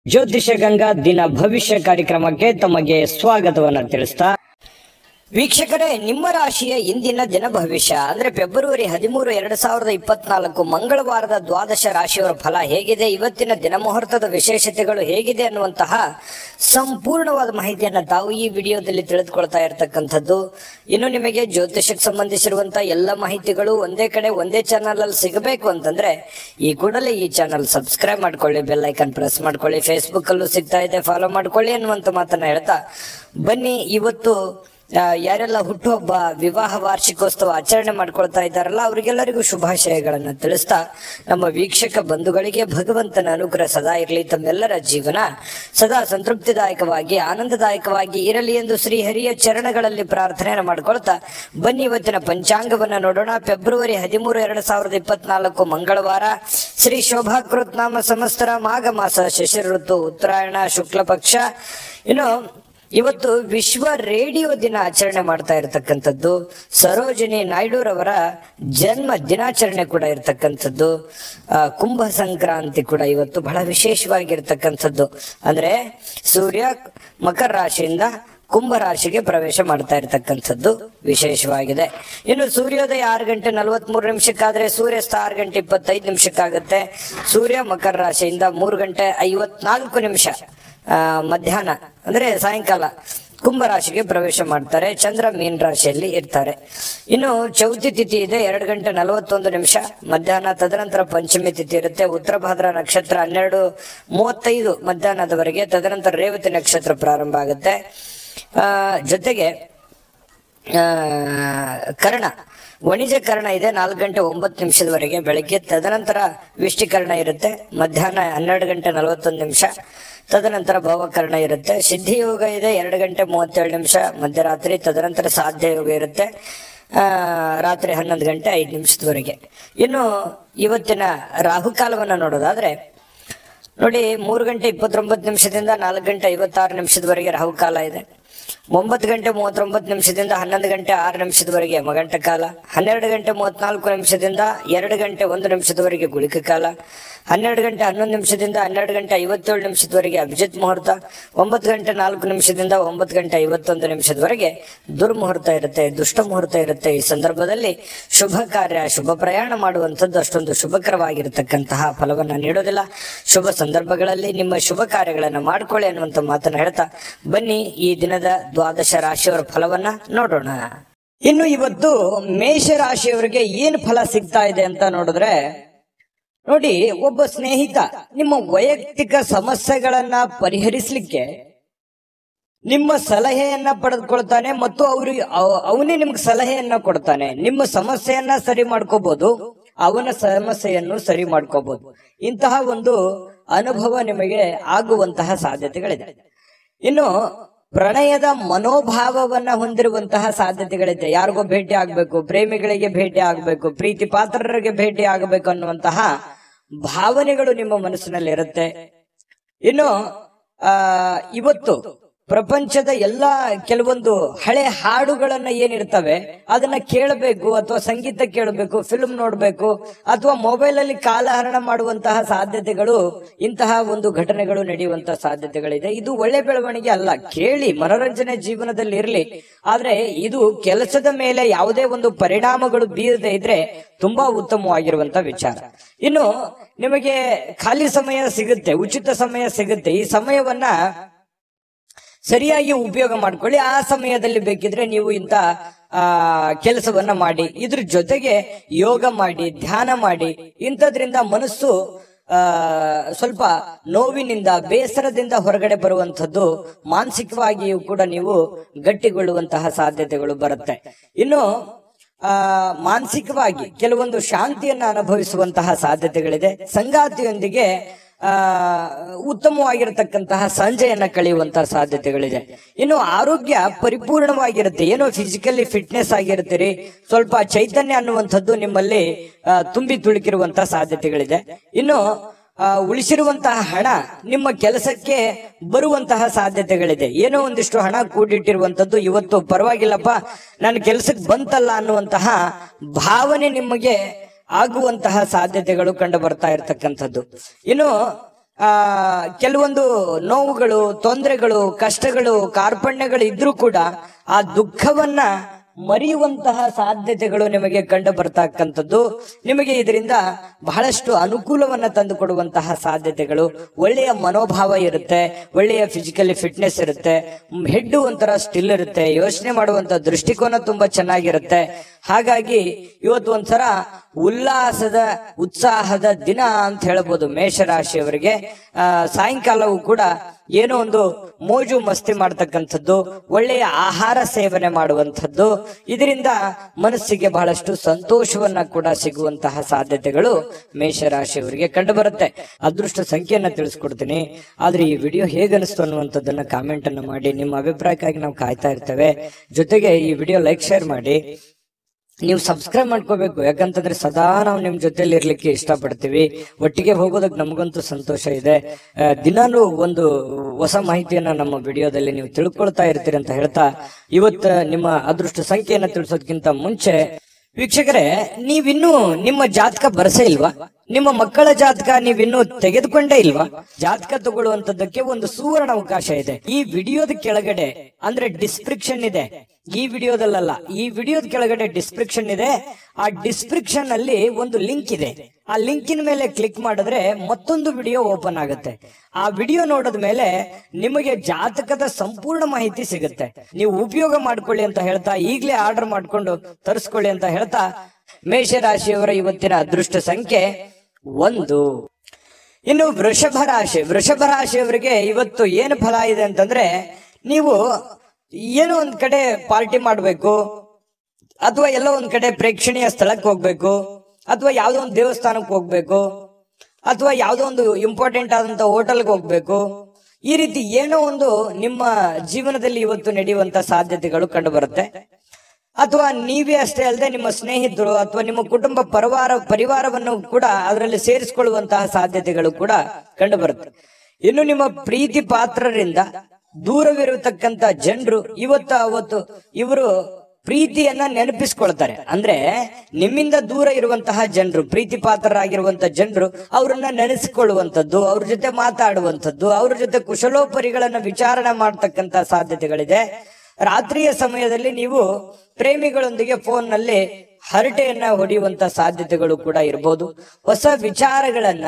ಜ್ಯೋತಿಷ ಗಂಗಾ ದಿನ ಭವಿಷ್ಯ ಕಾರ್ಯಕ್ರಮಕ್ಕೆ ತಮಗೆ ಸ್ವಾಗತವನ್ನ ತಿಳಿಸ್ತಾ ವೀಕ್ಷಕರೇ ನಿಮ್ಮ ರಾಶಿಯ ಇಂದಿನ ದಿನ ಭವಿಷ್ಯ ಅಂದ್ರೆ ಫೆಬ್ರವರಿ ಹದಿಮೂರು ಎರಡ್ ಸಾವಿರದ ಇಪ್ಪತ್ನಾಲ್ಕು ಮಂಗಳವಾರದ ದ್ವಾದಶ ರಾಶಿಯವರ ಫಲ ಹೇಗಿದೆ ಇವತ್ತಿನ ದಿನ ಮುಹೂರ್ತದ ವಿಶೇಷತೆಗಳು ಹೇಗಿದೆ ಅನ್ನುವಂತಹ ಸಂಪೂರ್ಣವಾದ ಮಾಹಿತಿಯನ್ನ ತಾವು ಈ ವಿಡಿಯೋದಲ್ಲಿ ತಿಳಿದುಕೊಳ್ತಾ ಇರತಕ್ಕಂಥದ್ದು ಇನ್ನು ನಿಮಗೆ ಜ್ಯೋತಿಷಕ್ಕೆ ಸಂಬಂಧಿಸಿರುವಂತಹ ಎಲ್ಲ ಮಾಹಿತಿಗಳು ಒಂದೇ ಕಡೆ ಒಂದೇ ಚಾನಲ್ ಅಲ್ಲಿ ಸಿಗಬೇಕು ಅಂತಂದ್ರೆ ಈ ಕೂಡಲೇ ಈ ಚಾನಲ್ ಸಬ್ಸ್ಕ್ರೈಬ್ ಮಾಡ್ಕೊಳ್ಳಿ ಬೆಲ್ ಐಕನ್ ಪ್ರೆಸ್ ಮಾಡ್ಕೊಳ್ಳಿ ಫೇಸ್ಬುಕ್ ಅಲ್ಲೂ ಸಿಗ್ತಾ ಇದೆ ಫಾಲೋ ಮಾಡ್ಕೊಳ್ಳಿ ಅನ್ನುವಂತ ಮಾತನ್ನ ಹೇಳ್ತಾ ಬನ್ನಿ ಇವತ್ತು ಆ, ಯಾರೆಲ್ಲ ಹುಟ್ಟುಹಬ್ಬ ವಿವಾಹ ವಾರ್ಷಿಕೋತ್ಸವ ಆಚರಣೆ ಮಾಡ್ಕೊಳ್ತಾ ಇದ್ದಾರಲ್ಲ ಅವರಿಗೆಲ್ಲರಿಗೂ ಶುಭಾಶಯಗಳನ್ನ ತಿಳಿಸ್ತಾ ನಮ್ಮ ವೀಕ್ಷಕ ಬಂಧುಗಳಿಗೆ ಭಗವಂತನ ಅನುಗ್ರಹ ಸದಾ ಇರಲಿ ತಮ್ಮೆಲ್ಲರ ಜೀವನ ಸದಾ ಸಂತೃಪ್ತಿದಾಯಕವಾಗಿ ಆನಂದದಾಯಕವಾಗಿ ಇರಲಿ ಎಂದು ಶ್ರೀಹರಿಯ ಚರಣಗಳಲ್ಲಿ ಪ್ರಾರ್ಥನೆಯನ್ನು ಮಾಡ್ಕೊಳ್ತಾ ಬನ್ನಿ ಇವತ್ತಿನ ಪಂಚಾಂಗವನ್ನ ನೋಡೋಣ ಫೆಬ್ರವರಿ ಹದಿಮೂರು ಎರಡ್ ಸಾವಿರದ ಇಪ್ಪತ್ನಾಲ್ಕು ಮಂಗಳವಾರ ಶ್ರೀ ಶೋಭಾಕೃತ್ ನಾಮ ಸಂವತ್ಸರ ಮಾಘ ಮಾಸ ಶಿಶಿರ ಋತು ಉತ್ತರಾಯಣ ಶುಕ್ಲ ಪಕ್ಷ ಇನ್ನು ಇವತ್ತು ವಿಶ್ವ ರೇಡಿಯೋ ದಿನ ಆಚರಣೆ ಮಾಡ್ತಾ ಇರತಕ್ಕಂಥದ್ದು ಸರೋಜಿನಿ ನಾಯ್ಡುರವರ ಜನ್ಮ ದಿನಾಚರಣೆ ಕೂಡ ಇರತಕ್ಕಂಥದ್ದು ಆ, ಕುಂಭ ಸಂಕ್ರಾಂತಿ ಕೂಡ ಇವತ್ತು ಬಹಳ ವಿಶೇಷವಾಗಿರ್ತಕ್ಕಂಥದ್ದು ಅಂದ್ರೆ ಸೂರ್ಯ ಮಕರ ರಾಶಿಯಿಂದ ಕುಂಭ ರಾಶಿಗೆ ಪ್ರವೇಶ ಮಾಡ್ತಾ ಇರತಕ್ಕಂಥದ್ದು ವಿಶೇಷವಾಗಿದೆ ಇನ್ನು ಸೂರ್ಯೋದಯ ಆರು ಗಂಟೆ ನಲವತ್ಮೂರು ನಿಮಿಷಕ್ಕಾದ್ರೆ ಸೂರ್ಯಾಸ್ತ ಆರು ಗಂಟೆ ಇಪ್ಪತ್ತೈದು ನಿಮಿಷಕ್ಕಾಗುತ್ತೆ ಸೂರ್ಯ ಮಕರ ರಾಶಿಯಿಂದ ಮೂರು ಗಂಟೆ ಐವತ್ನಾಲ್ಕು ನಿಮಿಷ ಆ, ಮಧ್ಯಾಹ್ನ ಅಂದ್ರೆ ಸಾಯಂಕಾಲ ಕುಂಭ ರಾಶಿಗೆ ಪ್ರವೇಶ ಮಾಡ್ತಾರೆ ಚಂದ್ರ ಮೀನ್ ರಾಶಿಯಲ್ಲಿ ಇರ್ತಾರೆ ಇನ್ನು ಚೌತಿ ತಿಥಿ ಇದೆ ಎರಡು ಗಂಟೆ ನಲವತ್ತೊಂದು ನಿಮಿಷ ಮಧ್ಯಾಹ್ನ ತದನಂತರ ಪಂಚಮಿ ತಿಥಿ ಇರುತ್ತೆ ಉತ್ತರ ಭಾದ್ರ ನಕ್ಷತ್ರ ಹನ್ನೆರಡು ಮೂವತ್ತೈದು ಮಧ್ಯಾಹ್ನದವರೆಗೆ ತದನಂತರ ರೇವತಿ ನಕ್ಷತ್ರ ಪ್ರಾರಂಭ ಆಗುತ್ತೆ ಆ ಜೊತೆಗೆ ಆ, ಕರ್ಣ ವಣಿಜ ಕರ್ಣ ಇದೆ ನಾಲ್ಕು ಗಂಟೆ ಒಂಬತ್ತು ನಿಮಿಷದವರೆಗೆ ಬೆಳಗ್ಗೆ ತದನಂತರ ವಿಷ್ಟಿಕರ್ಣ ಇರುತ್ತೆ ಮಧ್ಯಾಹ್ನ ಹನ್ನೆರಡು ಗಂಟೆ ನಲವತ್ತೊಂದು ನಿಮಿಷ ತದನಂತರ ಭವಕರ್ಣ ಇರುತ್ತೆ ಸಿದ್ಧಿಯೋಗ ಇದೆ ಎರಡು ಗಂಟೆ ಮೂವತ್ತೇಳು ನಿಮಿಷ ಮಧ್ಯರಾತ್ರಿ ತದನಂತರ ಸಾಧ್ಯ ಯೋಗ ಇರುತ್ತೆ ಆ, ರಾತ್ರಿ ಹನ್ನೊಂದು ಗಂಟೆ ಐದು ನಿಮಿಷದವರೆಗೆ ಇನ್ನು ಇವತ್ತಿನ ರಾಹುಕಾಲವನ್ನು ನೋಡೋದಾದ್ರೆ ನೋಡಿ ಮೂರು ಗಂಟೆ ಇಪ್ಪತ್ತೊಂಬತ್ತು ನಿಮಿಷದಿಂದ ನಾಲ್ಕು ಗಂಟೆ ಐವತ್ತಾರು ನಿಮಿಷದವರೆಗೆ ರಾಹುಕಾಲ ಇದೆ ಒಂಬತ್ತು ಗಂಟೆ ಮೂವತ್ತೊಂಬತ್ತು ನಿಮಿಷದಿಂದ ಹನ್ನೊಂದು ಗಂಟೆ ಆರು ನಿಮಿಷದವರೆಗೆ ಮಗಂಟ ಕಾಲ ಹನ್ನೆರಡು ಗಂಟೆ ಮೂವತ್ನಾಲ್ಕು ನಿಮಿಷದಿಂದ ಎರಡು ಗಂಟೆ ಒಂದು ನಿಮಿಷದವರೆಗೆ ಗುಳಿಕ ಕಾಲ ಹನ್ನೆರಡು ಗಂಟೆ ಹನ್ನೊಂದು ನಿಮಿಷದಿಂದ ಹನ್ನೆರಡು ಗಂಟೆ ಐವತ್ತೇಳು ನಿಮಿಷದವರೆಗೆ ಅಭಿಜಿತ್ ಮುಹೂರ್ತ ಒಂಬತ್ತು ಗಂಟೆ ನಾಲ್ಕು ನಿಮಿಷದಿಂದ ಒಂಬತ್ತು ಗಂಟೆ ಐವತ್ತೊಂದು ನಿಮಿಷದವರೆಗೆ ದುರ್ಮುಹೂರ್ತ ಇರುತ್ತೆ ದುಷ್ಟ ಮುಹೂರ್ತ ಇರುತ್ತೆ ಈ ಸಂದರ್ಭದಲ್ಲಿ ಶುಭ ಕಾರ್ಯ ಶುಭ ಪ್ರಯಾಣ ಮಾಡುವಂಥದ್ದು ಅಷ್ಟೊಂದು ಶುಭಕರವಾಗಿರತಕ್ಕಂತಹ ಫಲವನ್ನ ನೀಡೋದಿಲ್ಲ ಶುಭ ಸಂದರ್ಭಗಳಲ್ಲಿ ನಿಮ್ಮ ಶುಭ ಕಾರ್ಯಗಳನ್ನ ಮಾಡ್ಕೊಳ್ಳಿ ಅನ್ನುವಂತ ಮಾತನ್ನ ಹೇಳ್ತಾ ಬನ್ನಿ ಈ ದಿನದ ದ್ವಾದಶ ರಾಶಿಯವರ ಫಲವನ್ನ ನೋಡೋಣ ಇನ್ನು ಇವತ್ತು ಮೇಷ ರಾಶಿಯವರಿಗೆ ಏನು ಫಲ ಸಿಗ್ತಾ ಇದೆ ಅಂತ ನೋಡಿದ್ರೆ ನೋಡಿ ಒಬ್ಬ ಸ್ನೇಹಿತ ನಿಮ್ಮ ವೈಯಕ್ತಿಕ ಸಮಸ್ಯೆಗಳನ್ನ ಪರಿಹರಿಸಲಿಕ್ಕೆ ನಿಮ್ಮ ಸಲಹೆಯನ್ನ ಪಡೆದುಕೊಳ್ತಾನೆ ಮತ್ತು ಅವರು ಅವನೇ ನಿಮ್ಗೆ ಸಲಹೆಯನ್ನ ಕೊಡ್ತಾನೆ ನಿಮ್ಮ ಸಮಸ್ಯೆಯನ್ನ ಸರಿ ಮಾಡ್ಕೋಬಹುದು ಅವನ ಸಮಸ್ಯೆಯನ್ನು ಸರಿ ಮಾಡ್ಕೋಬಹುದು ಇಂತಹ ಒಂದು ಅನುಭವ ನಿಮಗೆ ಆಗುವಂತಹ ಸಾಧ್ಯತೆಗಳಿದೆ ಇನ್ನು ಪ್ರಣಯದ ಮನೋಭಾವವನ್ನ ಹೊಂದಿರುವಂತಹ ಸಾಧ್ಯತೆಗಳಿದೆ ಯಾರಿಗೋ ಭೇಟಿ ಆಗ್ಬೇಕು ಪ್ರೇಮಿಗಳಿಗೆ ಭೇಟಿ ಆಗ್ಬೇಕು ಪ್ರೀತಿ ಪಾತ್ರರಿಗೆ ಭೇಟಿ ಆಗಬೇಕು ಅನ್ನುವಂತಹ ಭಾವನೆಗಳು ನಿಮ್ಮ ಮನಸ್ಸಿನಲ್ಲಿ ಇರುತ್ತೆ ಇನ್ನು ಆ ಇವತ್ತು ಪ್ರಪಂಚದ ಎಲ್ಲಾ ಕೆಲವೊಂದು ಹಳೆ ಹಾಡುಗಳನ್ನ ಏನಿರ್ತವೆ ಅದನ್ನ ಕೇಳಬೇಕು ಅಥವಾ ಸಂಗೀತ ಕೇಳಬೇಕು ಫಿಲ್ಮ್ ನೋಡ್ಬೇಕು ಅಥವಾ ಮೊಬೈಲ್ ಅಲ್ಲಿ ಕಾಲಹರಣ ಮಾಡುವಂತಹ ಸಾಧ್ಯತೆಗಳು ಇಂತಹ ಒಂದು ಘಟನೆಗಳು ನಡೆಯುವಂತಹ ಸಾಧ್ಯತೆಗಳಿದೆ ಇದು ಒಳ್ಳೆ ಬೆಳವಣಿಗೆ ಅಲ್ಲ ಕೇಳಿ ಮನೋರಂಜನೆ ಜೀವನದಲ್ಲಿ ಇರಲಿ ಆದ್ರೆ ಇದು ಕೆಲಸದ ಮೇಲೆ ಯಾವುದೇ ಒಂದು ಪರಿಣಾಮಗಳು ಬೀರದೆ ಇದ್ರೆ ತುಂಬಾ ಉತ್ತಮವಾಗಿರುವಂತ ವಿಚಾರ ಇನ್ನು ನಿಮಗೆ ಖಾಲಿ ಸಮಯ ಸಿಗುತ್ತೆ ಉಚಿತ ಸಮಯ ಸಿಗುತ್ತೆ ಈ ಸಮಯವನ್ನ ಸರಿಯಾಗಿ ಉಪಯೋಗ ಮಾಡ್ಕೊಳ್ಳಿ ಆ ಸಮಯದಲ್ಲಿ ಬೇಕಿದ್ರೆ ನೀವು ಇಂತ ಆ ಕೆಲಸವನ್ನ ಮಾಡಿ ಇದ್ರ ಜೊತೆಗೆ ಯೋಗ ಮಾಡಿ ಧ್ಯಾನ ಮಾಡಿ ಇಂಥದ್ರಿಂದ ಮನಸ್ಸು ಆ ಸ್ವಲ್ಪ ನೋವಿನಿಂದ ಬೇಸರದಿಂದ ಹೊರಗಡೆ ಬರುವಂತದ್ದು ಮಾನಸಿಕವಾಗಿಯೂ ಕೂಡ ನೀವು ಗಟ್ಟಿಗೊಳ್ಳುವಂತಹ ಸಾಧ್ಯತೆಗಳು ಬರುತ್ತೆ ಇನ್ನು ಆ ಮಾನಸಿಕವಾಗಿ ಕೆಲವೊಂದು ಶಾಂತಿಯನ್ನ ಅನುಭವಿಸುವಂತಹ ಸಾಧ್ಯತೆಗಳಿದೆ ಸಂಗಾತಿಯೊಂದಿಗೆ ಆ ಉತ್ತಮವಾಗಿರತಕ್ಕಂತಹ ಸಂಜೆಯನ್ನ ಕಳೆಯುವಂತಹ ಸಾಧ್ಯತೆಗಳಿದೆ ಇನ್ನು ಆರೋಗ್ಯ ಪರಿಪೂರ್ಣವಾಗಿರುತ್ತೆ ಏನೋ ಫಿಸಿಕಲಿ ಫಿಟ್ನೆಸ್ ಆಗಿರ್ತೀರಿ ಸ್ವಲ್ಪ ಚೈತನ್ಯ ಅನ್ನುವಂಥದ್ದು ನಿಮ್ಮಲ್ಲಿ ಆ, ತುಂಬಿ ತುಳುಕಿರುವಂತಹ ಸಾಧ್ಯತೆಗಳಿದೆ ಇನ್ನು ಆ, ಉಳಿಸಿರುವಂತಹ ಹಣ ನಿಮ್ಮ ಕೆಲಸಕ್ಕೆ ಬರುವಂತಹ ಸಾಧ್ಯತೆಗಳಿದೆ ಏನೋ ಒಂದಿಷ್ಟು ಹಣ ಕೂಡಿಟ್ಟಿರುವಂತದ್ದು ಇವತ್ತು ಪರವಾಗಿಲ್ಲಪ್ಪ ನನ್ನ ಕೆಲಸಕ್ಕೆ ಬಂತಲ್ಲ ಅನ್ನುವಂತಹ ಭಾವನೆ ನಿಮಗೆ ಆಗುವಂತಹ ಸಾಧ್ಯತೆಗಳು ಕಂಡು ಬರ್ತಾ ಇರತಕ್ಕಂಥದ್ದು ಇನ್ನು ಆ ಕೆಲವೊಂದು ನೋವುಗಳು ತೊಂದರೆಗಳು ಕಷ್ಟಗಳು ಕಾರ್ಪಣ್ಯಗಳು ಇದ್ರೂ ಕೂಡ ಆ ದುಃಖವನ್ನ ಮರೆಯುವಂತಹ ಸಾಧ್ಯತೆಗಳು ನಿಮಗೆ ಕಂಡು ಬರ್ತಕ್ಕಂಥದ್ದು ನಿಮಗೆ ಇದರಿಂದ ಬಹಳಷ್ಟು ಅನುಕೂಲವನ್ನ ತಂದು ಕೊಡುವಂತಹ ಸಾಧ್ಯತೆಗಳು ಒಳ್ಳೆಯ ಮನೋಭಾವ ಇರುತ್ತೆ ಒಳ್ಳೆಯ ಫಿಸಿಕಲಿ ಫಿಟ್ನೆಸ್ ಇರುತ್ತೆ ಹೆಡ್ ಒಂಥರ ಸ್ಟಿಲ್ ಇರುತ್ತೆ ಯೋಚನೆ ಮಾಡುವಂತ ದೃಷ್ಟಿಕೋನ ತುಂಬಾ ಚೆನ್ನಾಗಿರುತ್ತೆ ಹಾಗಾಗಿ ಇವತ್ತು ಒಂಥರ ಉಲ್ಲಾಸದ ಉತ್ಸಾಹದ ದಿನ ಅಂತ ಹೇಳ್ಬೋದು ಮೇಷರಾಶಿಯವರಿಗೆ ಆ ಸಾಯಂಕಾಲವೂ ಕೂಡ ಏನೋ ಒಂದು ಮೋಜು ಮಸ್ತಿ ಮಾಡ್ತಕ್ಕಂಥದ್ದು ಒಳ್ಳೆಯ ಆಹಾರ ಸೇವನೆ ಮಾಡುವಂಥದ್ದು ಇದರಿಂದ ಮನಸ್ಸಿಗೆ ಬಹಳಷ್ಟು ಸಂತೋಷವನ್ನ ಕೂಡ ಸಿಗುವಂತಹ ಸಾಧ್ಯತೆಗಳು ಮೇಷರಾಶಿಯವರಿಗೆ ಕಂಡು ಬರುತ್ತೆ ಅದೃಷ್ಟ ಸಂಖ್ಯೆಯನ್ನ ತಿಳಿಸ್ಕೊಡ್ತೀನಿ ಆದ್ರೆ ಈ ವಿಡಿಯೋ ಹೇಗನಿಸ್ತು ಅನ್ನುವಂಥದ್ದನ್ನ ಕಾಮೆಂಟ್ ಅನ್ನ ಮಾಡಿ ನಿಮ್ಮ ಅಭಿಪ್ರಾಯಕ್ಕಾಗಿ ನಾವು ಕಾಯ್ತಾ ಇರ್ತೇವೆ ಜೊತೆಗೆ ಈ ವಿಡಿಯೋ ಲೈಕ್ ಶೇರ್ ಮಾಡಿ ನೀವು ಸಬ್ಸ್ಕ್ರೈಬ್ ಮಾಡ್ಕೋಬೇಕು ಯಾಕಂತಂದ್ರೆ ಸದಾ ನಾವು ನಿಮ್ ಜೊತೆಲಿ ಇರ್ಲಿಕ್ಕೆ ಇಷ್ಟಪಡ್ತೀವಿ ಒಟ್ಟಿಗೆ ಹೋಗೋದಕ್ಕೆ ನಮಗಂತೂ ಸಂತೋಷ ಇದೆ ಆ, ದಿನಾಲೂ ಒಂದು ಹೊಸ ಮಾಹಿತಿಯನ್ನ ನಮ್ಮ ವಿಡಿಯೋದಲ್ಲಿ ನೀವು ತಿಳ್ಕೊಳ್ತಾ ಇರ್ತೀರಿ ಅಂತ ಹೇಳ್ತಾ ಇವತ್ತ ನಿಮ್ಮ ಅದೃಷ್ಟ ಸಂಖ್ಯೆಯನ್ನ ತಿಳಿಸೋದಕ್ಕಿಂತ ಮುಂಚೆ ವೀಕ್ಷಕರೇ ನೀವಿನ್ನೂ ನಿಮ್ಮ ಜಾತಕ ಬರಸೇ ಇಲ್ವಾ ನಿಮ್ಮ ಮಕ್ಕಳ ಜಾತಕ ನೀವಿನ್ನೂ ತೆಗೆದುಕೊಂಡೇ ಇಲ್ವಾ ಜಾತಕ ತಗೊಳ್ಳುವಂತದ್ದಕ್ಕೆ ಒಂದು ಸುವರ್ಣ ಅವಕಾಶ ಇದೆ ಈ ವಿಡಿಯೋದ ಕೆಳಗಡೆ ಅಂದ್ರೆ ಡಿಸ್ಕ್ರಿಪ್ಷನ್ ಇದೆ ಈ ವಿಡಿಯೋದಲ್ಲ ಈ ವಿಡಿಯೋದ ಕೆಳಗಡೆ ಡಿಸ್ಕ್ರಿಪ್ಷನ್ ಇದೆ ಆ ಡಿಸ್ಕ್ರಿಪ್ಷನ್ ಅಲ್ಲಿ ಒಂದು ಲಿಂಕ್ ಇದೆ ಆ ಲಿಂಕಿನ ಮೇಲೆ ಕ್ಲಿಕ್ ಮಾಡಿದ್ರೆ ಮತ್ತೊಂದು ವಿಡಿಯೋ ಓಪನ್ ಆಗುತ್ತೆ ಆ ವಿಡಿಯೋ ನೋಡಿದ ಮೇಲೆ ನಿಮಗೆ ಜಾತಕದ ಸಂಪೂರ್ಣ ಮಾಹಿತಿ ಸಿಗುತ್ತೆ ನೀವು ಉಪಯೋಗ ಮಾಡ್ಕೊಳ್ಳಿ ಅಂತ ಹೇಳ್ತಾ ಈಗಲೇ ಆರ್ಡರ್ ಮಾಡ್ಕೊಂಡು ತರಿಸ್ಕೊಳ್ಳಿ ಅಂತ ಹೇಳ್ತಾ ಮೇಷರಾಶಿಯವರ ಇವತ್ತಿನ ಅದೃಷ್ಟ ಸಂಖ್ಯೆ ಒಂದು ಇನ್ನು ವೃಷಭ ರಾಶಿ ವೃಷಭ ರಾಶಿಯವರಿಗೆ ಇವತ್ತು ಏನು ಫಲ ಇದೆ ಅಂತಂದ್ರೆ ನೀವು ಏನೋ ಒಂದ್ ಕಡೆ ಪಾರ್ಟಿ ಮಾಡ್ಬೇಕು ಅಥವಾ ಎಲ್ಲೋ ಒಂದ್ ಕಡೆ ಪ್ರೇಕ್ಷಣೀಯ ಸ್ಥಳಕ್ಕೆ ಹೋಗ್ಬೇಕು ಅಥವಾ ಯಾವ್ದೋ ಒಂದು ದೇವಸ್ಥಾನಕ್ಕೆ ಹೋಗ್ಬೇಕು ಅಥವಾ ಯಾವ್ದೋ ಒಂದು ಇಂಪಾರ್ಟೆಂಟ್ ಆದಂತ ಹೋಟೆಲ್ಗೆ ಹೋಗ್ಬೇಕು ಈ ರೀತಿ ಏನೋ ಒಂದು ನಿಮ್ಮ ಜೀವನದಲ್ಲಿ ಇವತ್ತು ನಡೆಯುವಂತ ಸಾಧ್ಯತೆಗಳು ಕಂಡು ಬರುತ್ತೆ ಅಥವಾ ನೀವೇ ಅಷ್ಟೇ ಅಲ್ಲದೆ ನಿಮ್ಮ ಸ್ನೇಹಿತರು ಅಥವಾ ನಿಮ್ಮ ಕುಟುಂಬ ಪರಿವಾರ ಪರಿವಾರವನ್ನು ಕೂಡ ಅದರಲ್ಲಿ ಸೇರಿಸಿಕೊಳ್ಳುವಂತಹ ಸಾಧ್ಯತೆಗಳು ಕೂಡ ಕಂಡು ಬರುತ್ತೆ ಇನ್ನು ನಿಮ್ಮ ಪ್ರೀತಿ ಪಾತ್ರರಿಂದ ದೂರವಿರತಕ್ಕಂತ ಜನರು ಇವತ್ತ ಅವತ್ತು ಇವರು ಪ್ರೀತಿಯನ್ನ ನೆನಪಿಸ್ಕೊಳ್ತಾರೆ ಅಂದ್ರೆ ನಿಮ್ಮಿಂದ ದೂರ ಇರುವಂತಹ ಜನರು ಪ್ರೀತಿ ಪಾತ್ರರಾಗಿರುವಂತ ಜನರು ಅವರನ್ನ ನೆನೆಸಿಕೊಳ್ಳುವಂಥದ್ದು ಅವ್ರ ಜೊತೆ ಮಾತಾಡುವಂಥದ್ದು ಅವ್ರ ಜೊತೆ ಕುಶಲೋಪರಿಗಳನ್ನ ವಿಚಾರಣೆ ಮಾಡ್ತಕ್ಕಂತ ಸಾಧ್ಯತೆಗಳಿದೆ ರಾತ್ರಿಯ ಸಮಯದಲ್ಲಿ ನೀವು ಪ್ರೇಮಿಗಳೊಂದಿಗೆ ಫೋನ್ ನಲ್ಲಿ ಹರಟೆಯನ್ನ ಹೊಡೆಯುವಂತ ಸಾಧ್ಯತೆಗಳು ಕೂಡ ಇರಬಹುದು ಹೊಸ ವಿಚಾರಗಳನ್ನ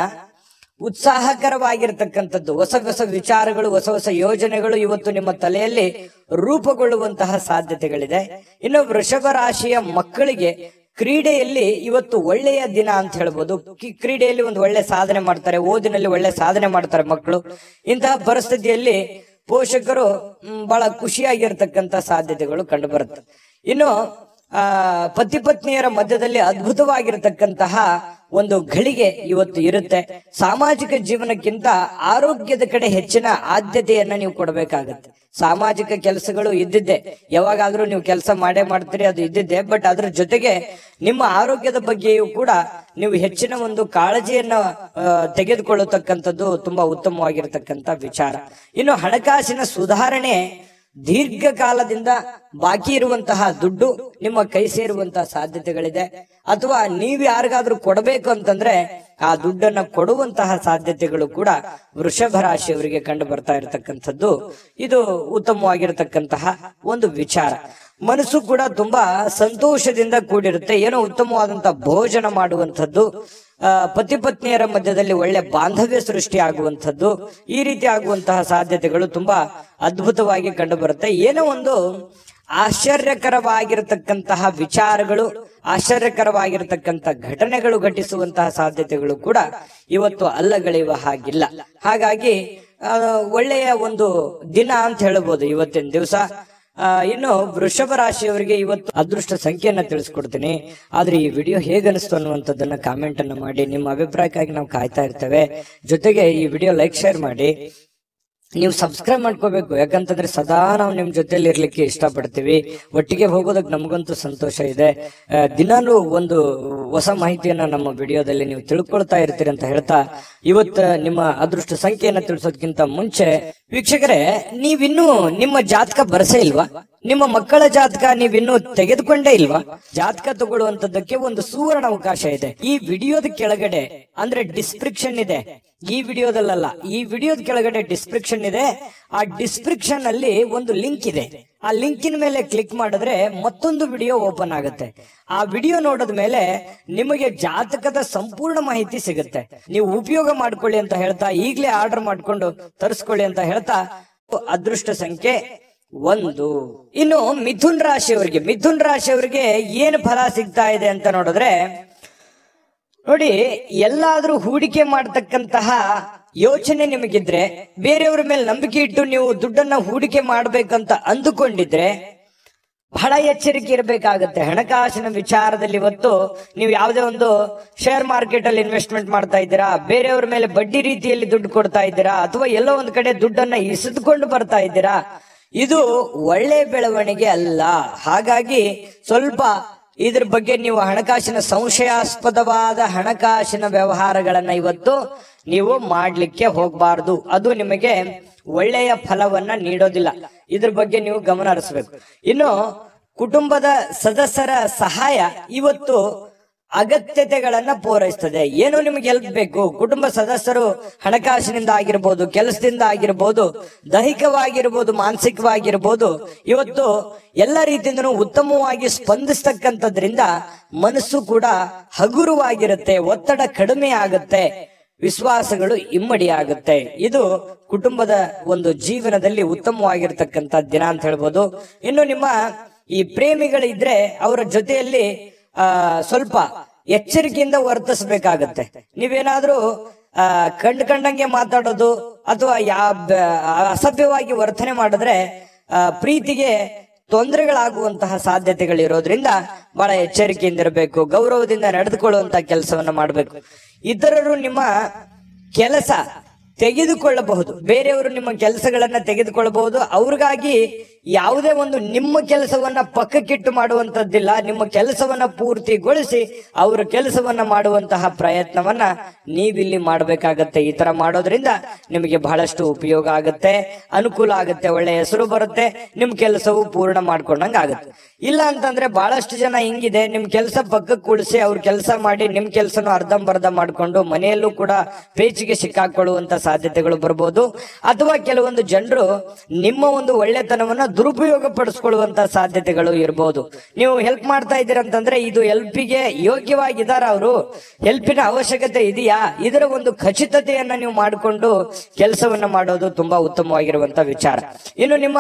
ಉತ್ಸಾಹಕರವಾಗಿರ್ತಕ್ಕಂಥದ್ದು ಹೊಸ ಹೊಸ ವಿಚಾರಗಳು ಹೊಸ ಹೊಸ ಯೋಜನೆಗಳು ಇವತ್ತು ನಿಮ್ಮ ತಲೆಯಲ್ಲಿ ರೂಪುಗೊಳ್ಳುವಂತಹ ಸಾಧ್ಯತೆಗಳಿದೆ ಇನ್ನು ವೃಷಭ ರಾಶಿಯ ಮಕ್ಕಳಿಗೆ ಕ್ರೀಡೆಯಲ್ಲಿ ಇವತ್ತು ಒಳ್ಳೆಯ ದಿನ ಅಂತ ಹೇಳ್ಬೋದು ಕಿ- ಕ್ರೀಡೆಯಲ್ಲಿ ಒಂದು ಒಳ್ಳೆ ಸಾಧನೆ ಮಾಡ್ತಾರೆ ಓದಿನಲ್ಲಿ ಒಳ್ಳೆ ಸಾಧನೆ ಮಾಡ್ತಾರೆ ಮಕ್ಕಳು ಇಂತಹ ಪರಿಸ್ಥಿತಿಯಲ್ಲಿ ಪೋಷಕರು ಮ್, ಬಹಳ ಖುಷಿಯಾಗಿರ್ತಕ್ಕಂಥ ಸಾಧ್ಯತೆಗಳು ಕಂಡು ಬರುತ್ತೆ ಇನ್ನು ಆ ಪತಿ ಪತ್ನಿಯರ ಮಧ್ಯದಲ್ಲಿ ಅದ್ಭುತವಾಗಿರತಕ್ಕಂತಹ ಒಂದು ಘಳಿಗೆ ಇವತ್ತು ಇರುತ್ತೆ ಸಾಮಾಜಿಕ ಜೀವನಕ್ಕಿಂತ ಆರೋಗ್ಯದ ಕಡೆ ಹೆಚ್ಚಿನ ಆದ್ಯತೆಯನ್ನ ನೀವು ಕೊಡಬೇಕಾಗತ್ತೆ ಸಾಮಾಜಿಕ ಕೆಲಸಗಳು ಇದ್ದಿದ್ದೆ ಯಾವಾಗಾದ್ರೂ ನೀವು ಕೆಲಸ ಮಾಡೇ ಮಾಡ್ತೀರಿ ಅದು ಇದ್ದಿದ್ದೆ ಬಟ್ ಅದ್ರ ಜೊತೆಗೆ ನಿಮ್ಮ ಆರೋಗ್ಯದ ಬಗ್ಗೆಯೂ ಕೂಡ ನೀವು ಹೆಚ್ಚಿನ ಒಂದು ಕಾಳಜಿಯನ್ನ ಆ, ತೆಗೆದುಕೊಳ್ಳತಕ್ಕಂಥದ್ದು ತುಂಬಾ ಉತ್ತಮವಾಗಿರ್ತಕ್ಕಂಥ ವಿಚಾರ ಇನ್ನು ಹಣಕಾಸಿನ ಸುಧಾರಣೆ ದೀರ್ಘಕಾಲದಿಂದ ಬಾಕಿ ಇರುವಂತಹ ದುಡ್ಡು ನಿಮ್ಮ ಕೈ ಸೇರುವಂತಹ ಸಾಧ್ಯತೆಗಳಿದೆ ಅಥವಾ ನೀವು ಯಾರಿಗಾದ್ರೂ ಕೊಡಬೇಕು ಅಂತಂದ್ರೆ ಆ ದುಡ್ಡನ್ನ ಕೊಡುವಂತಹ ಸಾಧ್ಯತೆಗಳು ಕೂಡ ವೃಷಭ ರಾಶಿಯವರಿಗೆ ಕಂಡು ಬರ್ತಾ ಇರತಕ್ಕಂಥದ್ದು ಇದು ಉತ್ತಮವಾಗಿರತಕ್ಕಂತಹ ಒಂದು ವಿಚಾರ ಮನಸ್ಸು ಕೂಡ ತುಂಬಾ ಸಂತೋಷದಿಂದ ಕೂಡಿರುತ್ತೆ ಏನೋ ಉತ್ತಮವಾದಂತಹ ಭೋಜನ ಮಾಡುವಂಥದ್ದು ಆ, ಪತಿ ಪತ್ನಿಯರ ಮಧ್ಯದಲ್ಲಿ ಒಳ್ಳೆ ಬಾಂಧವ್ಯ ಸೃಷ್ಟಿ ಆಗುವಂಥದ್ದು ಈ ರೀತಿ ಆಗುವಂತಹ ಸಾಧ್ಯತೆಗಳು ತುಂಬಾ ಅದ್ಭುತವಾಗಿ ಕಂಡು ಬರುತ್ತೆ ಏನೋ ಒಂದು ಆಶ್ಚರ್ಯಕರವಾಗಿರತಕ್ಕಂತಹ ವಿಚಾರಗಳು ಆಶ್ಚರ್ಯಕರವಾಗಿರತಕ್ಕಂತ ಘಟನೆಗಳು ಘಟಿಸುವಂತಹ ಸಾಧ್ಯತೆಗಳು ಕೂಡ ಇವತ್ತು ಅಲ್ಲಗಳೆಯುವ ಹಾಗಿಲ್ಲ ಹಾಗಾಗಿ ಆ, ಒಳ್ಳೆಯ ಒಂದು ದಿನ ಅಂತ ಹೇಳ್ಬೋದು ಇವತ್ತಿನ ದಿವಸ ಆ, ಇನ್ನು ವೃಷಭ ರಾಶಿಯವರಿಗೆ ಇವತ್ತು ಅದೃಷ್ಟ ಸಂಖ್ಯೆಯನ್ನ ತಿಳಿಸ್ಕೊಡ್ತೀನಿ ಆದ್ರೆ ಈ ವಿಡಿಯೋ ಹೇಗನಿಸ್ತು ಅನ್ನುವಂಥದ್ದನ್ನ ಕಾಮೆಂಟ್ ಅನ್ನ ಮಾಡಿ ನಿಮ್ಮ ಅಭಿಪ್ರಾಯಕ್ಕಾಗಿ ನಾವು ಕಾಯ್ತಾ ಇರ್ತೇವೆ ಜೊತೆಗೆ ಈ ವಿಡಿಯೋ ಲೈಕ್ ಶೇರ್ ಮಾಡಿ ನೀವು ಸಬ್ಸ್ಕ್ರೈಬ್ ಮಾಡ್ಕೋಬೇಕು ಯಾಕಂತಂದ್ರೆ ಸದಾ ನಾವು ನಿಮ್ ಜೊತೆಲಿ ಇರ್ಲಿಕ್ಕೆ ಇಷ್ಟಪಡ್ತೀವಿ ಒಟ್ಟಿಗೆ ಹೋಗೋದಕ್ಕೆ ನಮಗಂತೂ ಸಂತೋಷ ಇದೆ ಆ, ದಿನಾಲೂ ಒಂದು ಹೊಸ ಮಾಹಿತಿಯನ್ನ ನಮ್ಮ ವಿಡಿಯೋದಲ್ಲಿ ನೀವು ತಿಳ್ಕೊಳ್ತಾ ಇರ್ತೀರಿ ಅಂತ ಹೇಳ್ತಾ ಇವತ್ತ ನಿಮ್ಮ ಅದೃಷ್ಟ ಸಂಖ್ಯೆಯನ್ನ ತಿಳಿಸೋದಕ್ಕಿಂತ ಮುಂಚೆ ವೀಕ್ಷಕರೇ ನೀವಿನ್ನೂ ನಿಮ್ಮ ಜಾತಕ ಬರಸೇ ಇಲ್ವಾ ನಿಮ್ಮ ಮಕ್ಕಳ ಜಾತಕ ನೀವಿನ್ನೂ ತೆಗೆದುಕೊಂಡೇ ಇಲ್ವಾ ಜಾತಕ ತಗೊಳ್ಳುವಂತದ್ದಕ್ಕೆ ಒಂದು ಸುವರ್ಣ ಅವಕಾಶ ಇದೆ ಈ ವಿಡಿಯೋದ ಕೆಳಗಡೆ ಅಂದ್ರೆ ಡಿಸ್ಕ್ರಿಪ್ಷನ್ ಇದೆ ಈ ವಿಡಿಯೋದಲ್ಲ ಈ ವಿಡಿಯೋದ ಕೆಳಗಡೆ ಡಿಸ್ಕ್ರಿಪ್ಷನ್ ಇದೆ ಆ ಡಿಸ್ಕ್ರಿಪ್ಷನ್ ಅಲ್ಲಿ ಒಂದು ಲಿಂಕ್ ಇದೆ ಆ ಲಿಂಕಿನ ಮೇಲೆ ಕ್ಲಿಕ್ ಮಾಡಿದ್ರೆ ಮತ್ತೊಂದು ವಿಡಿಯೋ ಓಪನ್ ಆಗುತ್ತೆ ಆ ವಿಡಿಯೋ ನೋಡಿದ ಮೇಲೆ ನಿಮಗೆ ಜಾತಕದ ಸಂಪೂರ್ಣ ಮಾಹಿತಿ ಸಿಗುತ್ತೆ ನೀವು ಉಪಯೋಗ ಮಾಡ್ಕೊಳ್ಳಿ ಅಂತ ಹೇಳ್ತಾ ಈಗಲೇ ಆರ್ಡರ್ ಮಾಡ್ಕೊಂಡು ತರಿಸ್ಕೊಳ್ಳಿ ಅಂತ ಹೇಳ್ತಾ ಅದೃಷ್ಟ ಸಂಖ್ಯೆ ಒಂದು ಇನ್ನು ಮಿಥುನ್ ರಾಶಿಯವರಿಗೆ ಮಿಥುನ್ ರಾಶಿಯವರಿಗೆ ಏನು ಫಲ ಸಿಗ್ತಾ ಇದೆ ಅಂತ ನೋಡಿದ್ರೆ ನೋಡಿ ಎಲ್ಲಾದ್ರೂ ಹೂಡಿಕೆ ಮಾಡತಕ್ಕಂತಹ ಯೋಚನೆ ನಿಮಗಿದ್ರೆ ಬೇರೆಯವರ ಮೇಲೆ ನಂಬಿಕೆ ಇಟ್ಟು ನೀವು ದುಡ್ಡನ್ನ ಹೂಡಿಕೆ ಮಾಡ್ಬೇಕಂತ ಅಂದುಕೊಂಡಿದ್ರೆ ಬಹಳ ಎಚ್ಚರಿಕೆ ಇರಬೇಕಾಗುತ್ತೆ ಹಣಕಾಸಿನ ವಿಚಾರದಲ್ಲಿ ಇವತ್ತು ನೀವು ಯಾವುದೇ ಒಂದು ಶೇರ್ ಮಾರ್ಕೆಟ್ ಅಲ್ಲಿ ಇನ್ವೆಸ್ಟ್ಮೆಂಟ್ ಮಾಡ್ತಾ ಇದ್ದೀರಾ ಬೇರೆಯವ್ರ ಮೇಲೆ ಬಡ್ಡಿ ರೀತಿಯಲ್ಲಿ ದುಡ್ಡು ಕೊಡ್ತಾ ಇದ್ದೀರಾ ಅಥವಾ ಎಲ್ಲೋ ಒಂದ್ ಕಡೆ ದುಡ್ಡನ್ನ ಇಸಿದುಕೊಂಡು ಬರ್ತಾ ಇದ್ದೀರಾ ಇದು ಒಳ್ಳೆ ಬೆಳವಣಿಗೆ ಅಲ್ಲ ಹಾಗಾಗಿ ಸ್ವಲ್ಪ ಇದ್ರ ಬಗ್ಗೆ ನೀವು ಹಣಕಾಸಿನ ಸಂಶಯಾಸ್ಪದವಾದ ಹಣಕಾಸಿನ ವ್ಯವಹಾರಗಳನ್ನ ಇವತ್ತು ನೀವು ಮಾಡ್ಲಿಕ್ಕೆ ಹೋಗಬಾರ್ದು ಅದು ನಿಮಗೆ ಒಳ್ಳೆಯ ಫಲವನ್ನ ನೀಡೋದಿಲ್ಲ ಇದ್ರ ಬಗ್ಗೆ ನೀವು ಗಮನ ಹರಿಸ್ಬೇಕು ಇನ್ನು ಕುಟುಂಬದ ಸದಸ್ಯರ ಸಹಾಯ ಇವತ್ತು ಅಗತ್ಯತೆಗಳನ್ನ ಪೂರೈಸ್ತದೆ ಏನು ನಿಮಗೆ ಹೆಲ್ಪ್ ಬೇಕು ಕುಟುಂಬ ಸದಸ್ಯರು ಹಣಕಾಸಿನಿಂದ ಆಗಿರ್ಬೋದು ಕೆಲಸದಿಂದ ಆಗಿರ್ಬೋದು ದೈಹಿಕವಾಗಿರ್ಬೋದು ಮಾನಸಿಕವಾಗಿರ್ಬೋದು ಇವತ್ತು ಎಲ್ಲ ರೀತಿಯಿಂದನೂ ಉತ್ತಮವಾಗಿ ಸ್ಪಂದಿಸ್ತಕ್ಕಂಥದ್ರಿಂದ ಮನಸ್ಸು ಕೂಡ ಹಗುರವಾಗಿರುತ್ತೆ ಒತ್ತಡ ಕಡಿಮೆ ಆಗುತ್ತೆ ವಿಶ್ವಾಸಗಳು ಇಮ್ಮಡಿ ಆಗುತ್ತೆ ಇದು ಕುಟುಂಬದ ಒಂದು ಜೀವನದಲ್ಲಿ ಉತ್ತಮವಾಗಿರ್ತಕ್ಕಂಥ ದಿನ ಅಂತ ಹೇಳ್ಬೋದು ಇನ್ನು ನಿಮ್ಮ ಈ ಪ್ರೇಮಿಗಳಿದ್ರೆ ಅವರ ಜೊತೆಯಲ್ಲಿ ಆ ಸ್ವಲ್ಪ ಎಚ್ಚರಿಕೆಯಿಂದ ವರ್ತಿಸಬೇಕಾಗತ್ತೆ ನೀವೇನಾದ್ರೂ ಆ ಕಂಡ್ ಕಂಡಂಗೆ ಮಾತಾಡೋದು ಅಥವಾ ಯಾ ಬ- ಅಸಭ್ಯವಾಗಿ ವರ್ತನೆ ಮಾಡಿದ್ರೆ ಆ, ಪ್ರೀತಿಗೆ ತೊಂದರೆಗಳಾಗುವಂತಹ ಸಾಧ್ಯತೆಗಳಿರೋದ್ರಿಂದ ಬಹಳ ಎಚ್ಚರಿಕೆಯಿಂದ ಇರಬೇಕು ಗೌರವದಿಂದ ನಡೆದುಕೊಳ್ಳುವಂತಹ ಕೆಲಸವನ್ನ ಮಾಡಬೇಕು ಇತರರು ನಿಮ್ಮ ಕೆಲಸ ತೆಗೆದುಕೊಳ್ಳಬಹುದು ಬೇರೆಯವರು ನಿಮ್ಮ ಕೆಲಸಗಳನ್ನ ತೆಗೆದುಕೊಳ್ಳಬಹುದು ಅವ್ರಿಗಾಗಿ ಯಾವುದೇ ಒಂದು ನಿಮ್ಮ ಕೆಲಸವನ್ನ ಪಕ್ಕಕ್ಕಿಟ್ಟು ಮಾಡುವಂತದ್ದಿಲ್ಲ ನಿಮ್ಮ ಕೆಲಸವನ್ನ ಪೂರ್ತಿಗೊಳಿಸಿ ಅವರ ಕೆಲಸವನ್ನ ಮಾಡುವಂತಹ ಪ್ರಯತ್ನವನ್ನ ನೀವಿಲ್ಲಿ ಮಾಡಬೇಕಾಗತ್ತೆ ಈ ತರ ಮಾಡೋದ್ರಿಂದ ನಿಮಗೆ ಬಹಳಷ್ಟು ಉಪಯೋಗ ಆಗುತ್ತೆ ಅನುಕೂಲ ಆಗುತ್ತೆ ಒಳ್ಳೆ ಹೆಸರು ಬರುತ್ತೆ ನಿಮ್ ಕೆಲಸವು ಪೂರ್ಣ ಮಾಡ್ಕೊಂಡಂಗ ಆಗುತ್ತೆ ಇಲ್ಲ ಅಂತಂದ್ರೆ ಬಹಳಷ್ಟು ಜನ ಹಿಂಗಿದೆ ನಿಮ್ ಕೆಲಸ ಪಕ್ಕಕ್ಕೆ ಕುಳಿಸಿ ಅವ್ರ ಕೆಲಸ ಮಾಡಿ ನಿಮ್ ಕೆಲಸನು ಅರ್ಧಂಬರ್ಧ ಮಾಡ್ಕೊಂಡು ಮನೆಯಲ್ಲೂ ಕೂಡ ಪೇಚಿಗೆ ಸಿಕ್ಕಾಕೊಳ್ಳುವಂತ ಸಾಧ್ಯತೆಗಳು ಬರ್ಬೋದು ಅಥವಾ ಕೆಲವೊಂದು ಜನರು ನಿಮ್ಮ ಒಂದು ಒಳ್ಳೆತನವನ್ನ ದುರುಪಯೋಗ ಪಡಿಸ್ಕೊಳ್ಳುವಂತ ಸಾಧ್ಯತೆಗಳು ಇರಬಹುದು ನೀವು ಹೆಲ್ಪ್ ಮಾಡ್ತಾ ಇದ್ದೀರಂತಂದ್ರೆ ಇದು ಹೆಲ್ಪಿಗೆ ಯೋಗ್ಯವಾಗಿದಾರ ಅವರು ಹೆಲ್ಪಿನ ಅವಶ್ಯಕತೆ ಇದೆಯಾ ಇದರ ಒಂದು ಖಚಿತತೆಯನ್ನ ನೀವು ಮಾಡಿಕೊಂಡು ಕೆಲಸವನ್ನ ಮಾಡೋದು ತುಂಬಾ ಉತ್ತಮವಾಗಿರುವಂತ ವಿಚಾರ ಇನ್ನು ನಿಮ್ಮ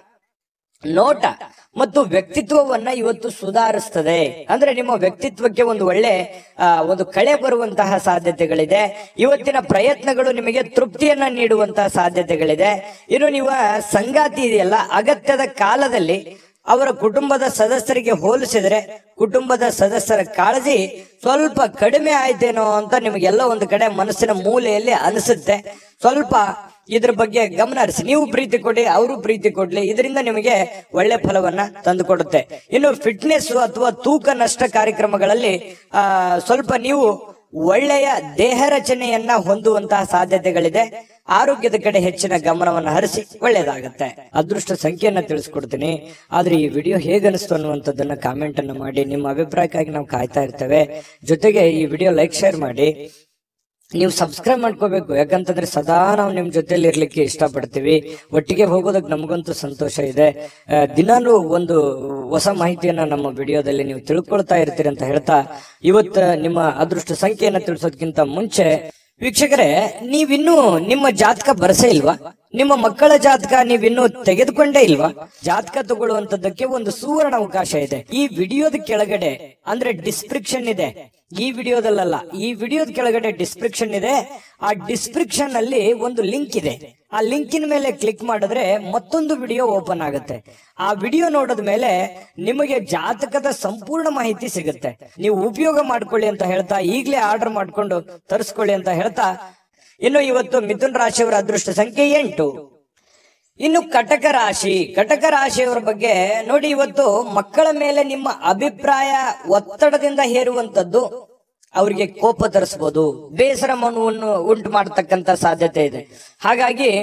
ನೋಟ ಮತ್ತು ವ್ಯಕ್ತಿತ್ವವನ್ನ ಇವತ್ತು ಸುಧಾರಿಸ್ತದೆ ಅಂದ್ರೆ ನಿಮ್ಮ ವ್ಯಕ್ತಿತ್ವಕ್ಕೆ ಒಂದು ಒಳ್ಳೆ ಆ, ಒಂದು ಕಳೆ ಬರುವಂತಹ ಸಾಧ್ಯತೆಗಳಿದೆ ಇವತ್ತಿನ ಪ್ರಯತ್ನಗಳು ನಿಮಗೆ ತೃಪ್ತಿಯನ್ನ ನೀಡುವಂತಹ ಸಾಧ್ಯತೆಗಳಿದೆ ಇನ್ನು ನೀವು ಸಂಗಾತಿ ಇದೆಯಲ್ಲ ಅಗತ್ಯದ ಕಾಲದಲ್ಲಿ ಅವರ ಕುಟುಂಬದ ಸದಸ್ಯರಿಗೆ ಹೋಲಿಸಿದ್ರೆ ಕುಟುಂಬದ ಸದಸ್ಯರ ಕಾಳಜಿ ಸ್ವಲ್ಪ ಕಡಿಮೆ ಆಯ್ತೇನೋ ಅಂತ ನಿಮಗೆಲ್ಲ ಒಂದು ಕಡೆ ಮನಸ್ಸಿನ ಮೂಲೆಯಲ್ಲಿ ಅನಿಸುತ್ತೆ ಸ್ವಲ್ಪ ಇದ್ರ ಬಗ್ಗೆ ಗಮನ ಹರಿಸಿ ನೀವು ಪ್ರೀತಿ ಕೊಡಿ ಅವರು ಪ್ರೀತಿ ಕೊಡ್ಲಿ ಇದರಿಂದ ನಿಮಗೆ ಒಳ್ಳೆ ಫಲವನ್ನ ತಂದು ಕೊಡುತ್ತೆ ಇನ್ನು ಫಿಟ್ನೆಸ್ ಅಥವಾ ತೂಕ ನಷ್ಟ ಕಾರ್ಯಕ್ರಮಗಳಲ್ಲಿ ಆ ಸ್ವಲ್ಪ ನೀವು ಒಳ್ಳೆಯ ದೇಹ ರಚನೆಯನ್ನ ಹೊಂದುವಂತಹ ಸಾಧ್ಯತೆಗಳಿದೆ ಆರೋಗ್ಯದ ಕಡೆ ಹೆಚ್ಚಿನ ಗಮನವನ್ನು ಹರಿಸಿ ಒಳ್ಳೆಯದಾಗುತ್ತೆ ಅದೃಷ್ಟ ಸಂಖ್ಯೆಯನ್ನ ತಿಳಿಸ್ಕೊಡ್ತೀನಿ ಆದ್ರೆ ಈ ವಿಡಿಯೋ ಹೇಗನಿಸ್ತು ಅನ್ನುವಂಥದ್ದನ್ನ ಕಾಮೆಂಟ್ ಅನ್ನ ಮಾಡಿ ನಿಮ್ಮ ಅಭಿಪ್ರಾಯಕ್ಕಾಗಿ ನಾವು ಕಾಯ್ತಾ ಇರ್ತೇವೆ ಜೊತೆಗೆ ಈ ವಿಡಿಯೋ ಲೈಕ್ ಶೇರ್ ಮಾಡಿ ನೀವು ಸಬ್ಸ್ಕ್ರೈಬ್ ಮಾಡ್ಕೋಬೇಕು ಯಾಕಂತಂದ್ರೆ ಸದಾ ನಾವು ನಿಮ್ ಜೊತೆಲಿ ಇರ್ಲಿಕ್ಕೆ ಇಷ್ಟಪಡ್ತೀವಿ ಒಟ್ಟಿಗೆ ಹೋಗೋದಕ್ಕೆ ನಮಗಂತೂ ಸಂತೋಷ ಇದೆ ಆ, ದಿನಾಲೂ ಒಂದು ಹೊಸ ಮಾಹಿತಿಯನ್ನ ನಮ್ಮ ವಿಡಿಯೋದಲ್ಲಿ ನೀವು ತಿಳ್ಕೊಳ್ತಾ ಇರ್ತೀರಿ ಅಂತ ಹೇಳ್ತಾ ಇವತ್ತ ನಿಮ್ಮ ಅದೃಷ್ಟ ಸಂಖ್ಯೆಯನ್ನ ತಿಳಿಸೋದಕ್ಕಿಂತ ಮುಂಚೆ ವೀಕ್ಷಕರೇ ನೀವಿನ್ನೂ ನಿಮ್ಮ ಜಾತಕ ಬರಸೇ ಇಲ್ವಾ ನಿಮ್ಮ ಮಕ್ಕಳ ಜಾತಕ ನೀವಿನ್ನೂ ತೆಗೆದುಕೊಂಡೇ ಇಲ್ವಾ ಜಾತಕ ತಗೊಳ್ಳುವಂತದ್ದಕ್ಕೆ ಒಂದು ಸುವರ್ಣ ಅವಕಾಶ ಇದೆ ಈ ವಿಡಿಯೋದ ಕೆಳಗಡೆ ಅಂದ್ರೆ ಡಿಸ್ಕ್ರಿಪ್ಷನ್ ಇದೆ ಈ ವಿಡಿಯೋದಲ್ಲ ಈ ವಿಡಿಯೋದ ಕೆಳಗಡೆ ಡಿಸ್ಕ್ರಿಪ್ಷನ್ ಇದೆ ಆ ಡಿಸ್ಕ್ರಿಪ್ಷನ್ ಅಲ್ಲಿ ಒಂದು ಲಿಂಕ್ ಇದೆ ಆ ಲಿಂಕಿನ ಮೇಲೆ ಕ್ಲಿಕ್ ಮಾಡಿದ್ರೆ ಮತ್ತೊಂದು ವಿಡಿಯೋ ಓಪನ್ ಆಗುತ್ತೆ ಆ ವಿಡಿಯೋ ನೋಡಿದ ಮೇಲೆ ನಿಮಗೆ ಜಾತಕದ ಸಂಪೂರ್ಣ ಮಾಹಿತಿ ಸಿಗುತ್ತೆ ನೀವು ಉಪಯೋಗ ಮಾಡ್ಕೊಳ್ಳಿ ಅಂತ ಹೇಳ್ತಾ ಈಗಲೇ ಆರ್ಡರ್ ಮಾಡ್ಕೊಂಡು ತರಿಸ್ಕೊಳ್ಳಿ ಅಂತ ಹೇಳ್ತಾ ಇನ್ನು ಇವತ್ತು ಮಿಥುನ್ ರಾಶಿಯವರ ಅದೃಷ್ಟ ಸಂಖ್ಯೆ ಎಂಟು ಇನ್ನು ಕಟಕ ರಾಶಿ ಕಟಕ ರಾಶಿಯವರ ಬಗ್ಗೆ ನೋಡಿ ಇವತ್ತು ಮಕ್ಕಳ ಮೇಲೆ ನಿಮ್ಮ ಅಭಿಪ್ರಾಯ ಒತ್ತಡದಿಂದ ಹೇರುವಂತದ್ದು ಅವರಿಗೆ ಕೋಪ ತರಿಸಬಹುದು ಬೇಸರ ಮನವನ್ನು ಉಂಟು ಮಾಡತಕ್ಕಂತ ಸಾಧ್ಯತೆ ಇದೆ ಹಾಗಾಗಿ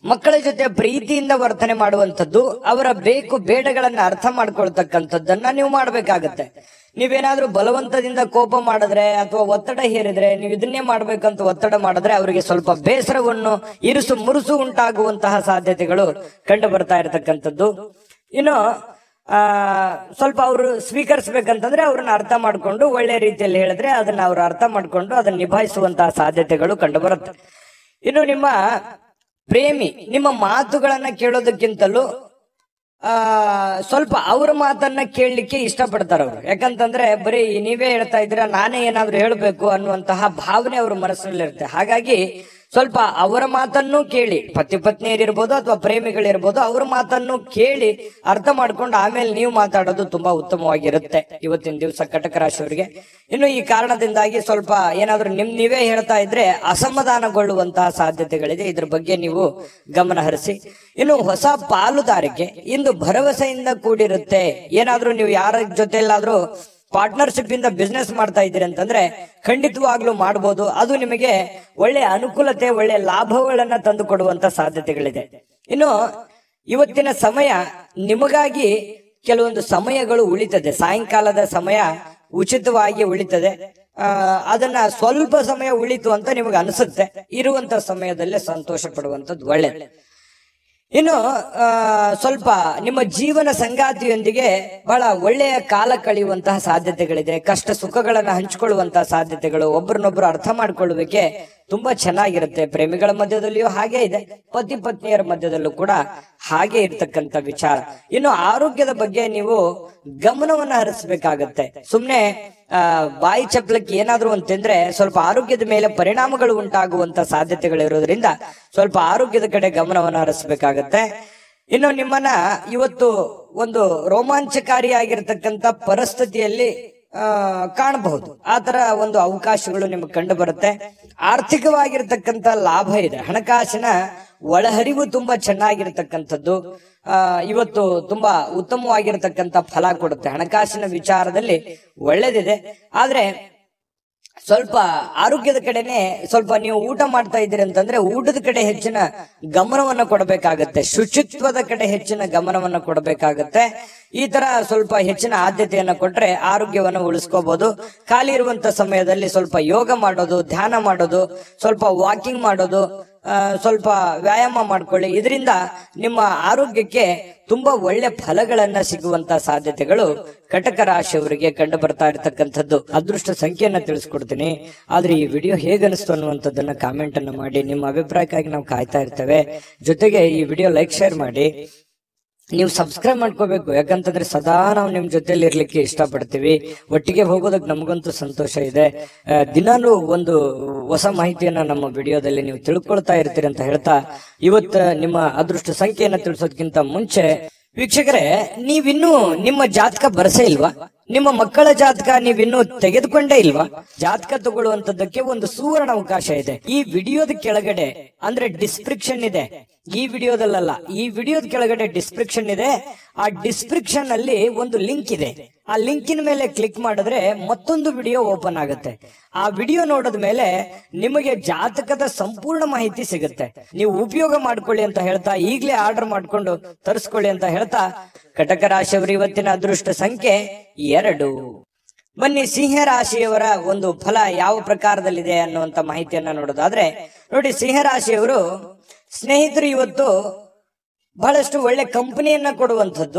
ಮಕ್ಕಳ ಜೊತೆ ಪ್ರೀತಿಯಿಂದ ವರ್ತನೆ ಮಾಡುವಂಥದ್ದು ಅವರ ಬೇಕು ಬೇಡಗಳನ್ನ ಅರ್ಥ ಮಾಡ್ಕೊಳ್ತಕ್ಕಂಥದ್ದನ್ನ ನೀವು ಮಾಡ್ಬೇಕಾಗತ್ತೆ ನೀವೇನಾದ್ರೂ ಬಲವಂತದಿಂದ ಕೋಪ ಮಾಡಿದ್ರೆ ಅಥವಾ ಒತ್ತಡ ಹೇರಿದ್ರೆ ನೀವು ಇದನ್ನೇ ಮಾಡ್ಬೇಕಂತ ಒತ್ತಡ ಮಾಡಿದ್ರೆ ಅವರಿಗೆ ಸ್ವಲ್ಪ ಬೇಸರವನ್ನು ಇರುಸು ಮುರುಸು ಉಂಟಾಗುವಂತಹ ಸಾಧ್ಯತೆಗಳು ಕಂಡು ಬರ್ತಾ ಇರತಕ್ಕಂಥದ್ದು ಇನ್ನು ಆ ಸ್ವಲ್ಪ ಅವರು ಸ್ವೀಕರಿಸ್ಬೇಕಂತಂದ್ರೆ ಅವ್ರನ್ನ ಅರ್ಥ ಮಾಡ್ಕೊಂಡು ಒಳ್ಳೆ ರೀತಿಯಲ್ಲಿ ಹೇಳಿದ್ರೆ ಅದನ್ನ ಅವ್ರು ಅರ್ಥ ಮಾಡ್ಕೊಂಡು ಅದನ್ನ ನಿಭಾಯಿಸುವಂತಹ ಸಾಧ್ಯತೆಗಳು ಕಂಡು ಬರುತ್ತೆ ಇನ್ನು ನಿಮ್ಮ ಪ್ರೇಮಿ ನಿಮ್ಮ ಮಾತುಗಳನ್ನ ಕೇಳೋದಕ್ಕಿಂತಲೂ ಆ ಸ್ವಲ್ಪ ಅವ್ರ ಮಾತನ್ನ ಕೇಳಲಿಕ್ಕೆ ಇಷ್ಟಪಡ್ತಾರ ಅವ್ರು ಯಾಕಂತಂದ್ರೆ ಬರೀ ನೀವೇ ಹೇಳ್ತಾ ಇದ್ದೀರಾ ನಾನೇ ಏನಾದ್ರೂ ಹೇಳ್ಬೇಕು ಅನ್ನುವಂತಹ ಭಾವನೆ ಅವ್ರ ಮನಸ್ಸಿನಲ್ಲಿರುತ್ತೆ ಹಾಗಾಗಿ ಸ್ವಲ್ಪ ಅವರ ಮಾತನ್ನು ಕೇಳಿ ಪತಿ ಪತ್ನಿಯರಿರ್ಬೋದು ಅಥವಾ ಪ್ರೇಮಿಗಳಿರ್ಬೋದು ಅವ್ರ ಮಾತನ್ನು ಕೇಳಿ ಅರ್ಥ ಮಾಡ್ಕೊಂಡು ಆಮೇಲೆ ನೀವು ಮಾತಾಡೋದು ತುಂಬಾ ಉತ್ತಮವಾಗಿರುತ್ತೆ ಇವತ್ತಿನ ದಿವಸ ಕಟಕ ರಾಶಿಯವರಿಗೆ ಇನ್ನು ಈ ಕಾರಣದಿಂದಾಗಿ ಸ್ವಲ್ಪ ಏನಾದ್ರೂ ನಿಮ್ ನೀವೇ ಹೇಳ್ತಾ ಇದ್ರೆ ಅಸಮಾಧಾನಗೊಳ್ಳುವಂತಹ ಸಾಧ್ಯತೆಗಳಿದೆ ಇದ್ರ ಬಗ್ಗೆ ನೀವು ಗಮನ ಹರಿಸಿ ಇನ್ನು ಹೊಸ ಪಾಲುದಾರಿಕೆ ಇಂದು ಭರವಸೆಯಿಂದ ಕೂಡಿರುತ್ತೆ ಏನಾದ್ರೂ ನೀವು ಯಾರ ಜೊತೆಲ್ಲಾದ್ರೂ ಪಾರ್ಟ್ನರ್ಶಿಪ್ ಇಂದ ಬಿಸ್ನೆಸ್ ಮಾಡ್ತಾ ಇದ್ದೀರಿ ಅಂತಂದ್ರೆ ಖಂಡಿತವಾಗ್ಲೂ ಮಾಡಬಹುದು ಅದು ನಿಮಗೆ ಒಳ್ಳೆ ಅನುಕೂಲತೆ ಒಳ್ಳೆ ಲಾಭಗಳನ್ನ ತಂದು ಕೊಡುವಂತ ಸಾಧ್ಯತೆಗಳಿದೆ ಇನ್ನು ಇವತ್ತಿನ ಸಮಯ ನಿಮಗಾಗಿ ಕೆಲವೊಂದು ಸಮಯಗಳು ಉಳಿತದೆ ಸಾಯಂಕಾಲದ ಸಮಯ ಉಚಿತವಾಗಿ ಉಳಿತದೆ ಆ, ಅದನ್ನ ಸ್ವಲ್ಪ ಸಮಯ ಉಳಿತು ಅಂತ ನಿಮಗೆ ಅನಿಸುತ್ತೆ ಇರುವಂತ ಸಮಯದಲ್ಲೇ ಸಂತೋಷ ಪಡುವಂತದ್ದು ಒಳ್ಳೆಯದು ಇನ್ನು ಆ, ಸ್ವಲ್ಪ ನಿಮ್ಮ ಜೀವನ ಸಂಗಾತಿಯೊಂದಿಗೆ ಬಹಳ ಒಳ್ಳೆಯ ಕಾಲ ಕಳೆಯುವಂತಹ ಸಾಧ್ಯತೆಗಳಿದೆ ಕಷ್ಟ ಸುಖಗಳನ್ನ ಹಂಚಿಕೊಳ್ಳುವಂತಹ ಸಾಧ್ಯತೆಗಳು ಒಬ್ಬರನ್ನೊಬ್ರು ಅರ್ಥ ಮಾಡ್ಕೊಳ್ಳುವಿಕೆ ತುಂಬಾ ಚೆನ್ನಾಗಿರುತ್ತೆ ಪ್ರೇಮಿಗಳ ಮಧ್ಯದಲ್ಲಿಯೂ ಹಾಗೆ ಇದೆ ಪತಿ ಪತ್ನಿಯರ ಮಧ್ಯದಲ್ಲೂ ಕೂಡ ಹಾಗೆ ಇರ್ತಕ್ಕಂಥ ವಿಚಾರ ಇನ್ನು ಆರೋಗ್ಯದ ಬಗ್ಗೆ ನೀವು ಗಮನವನ್ನ ಹರಿಸಬೇಕಾಗತ್ತೆ ಸುಮ್ನೆ ಆ, ಬಾಯಿ ಚಪ್ಪಲಕ್ಕೆ ಏನಾದ್ರೂ ಒಂದು ತಿಂದ್ರೆ ಸ್ವಲ್ಪ ಆರೋಗ್ಯದ ಮೇಲೆ ಪರಿಣಾಮಗಳು ಉಂಟಾಗುವಂತ ಸಾಧ್ಯತೆಗಳಿರೋದ್ರಿಂದ ಸ್ವಲ್ಪ ಆರೋಗ್ಯದ ಕಡೆ ಗಮನವನ್ನು ಹರಿಸಬೇಕಾಗತ್ತೆ ಇನ್ನು ನಿಮ್ಮನ್ನ ಇವತ್ತು ಒಂದು ರೋಮಾಂಚಕಾರಿಯಾಗಿರ್ತಕ್ಕಂಥ ಪರಿಸ್ಥಿತಿಯಲ್ಲಿ ಆ ಕಾಣಬಹುದು ಆ ತರ ಒಂದು ಅವಕಾಶಗಳು ನಿಮಗೆ ಕಂಡು ಬರುತ್ತೆ ಆರ್ಥಿಕವಾಗಿರ್ತಕ್ಕಂಥ ಲಾಭ ಇದೆ ಹಣಕಾಸಿನ ಒಳಹರಿವು ತುಂಬಾ ಚೆನ್ನಾಗಿರ್ತಕ್ಕಂಥದ್ದು ಆ ಇವತ್ತು ತುಂಬಾ ಉತ್ತಮವಾಗಿರ್ತಕ್ಕಂಥ ಫಲ ಕೊಡುತ್ತೆ ಹಣಕಾಸಿನ ವಿಚಾರದಲ್ಲಿ ಒಳ್ಳೇದಿದೆ ಆದ್ರೆ ಸ್ವಲ್ಪ ಆರೋಗ್ಯದ ಕಡೆನೆ ಸ್ವಲ್ಪ ನೀವು ಊಟ ಮಾಡ್ತಾ ಇದ್ದೀರಿ ಅಂತಂದ್ರೆ ಊಟದ ಕಡೆ ಹೆಚ್ಚಿನ ಗಮನವನ್ನ ಕೊಡಬೇಕಾಗತ್ತೆ ಶುಚಿತ್ವದ ಕಡೆ ಹೆಚ್ಚಿನ ಗಮನವನ್ನ ಕೊಡಬೇಕಾಗತ್ತೆ ಈ ತರ ಸ್ವಲ್ಪ ಹೆಚ್ಚಿನ ಆದ್ಯತೆಯನ್ನ ಕೊಟ್ರೆ ಆರೋಗ್ಯವನ್ನ ಉಳಿಸ್ಕೋಬಹುದು ಖಾಲಿ ಇರುವಂತ ಸಮಯದಲ್ಲಿ ಸ್ವಲ್ಪ ಯೋಗ ಮಾಡೋದು ಧ್ಯಾನ ಮಾಡೋದು ಸ್ವಲ್ಪ ವಾಕಿಂಗ್ ಮಾಡೋದು ಆ, ಸ್ವಲ್ಪ ವ್ಯಾಯಾಮ ಮಾಡ್ಕೊಳ್ಳಿ ಇದರಿಂದ ನಿಮ್ಮ ಆರೋಗ್ಯಕ್ಕೆ ತುಂಬಾ ಒಳ್ಳೆ ಫಲಗಳನ್ನ ಸಿಗುವಂತ ಸಾಧ್ಯತೆಗಳು ಕಟಕ ರಾಶಿಯವರಿಗೆ ಕಂಡು ಬರ್ತಾ ಇರತಕ್ಕಂಥದ್ದು ಅದೃಷ್ಟ ಸಂಖ್ಯೆಯನ್ನ ತಿಳಿಸ್ಕೊಡ್ತೀನಿ ಆದ್ರೆ ಈ ವಿಡಿಯೋ ಹೇಗನಿಸ್ತು ಅನ್ನುವಂಥದ್ದನ್ನ ಕಾಮೆಂಟ್ ಅನ್ನ ಮಾಡಿ ನಿಮ್ಮ ಅಭಿಪ್ರಾಯಕ್ಕಾಗಿ ನಾವು ಕಾಯ್ತಾ ಇರ್ತೇವೆ ಜೊತೆಗೆ ಈ ವಿಡಿಯೋ ಲೈಕ್ ಶೇರ್ ಮಾಡಿ ನೀವು ಸಬ್ಸ್ಕ್ರೈಬ್ ಮಾಡ್ಕೋಬೇಕು ಯಾಕಂತಂದ್ರೆ ಸದಾ ನಾವು ನಿಮ್ ಜೊತೆಲಿ ಇರ್ಲಿಕ್ಕೆ ಇಷ್ಟಪಡ್ತೀವಿ ಒಟ್ಟಿಗೆ ಹೋಗೋದಕ್ಕೆ ನಮಗಂತೂ ಸಂತೋಷ ಇದೆ ಆ, ದಿನಾಲೂ ಒಂದು ಹೊಸ ಮಾಹಿತಿಯನ್ನ ನಮ್ಮ ವಿಡಿಯೋದಲ್ಲಿ ನೀವು ತಿಳ್ಕೊಳ್ತಾ ಇರ್ತೀರಿ ಅಂತ ಹೇಳ್ತಾ ಇವತ್ತ ನಿಮ್ಮ ಅದೃಷ್ಟ ಸಂಖ್ಯೆಯನ್ನ ತಿಳಿಸೋದಕ್ಕಿಂತ ಮುಂಚೆ ವೀಕ್ಷಕರೇ ನೀವಿನ್ನೂ ನಿಮ್ಮ ಜಾತಕ ಬರಸೇ ಇಲ್ವಾ ನಿಮ್ಮ ಮಕ್ಕಳ ಜಾತಕ ನೀವಿನ್ನೂ ತೆಗೆದುಕೊಂಡೇ ಇಲ್ವಾ ಜಾತಕ ತಗೊಳ್ಳುವಂತದ್ದಕ್ಕೆ ಒಂದು ಸುವರ್ಣ ಅವಕಾಶ ಇದೆ ಈ ವಿಡಿಯೋದ ಕೆಳಗಡೆ ಅಂದ್ರೆ ಡಿಸ್ಕ್ರಿಪ್ಷನ್ ಇದೆ ಈ ವಿಡಿಯೋದಲ್ಲ ಈ ವಿಡಿಯೋದ ಕೆಳಗಡೆ ಡಿಸ್ಕ್ರಿಪ್ಷನ್ ಇದೆ ಆ ಡಿಸ್ಕ್ರಿಪ್ಷನ್ ಅಲ್ಲಿ ಒಂದು ಲಿಂಕ್ ಇದೆ ಆ ಲಿಂಕಿನ ಮೇಲೆ ಕ್ಲಿಕ್ ಮಾಡಿದ್ರೆ ಮತ್ತೊಂದು ವಿಡಿಯೋ ಓಪನ್ ಆಗುತ್ತೆ ಆ ವಿಡಿಯೋ ನೋಡಿದ ಮೇಲೆ ನಿಮಗೆ ಜಾತಕದ ಸಂಪೂರ್ಣ ಮಾಹಿತಿ ಸಿಗುತ್ತೆ ನೀವು ಉಪಯೋಗ ಮಾಡ್ಕೊಳ್ಳಿ ಅಂತ ಹೇಳ್ತಾ ಈಗಲೇ ಆರ್ಡರ್ ಮಾಡ್ಕೊಂಡು ತರಿಸ್ಕೊಳ್ಳಿ ಅಂತ ಹೇಳ್ತಾ ಕಟಕ ರಾಶಿಯವರು ಇವತ್ತಿನ ಅದೃಷ್ಟ ಸಂಖ್ಯೆ ಎರಡು ಬನ್ನಿ ಸಿಂಹ ರಾಶಿಯವರ ಒಂದು ಫಲ ಯಾವ ಪ್ರಕಾರದಲ್ಲಿದೆ ಅನ್ನುವಂತ ಮಾಹಿತಿಯನ್ನ ನೋಡೋದಾದ್ರೆ ನೋಡಿ ಸಿಂಹ ರಾಶಿಯವರು ಸ್ನೇಹಿತರು ಇವತ್ತು ಬಹಳಷ್ಟು ಒಳ್ಳೆ ಕಂಪನಿಯನ್ನ ಕೊಡುವಂಥದ್ದು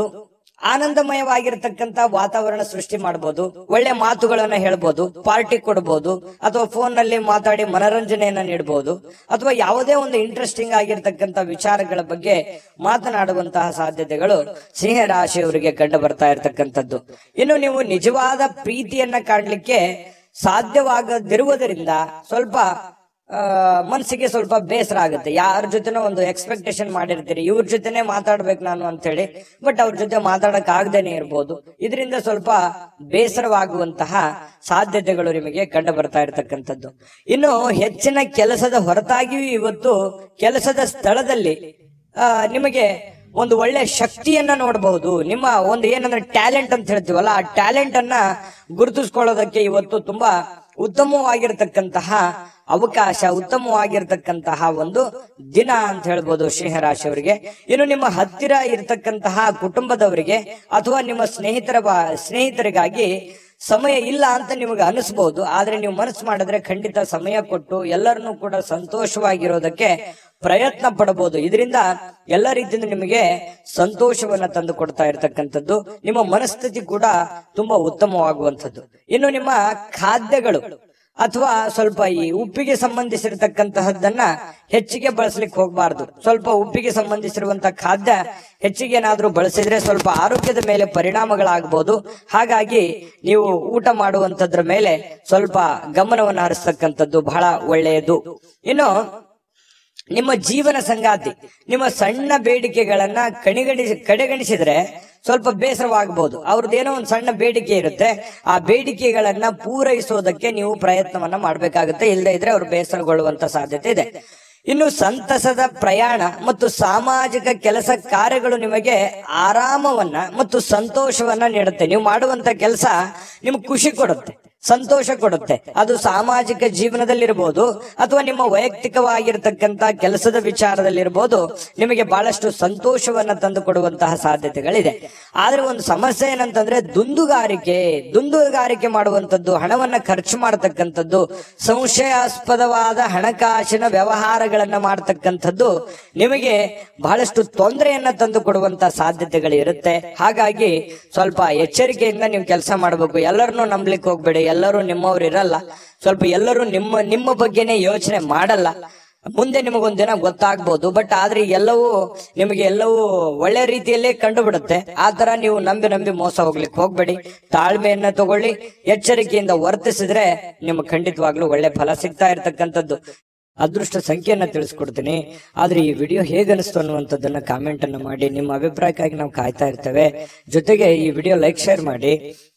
ಆನಂದಮಯವಾಗಿರ್ತಕ್ಕಂತ ವಾತಾವರಣ ಸೃಷ್ಟಿ ಮಾಡಬಹುದು ಒಳ್ಳೆ ಮಾತುಗಳನ್ನ ಹೇಳ್ಬೋದು ಪಾರ್ಟಿ ಕೊಡಬಹುದು ಅಥವಾ ಫೋನ್ ನಲ್ಲಿ ಮಾತಾಡಿ ಮನರಂಜನೆಯನ್ನ ನೀಡಬಹುದು ಅಥವಾ ಯಾವುದೇ ಒಂದು ಇಂಟ್ರೆಸ್ಟಿಂಗ್ ಆಗಿರ್ತಕ್ಕಂತ ವಿಚಾರಗಳ ಬಗ್ಗೆ ಮಾತನಾಡುವಂತಹ ಸಾಧ್ಯತೆಗಳು ಸಿಂಹ ರಾಶಿಯವರಿಗೆ ಕಂಡು ಬರ್ತಾ ಇರತಕ್ಕಂಥದ್ದು ಇನ್ನು ನೀವು ನಿಜವಾದ ಪ್ರೀತಿಯನ್ನ ಕಾಣಲಿಕ್ಕೆ ಸಾಧ್ಯವಾಗದಿರುವುದರಿಂದ ಸ್ವಲ್ಪ ಆ, ಮನ್ಸಿಗೆ ಸ್ವಲ್ಪ ಬೇಸರ ಆಗುತ್ತೆ ಯಾರ ಜೊತೆನೋ ಒಂದು ಎಕ್ಸ್ಪೆಕ್ಟೇಷನ್ ಮಾಡಿರ್ತೀರಿ ಇವ್ರ ಜೊತೆನೆ ಮಾತಾಡ್ಬೇಕು ನಾನು ಅಂತ ಹೇಳಿ ಬಟ್ ಅವ್ರ ಜೊತೆ ಮಾತಾಡಕ್ ಆಗದೇನೆ ಇರ್ಬೋದು ಇದರಿಂದ ಸ್ವಲ್ಪ ಬೇಸರವಾಗುವಂತಹ ಸಾಧ್ಯತೆಗಳು ನಿಮಗೆ ಕಂಡು ಬರ್ತಾ ಇರತಕ್ಕಂಥದ್ದು ಇನ್ನು ಹೆಚ್ಚಿನ ಕೆಲಸದ ಹೊರತಾಗಿಯೂ ಇವತ್ತು ಕೆಲಸದ ಸ್ಥಳದಲ್ಲಿ ಆ, ನಿಮಗೆ ಒಂದು ಒಳ್ಳೆ ಶಕ್ತಿಯನ್ನ ನೋಡಬಹುದು ನಿಮ್ಮ ಒಂದು ಏನಂದ್ರೆ ಟ್ಯಾಲೆಂಟ್ ಅಂತ ಹೇಳ್ತೀವಲ್ಲ ಆ ಟ್ಯಾಲೆಂಟ್ ಅನ್ನ ಗುರುತಿಸ್ಕೊಳ್ಳೋದಕ್ಕೆ ಇವತ್ತು ತುಂಬಾ ಉತ್ತಮವಾಗಿರ್ತಕ್ಕಂತಹ ಅವಕಾಶ ಉತ್ತಮವಾಗಿರ್ತಕ್ಕಂತಹ ಒಂದು ದಿನ ಅಂತ ಹೇಳ್ಬೋದು ಸಿಂಹರಾಶಿಯವರಿಗೆ ಇನ್ನು ನಿಮ್ಮ ಹತ್ತಿರ ಇರತಕ್ಕಂತಹ ಕುಟುಂಬದವರಿಗೆ ಅಥವಾ ನಿಮ್ಮ ಸ್ನೇಹಿತರ ಬಾ- ಸ್ನೇಹಿತರಿಗಾಗಿ ಸಮಯ ಇಲ್ಲ ಅಂತ ನಿಮಗೆ ಅನಿಸ್ಬಹುದು ಆದ್ರೆ ನೀವು ಮನಸ್ಸು ಮಾಡಿದ್ರೆ ಖಂಡಿತ ಸಮಯ ಕೊಟ್ಟು ಎಲ್ಲರನ್ನೂ ಕೂಡ ಸಂತೋಷವಾಗಿರೋದಕ್ಕೆ ಪ್ರಯತ್ನ ಪಡಬಹುದು ಇದರಿಂದ ಎಲ್ಲ ರೀತಿಯಿಂದ ನಿಮಗೆ ಸಂತೋಷವನ್ನ ತಂದು ಕೊಡ್ತಾ ಇರತಕ್ಕಂಥದ್ದು ನಿಮ್ಮ ಮನಸ್ಥಿತಿ ಕೂಡ ತುಂಬಾ ಉತ್ತಮವಾಗುವಂಥದ್ದು ಇನ್ನು ನಿಮ್ಮ ಖಾದ್ಯಗಳು ಅಥವಾ ಸ್ವಲ್ಪ ಈ ಉಪ್ಪಿಗೆ ಸಂಬಂಧಿಸಿರತಕ್ಕಂತಹದ್ದನ್ನ ಹೆಚ್ಚಿಗೆ ಬಳಸಲಿಕ್ಕೆ ಹೋಗಬಾರ್ದು ಸ್ವಲ್ಪ ಉಪ್ಪಿಗೆ ಸಂಬಂಧಿಸಿರುವಂತಹ ಖಾದ್ಯ ಹೆಚ್ಚಿಗೆ ಏನಾದ್ರೂ ಬಳಸಿದ್ರೆ ಸ್ವಲ್ಪ ಆರೋಗ್ಯದ ಮೇಲೆ ಪರಿಣಾಮಗಳಾಗಬಹುದು ಹಾಗಾಗಿ ನೀವು ಊಟ ಮಾಡುವಂತದ್ರ ಮೇಲೆ ಸ್ವಲ್ಪ ಗಮನವನ್ನು ಹರಿಸ್ತಕ್ಕಂಥದ್ದು ಬಹಳ ಒಳ್ಳೆಯದು ಇನ್ನು ನಿಮ್ಮ ಜೀವನ ಸಂಗಾತಿ ನಿಮ್ಮ ಸಣ್ಣ ಬೇಡಿಕೆಗಳನ್ನ ಕಣಿಗಣಿಸಿ ಕಡೆಗಣಿಸಿದ್ರೆ ಸ್ವಲ್ಪ ಬೇಸರವಾಗಬಹುದು ಅವ್ರದ್ದೇನೋ ಒಂದು ಸಣ್ಣ ಬೇಡಿಕೆ ಇರುತ್ತೆ ಆ ಬೇಡಿಕೆಗಳನ್ನ ಪೂರೈಸೋದಕ್ಕೆ ನೀವು ಪ್ರಯತ್ನವನ್ನ ಮಾಡ್ಬೇಕಾಗುತ್ತೆ ಇಲ್ಲದೆ ಇದ್ರೆ ಅವ್ರು ಬೇಸರಗೊಳ್ಳುವಂತ ಸಾಧ್ಯತೆ ಇದೆ ಇನ್ನು ಸಂತಸದ ಪ್ರಯಾಣ ಮತ್ತು ಸಾಮಾಜಿಕ ಕೆಲಸ ಕಾರ್ಯಗಳು ನಿಮಗೆ ಆರಾಮವನ್ನ ಮತ್ತು ಸಂತೋಷವನ್ನ ನೀಡುತ್ತೆ ನೀವು ಮಾಡುವಂತ ಕೆಲಸ ನಿಮ್ಗೆ ಖುಷಿ ಕೊಡುತ್ತೆ ಸಂತೋಷ ಕೊಡುತ್ತೆ ಅದು ಸಾಮಾಜಿಕ ಜೀವನದಲ್ಲಿರ್ಬೋದು ಅಥವಾ ನಿಮ್ಮ ವೈಯಕ್ತಿಕವಾಗಿರ್ತಕ್ಕಂತ ಕೆಲಸದ ವಿಚಾರದಲ್ಲಿರ್ಬೋದು ನಿಮಗೆ ಬಹಳಷ್ಟು ಸಂತೋಷವನ್ನ ತಂದು ಕೊಡುವಂತಹ ಸಾಧ್ಯತೆಗಳಿದೆ ಆದ್ರೆ ಒಂದು ಸಮಸ್ಯೆ ಏನಂತಂದ್ರೆ ದುಂದುಗಾರಿಕೆ ದುಂದುಗಾರಿಕೆ ಮಾಡುವಂತದ್ದು ಹಣವನ್ನ ಖರ್ಚು ಮಾಡತಕ್ಕಂಥದ್ದು ಸಂಶಯಾಸ್ಪದವಾದ ಹಣಕಾಸಿನ ವ್ಯವಹಾರಗಳನ್ನ ಮಾಡತಕ್ಕಂಥದ್ದು ನಿಮಗೆ ಬಹಳಷ್ಟು ತೊಂದರೆಯನ್ನ ತಂದು ಕೊಡುವಂತ ಸಾಧ್ಯತೆಗಳು ಇರುತ್ತೆ ಹಾಗಾಗಿ ಸ್ವಲ್ಪ ಎಚ್ಚರಿಕೆಯಿಂದ ನೀವು ಕೆಲಸ ಮಾಡಬೇಕು ಎಲ್ಲರನ್ನೂ ನಂಬ್ಲಿಕ್ಕೆ ಹೋಗ್ಬೇಡಿ ಎಲ್ಲರೂ ನಿಮ್ಮವ್ರು ಇರಲ್ಲ ಸ್ವಲ್ಪ ಎಲ್ಲರೂ ನಿಮ್ಮ ನಿಮ್ಮ ಬಗ್ಗೆನೇ ಯೋಚನೆ ಮಾಡಲ್ಲ ಮುಂದೆ ನಿಮಗೊಂದ್ ದಿನ ಗೊತ್ತಾಗ್ಬೋದು ಬಟ್ ಆದ್ರೆ ಎಲ್ಲವೂ ನಿಮಗೆ ಎಲ್ಲವೂ ಒಳ್ಳೆ ರೀತಿಯಲ್ಲೇ ಕಂಡು ಬಿಡುತ್ತೆ ಆ ತರ ನೀವು ನಂಬಿ ನಂಬಿ ಮೋಸ ಹೋಗ್ಲಿಕ್ಕೆ ಹೋಗ್ಬೇಡಿ ತಾಳ್ಮೆಯನ್ನ ತಗೊಳ್ಳಿ ಎಚ್ಚರಿಕೆಯಿಂದ ವರ್ತಿಸಿದ್ರೆ ನಿಮ್ಗೆ ಖಂಡಿತವಾಗ್ಲೂ ಒಳ್ಳೆ ಫಲ ಸಿಗ್ತಾ ಇರ್ತಕ್ಕಂಥದ್ದು ಅದೃಷ್ಟ ಸಂಖ್ಯೆಯನ್ನ ತಿಳಿಸ್ಕೊಡ್ತೀನಿ ಆದ್ರೆ ಈ ವಿಡಿಯೋ ಹೇಗನಿಸ್ತು ಅನ್ನುವಂಥದ್ದನ್ನ ಕಾಮೆಂಟ್ ಅನ್ನ ಮಾಡಿ ನಿಮ್ಮ ಅಭಿಪ್ರಾಯಕ್ಕಾಗಿ ನಾವು ಕಾಯ್ತಾ ಇರ್ತೇವೆ ಜೊತೆಗೆ ಈ ವಿಡಿಯೋ ಲೈಕ್ ಶೇರ್ ಮಾಡಿ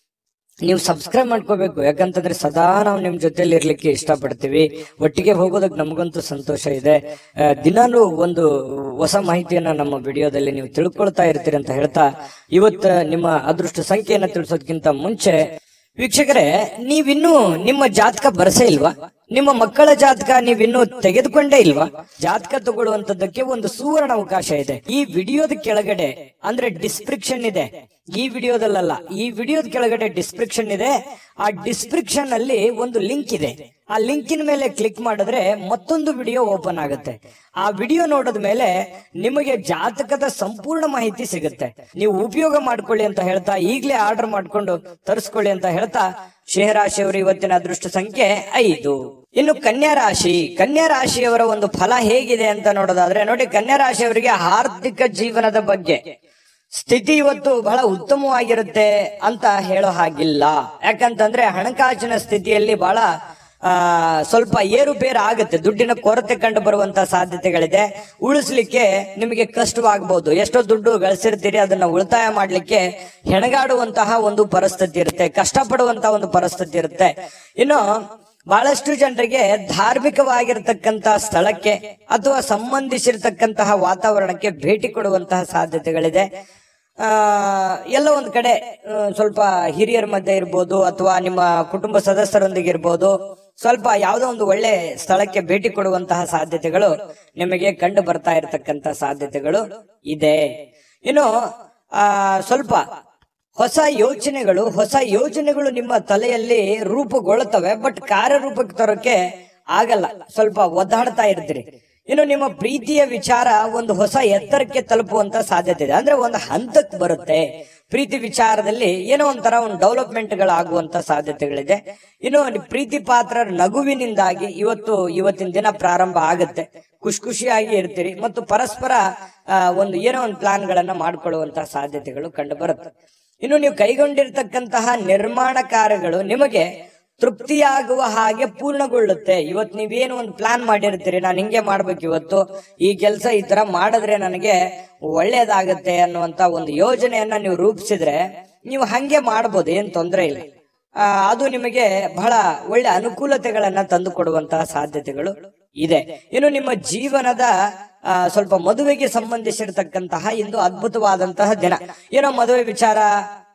ನೀವು ಸಬ್ಸ್ಕ್ರೈಬ್ ಮಾಡ್ಕೋಬೇಕು ಯಾಕಂತಂದ್ರೆ ಸದಾ ನಾವು ನಿಮ್ ಜೊತೆಲಿ ಇರ್ಲಿಕ್ಕೆ ಇಷ್ಟಪಡ್ತೀವಿ ಒಟ್ಟಿಗೆ ಹೋಗೋದಕ್ಕೆ ನಮಗಂತೂ ಸಂತೋಷ ಇದೆ ಆ, ದಿನಾಲೂ ಒಂದು ಹೊಸ ಮಾಹಿತಿಯನ್ನ ನಮ್ಮ ವಿಡಿಯೋದಲ್ಲಿ ನೀವು ತಿಳ್ಕೊಳ್ತಾ ಇರ್ತೀರಿ ಅಂತ ಹೇಳ್ತಾ ಇವತ್ತ ನಿಮ್ಮ ಅದೃಷ್ಟ ಸಂಖ್ಯೆಯನ್ನ ತಿಳಿಸೋದಕ್ಕಿಂತ ಮುಂಚೆ ವೀಕ್ಷಕರೇ ನೀವಿನ್ನೂ ನಿಮ್ಮ ಜಾತಕ ಬರಸೇ ಇಲ್ವಾ ನಿಮ್ಮ ಮಕ್ಕಳ ಜಾತಕ ನೀವಿನ್ನೂ ತೆಗೆದುಕೊಂಡೇ ಇಲ್ವಾ ಜಾತಕ ತಗೊಳ್ಳುವಂತದ್ದಕ್ಕೆ ಒಂದು ಸುವರ್ಣ ಅವಕಾಶ ಇದೆ ಈ ವಿಡಿಯೋದ ಕೆಳಗಡೆ ಅಂದ್ರೆ ಡಿಸ್ಕ್ರಿಪ್ಷನ್ ಇದೆ ಈ ವಿಡಿಯೋದಲ್ಲ ಈ ವಿಡಿಯೋದ ಕೆಳಗಡೆ ಡಿಸ್ಕ್ರಿಪ್ಷನ್ ಇದೆ ಆ ಡಿಸ್ಕ್ರಿಪ್ಷನ್ ಅಲ್ಲಿ ಒಂದು ಲಿಂಕ್ ಇದೆ ಆ ಲಿಂಕಿನ ಮೇಲೆ ಕ್ಲಿಕ್ ಮಾಡಿದ್ರೆ ಮತ್ತೊಂದು ವಿಡಿಯೋ ಓಪನ್ ಆಗುತ್ತೆ ಆ ವಿಡಿಯೋ ನೋಡಿದ ಮೇಲೆ ನಿಮಗೆ ಜಾತಕದ ಸಂಪೂರ್ಣ ಮಾಹಿತಿ ಸಿಗುತ್ತೆ ನೀವು ಉಪಯೋಗ ಮಾಡ್ಕೊಳ್ಳಿ ಅಂತ ಹೇಳ್ತಾ ಈಗಲೇ ಆರ್ಡರ್ ಮಾಡ್ಕೊಂಡು ತರಿಸ್ಕೊಳ್ಳಿ ಅಂತ ಹೇಳ್ತಾ ಶೇಹರಾಶಿಯವರು ಇವತ್ತಿನ ಅದೃಷ್ಟ ಸಂಖ್ಯೆ ಐದು ಇನ್ನು ಕನ್ಯಾ ರಾಶಿ ಕನ್ಯಾ ರಾಶಿಯವರ ಒಂದು ಫಲ ಹೇಗಿದೆ ಅಂತ ನೋಡೋದಾದ್ರೆ ನೋಡಿ ಕನ್ಯಾ ರಾಶಿಯವರಿಗೆ ಆರ್ಥಿಕ ಜೀವನದ ಬಗ್ಗೆ ಸ್ಥಿತಿ ಇವತ್ತು ಬಹಳ ಉತ್ತಮವಾಗಿರುತ್ತೆ ಅಂತ ಹೇಳೋ ಹಾಗಿಲ್ಲ ಯಾಕಂತಂದ್ರೆ ಹಣಕಾಸಿನ ಸ್ಥಿತಿಯಲ್ಲಿ ಬಹಳ ಆ ಸ್ವಲ್ಪ ಏರುಪೇರು ಆಗುತ್ತೆ ದುಡ್ಡಿನ ಕೊರತೆ ಕಂಡು ಬರುವಂತ ಸಾಧ್ಯತೆಗಳಿದೆ ಉಳಿಸ್ಲಿಕ್ಕೆ ನಿಮಗೆ ಕಷ್ಟವಾಗಬಹುದು ಎಷ್ಟೋ ದುಡ್ಡು ಗಳಿಸಿರ್ತೀರಿ ಅದನ್ನ ಉಳಿತಾಯ ಮಾಡ್ಲಿಕ್ಕೆ ಹೆಣಗಾಡುವಂತಹ ಒಂದು ಪರಿಸ್ಥಿತಿ ಇರುತ್ತೆ ಕಷ್ಟಪಡುವಂತಹ ಒಂದು ಪರಿಸ್ಥಿತಿ ಇರುತ್ತೆ ಇನ್ನು ಬಹಳಷ್ಟು ಜನರಿಗೆ ಧಾರ್ಮಿಕವಾಗಿರ್ತಕ್ಕಂತ ಸ್ಥಳಕ್ಕೆ ಅಥವಾ ಸಂಬಂಧಿಸಿರ್ತಕ್ಕಂತಹ ವಾತಾವರಣಕ್ಕೆ ಭೇಟಿ ಕೊಡುವಂತಹ ಸಾಧ್ಯತೆಗಳಿದೆ ಆ ಎಲ್ಲ ಒಂದ್ ಕಡೆ ಆ, ಸ್ವಲ್ಪ ಹಿರಿಯರ ಮಧ್ಯೆ ಇರ್ಬೋದು ಅಥವಾ ನಿಮ್ಮ ಕುಟುಂಬ ಸದಸ್ಯರೊಂದಿಗೆ ಇರ್ಬೋದು ಸ್ವಲ್ಪ ಯಾವುದೋ ಒಂದು ಒಳ್ಳೆ ಸ್ಥಳಕ್ಕೆ ಭೇಟಿ ಕೊಡುವಂತಹ ಸಾಧ್ಯತೆಗಳು ನಿಮಗೆ ಕಂಡು ಬರ್ತಾ ಇರತಕ್ಕಂತ ಸಾಧ್ಯತೆಗಳು ಇದೆ ಇನ್ನು ಆ ಸ್ವಲ್ಪ ಹೊಸ ಯೋಚನೆಗಳು ಹೊಸ ಯೋಜನೆಗಳು ನಿಮ್ಮ ತಲೆಯಲ್ಲಿ ರೂಪುಗೊಳ್ಳುತ್ತವೆ ಬಟ್ ಕಾರ್ಯರೂಪಕ್ಕೆ ತರೋಕೆ ಆಗಲ್ಲ ಸ್ವಲ್ಪ ಒದ್ದಾಡ್ತಾ ಇರ್ತೀರಿ ಇನ್ನು ನಿಮ್ಮ ಪ್ರೀತಿಯ ವಿಚಾರ ಒಂದು ಹೊಸ ಎತ್ತರಕ್ಕೆ ತಲುಪುವಂತ ಸಾಧ್ಯತೆ ಇದೆ ಅಂದ್ರೆ ಒಂದು ಹಂತಕ್ಕೆ ಬರುತ್ತೆ ಪ್ರೀತಿ ವಿಚಾರದಲ್ಲಿ ಏನೋ ಒಂಥರ ಒಂದು ಡೆವಲಪ್ಮೆಂಟ್ ಗಳಾಗುವಂತ ಸಾಧ್ಯತೆಗಳಿದೆ ಇನ್ನು ನಿ- ಪ್ರೀತಿ ಪಾತ್ರರ ನಗುವಿನಿಂದಾಗಿ ಇವತ್ತು ಇವತ್ತಿನ ದಿನ ಪ್ರಾರಂಭ ಆಗುತ್ತೆ ಖುಷಿ ಖುಷಿಯಾಗಿ ಇರ್ತೀರಿ ಮತ್ತು ಪರಸ್ಪರ ಆ, ಒಂದು ಏನೋ ಒಂದು ಪ್ಲಾನ್ ಗಳನ್ನ ಮಾಡ್ಕೊಳ್ಳುವಂತಹ ಸಾಧ್ಯತೆಗಳು ಕಂಡು ಬರುತ್ತೆ ಇನ್ನು ನೀವು ಕೈಗೊಂಡಿರ್ತಕ್ಕಂತಹ ನಿರ್ಮಾಣ ಕಾರ್ಯಗಳು ನಿಮಗೆ ತೃಪ್ತಿಯಾಗುವ ಹಾಗೆ ಪೂರ್ಣಗೊಳ್ಳುತ್ತೆ ಇವತ್ತು ನೀವೇನು ಒಂದು ಪ್ಲಾನ್ ಮಾಡಿರ್ತೀರಿ ನಾನು ಹಿಂಗೆ ಮಾಡ್ಬೇಕು ಇವತ್ತು ಈ ಕೆಲಸ ಈ ತರ ಮಾಡಿದ್ರೆ ನನಗೆ ಒಳ್ಳೇದಾಗತ್ತೆ ಅನ್ನುವಂತ ಒಂದು ಯೋಜನೆಯನ್ನ ನೀವು ರೂಪಿಸಿದ್ರೆ ನೀವು ಹಂಗೆ ಮಾಡ್ಬೋದು ಏನ್ ತೊಂದರೆ ಇಲ್ಲ ಆ, ಅದು ನಿಮಗೆ ಬಹಳ ಒಳ್ಳೆ ಅನುಕೂಲತೆಗಳನ್ನ ತಂದು ಕೊಡುವಂತಹ ಸಾಧ್ಯತೆಗಳು ಇದೆ ಇನ್ನು ನಿಮ್ಮ ಜೀವನದ ಆ, ಸ್ವಲ್ಪ ಮದುವೆಗೆ ಸಂಬಂಧಿಸಿರ್ತಕ್ಕಂತಹ ಇಂದು ಅದ್ಭುತವಾದಂತಹ ದಿನ ಏನೋ ಮದುವೆ ವಿಚಾರ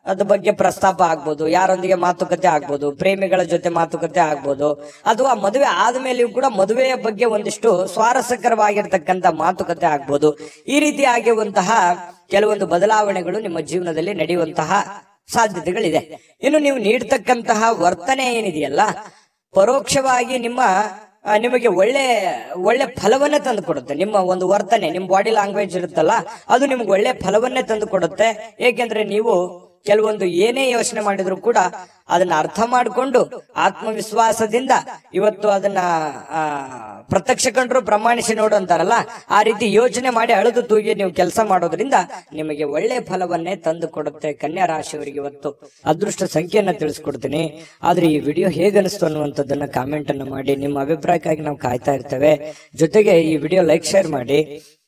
ಅದ್ರ ಬಗ್ಗೆ ಪ್ರಸ್ತಾಪ ಆಗ್ಬೋದು ಯಾರೊಂದಿಗೆ ಮಾತುಕತೆ ಆಗ್ಬೋದು ಪ್ರೇಮಿಗಳ ಜೊತೆ ಮಾತುಕತೆ ಆಗ್ಬೋದು ಅಥವಾ ಮದುವೆ ಆದ್ಮೇಲೆಯೂ ಕೂಡ ಮದುವೆಯ ಬಗ್ಗೆ ಒಂದಿಷ್ಟು ಸ್ವಾರಸ್ಯಕರವಾಗಿರ್ತಕ್ಕಂಥ ಮಾತುಕತೆ ಆಗ್ಬೋದು ಈ ರೀತಿ ಆಗಿರುವಂತಹ ಕೆಲವೊಂದು ಬದಲಾವಣೆಗಳು ನಿಮ್ಮ ಜೀವನದಲ್ಲಿ ನಡೆಯುವಂತಹ ಸಾಧ್ಯತೆಗಳಿದೆ ಇನ್ನು ನೀವು ನೀಡ್ತಕ್ಕಂತಹ ವರ್ತನೆ ಏನಿದೆಯಲ್ಲ ಪರೋಕ್ಷವಾಗಿ ನಿಮ್ಮ ಆ, ನಿಮಗೆ ಒಳ್ಳೆ ಒಳ್ಳೆ ಫಲವನ್ನೇ ತಂದು ಕೊಡುತ್ತೆ ನಿಮ್ಮ ಒಂದು ವರ್ತನೆ ನಿಮ್ಮ ಬಾಡಿ ಲ್ಯಾಂಗ್ವೇಜ್ ಇರುತ್ತಲ್ಲ ಅದು ನಿಮ್ಗೆ ಒಳ್ಳೆ ಫಲವನ್ನೇ ತಂದು ಕೊಡುತ್ತೆ ಏಕೆಂದ್ರೆ ನೀವು ಕೆಲವೊಂದು ಏನೇ ಯೋಚನೆ ಮಾಡಿದ್ರು ಕೂಡ ಅದನ್ನ ಅರ್ಥ ಮಾಡಿಕೊಂಡು ಆತ್ಮವಿಶ್ವಾಸದಿಂದ ಇವತ್ತು ಅದನ್ನ ಆ, ಪ್ರತ್ಯಕ್ಷ ಕಂಡ್ರು ಪ್ರಮಾಣಿಸಿ ನೋಡು ಅಂತಾರಲ್ಲ ಆ ರೀತಿ ಯೋಚನೆ ಮಾಡಿ ಅಳೆದು ತೂಗಿ ನೀವು ಕೆಲಸ ಮಾಡೋದ್ರಿಂದ ನಿಮಗೆ ಒಳ್ಳೆ ಫಲವನ್ನೇ ತಂದು ಕೊಡುತ್ತೆ ಕನ್ಯಾ ರಾಶಿಯವರಿಗೆ ಇವತ್ತು ಅದೃಷ್ಟ ಸಂಖ್ಯೆಯನ್ನ ತಿಳಿಸ್ಕೊಡ್ತೀನಿ ಆದ್ರೆ ಈ ವಿಡಿಯೋ ಹೇಗನಿಸ್ತು ಅನ್ನುವಂಥದ್ದನ್ನ ಕಾಮೆಂಟ್ ಅನ್ನ ಮಾಡಿ ನಿಮ್ಮ ಅಭಿಪ್ರಾಯಕ್ಕಾಗಿ ನಾವು ಕಾಯ್ತಾ ಇರ್ತೇವೆ ಜೊತೆಗೆ ಈ ವಿಡಿಯೋ ಲೈಕ್ ಶೇರ್ ಮಾಡಿ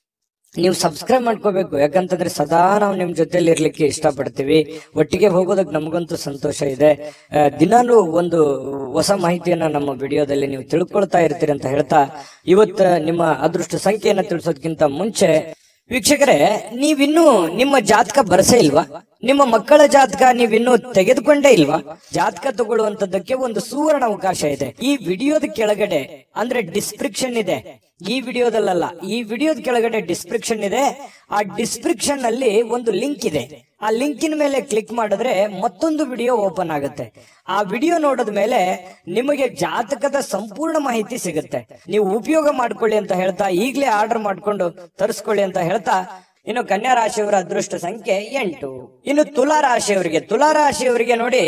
ನೀವು ಸಬ್ಸ್ಕ್ರೈಬ್ ಮಾಡ್ಕೋಬೇಕು ಯಾಕಂತಂದ್ರೆ ಸದಾ ನಾವು ನಿಮ್ ಜೊತೆಲಿ ಇರ್ಲಿಕ್ಕೆ ಇಷ್ಟಪಡ್ತೀವಿ ಒಟ್ಟಿಗೆ ಹೋಗೋದಕ್ಕೆ ನಮಗಂತೂ ಸಂತೋಷ ಇದೆ ಆ, ದಿನಾಲೂ ಒಂದು ಹೊಸ ಮಾಹಿತಿಯನ್ನ ನಮ್ಮ ವಿಡಿಯೋದಲ್ಲಿ ನೀವು ತಿಳ್ಕೊಳ್ತಾ ಇರ್ತೀರಿ ಅಂತ ಹೇಳ್ತಾ ಇವತ್ತ ನಿಮ್ಮ ಅದೃಷ್ಟ ಸಂಖ್ಯೆಯನ್ನ ತಿಳಿಸೋದಕ್ಕಿಂತ ಮುಂಚೆ ವೀಕ್ಷಕರೇ ನೀವಿನ್ನೂ ನಿಮ್ಮ ಜಾತಕ ಬರಸೇ ಇಲ್ವಾ ನಿಮ್ಮ ಮಕ್ಕಳ ಜಾತಕ ನೀವಿನ್ನೂ ತೆಗೆದುಕೊಂಡೇ ಇಲ್ವಾ ಜಾತಕ ತಗೊಳ್ಳುವಂತದ್ದಕ್ಕೆ ಒಂದು ಸುವರ್ಣ ಅವಕಾಶ ಇದೆ ಈ ವಿಡಿಯೋದ ಕೆಳಗಡೆ ಅಂದ್ರೆ ಡಿಸ್ಕ್ರಿಪ್ಷನ್ ಇದೆ ಈ ವಿಡಿಯೋದಲ್ಲ ಈ ವಿಡಿಯೋದ ಕೆಳಗಡೆ ಡಿಸ್ಕ್ರಿಪ್ಷನ್ ಇದೆ ಆ ಡಿಸ್ಕ್ರಿಪ್ಷನ್ ಅಲ್ಲಿ ಒಂದು ಲಿಂಕ್ ಇದೆ ಆ ಲಿಂಕಿನ ಮೇಲೆ ಕ್ಲಿಕ್ ಮಾಡಿದ್ರೆ ಮತ್ತೊಂದು ವಿಡಿಯೋ ಓಪನ್ ಆಗುತ್ತೆ ಆ ವಿಡಿಯೋ ನೋಡಿದ ಮೇಲೆ ನಿಮಗೆ ಜಾತಕದ ಸಂಪೂರ್ಣ ಮಾಹಿತಿ ಸಿಗುತ್ತೆ ನೀವು ಉಪಯೋಗ ಮಾಡ್ಕೊಳ್ಳಿ ಅಂತ ಹೇಳ್ತಾ ಈಗಲೇ ಆರ್ಡರ್ ಮಾಡ್ಕೊಂಡು ತರಿಸ್ಕೊಳ್ಳಿ ಅಂತ ಹೇಳ್ತಾ ಇನ್ನು ಕನ್ಯಾ ರಾಶಿಯವರ ಅದೃಷ್ಟ ಸಂಖ್ಯೆ ಎಂಟು ಇನ್ನು ತುಲಾ ರಾಶಿಯವರಿಗೆ ತುಲಾ ರಾಶಿಯವರಿಗೆ ನೋಡಿ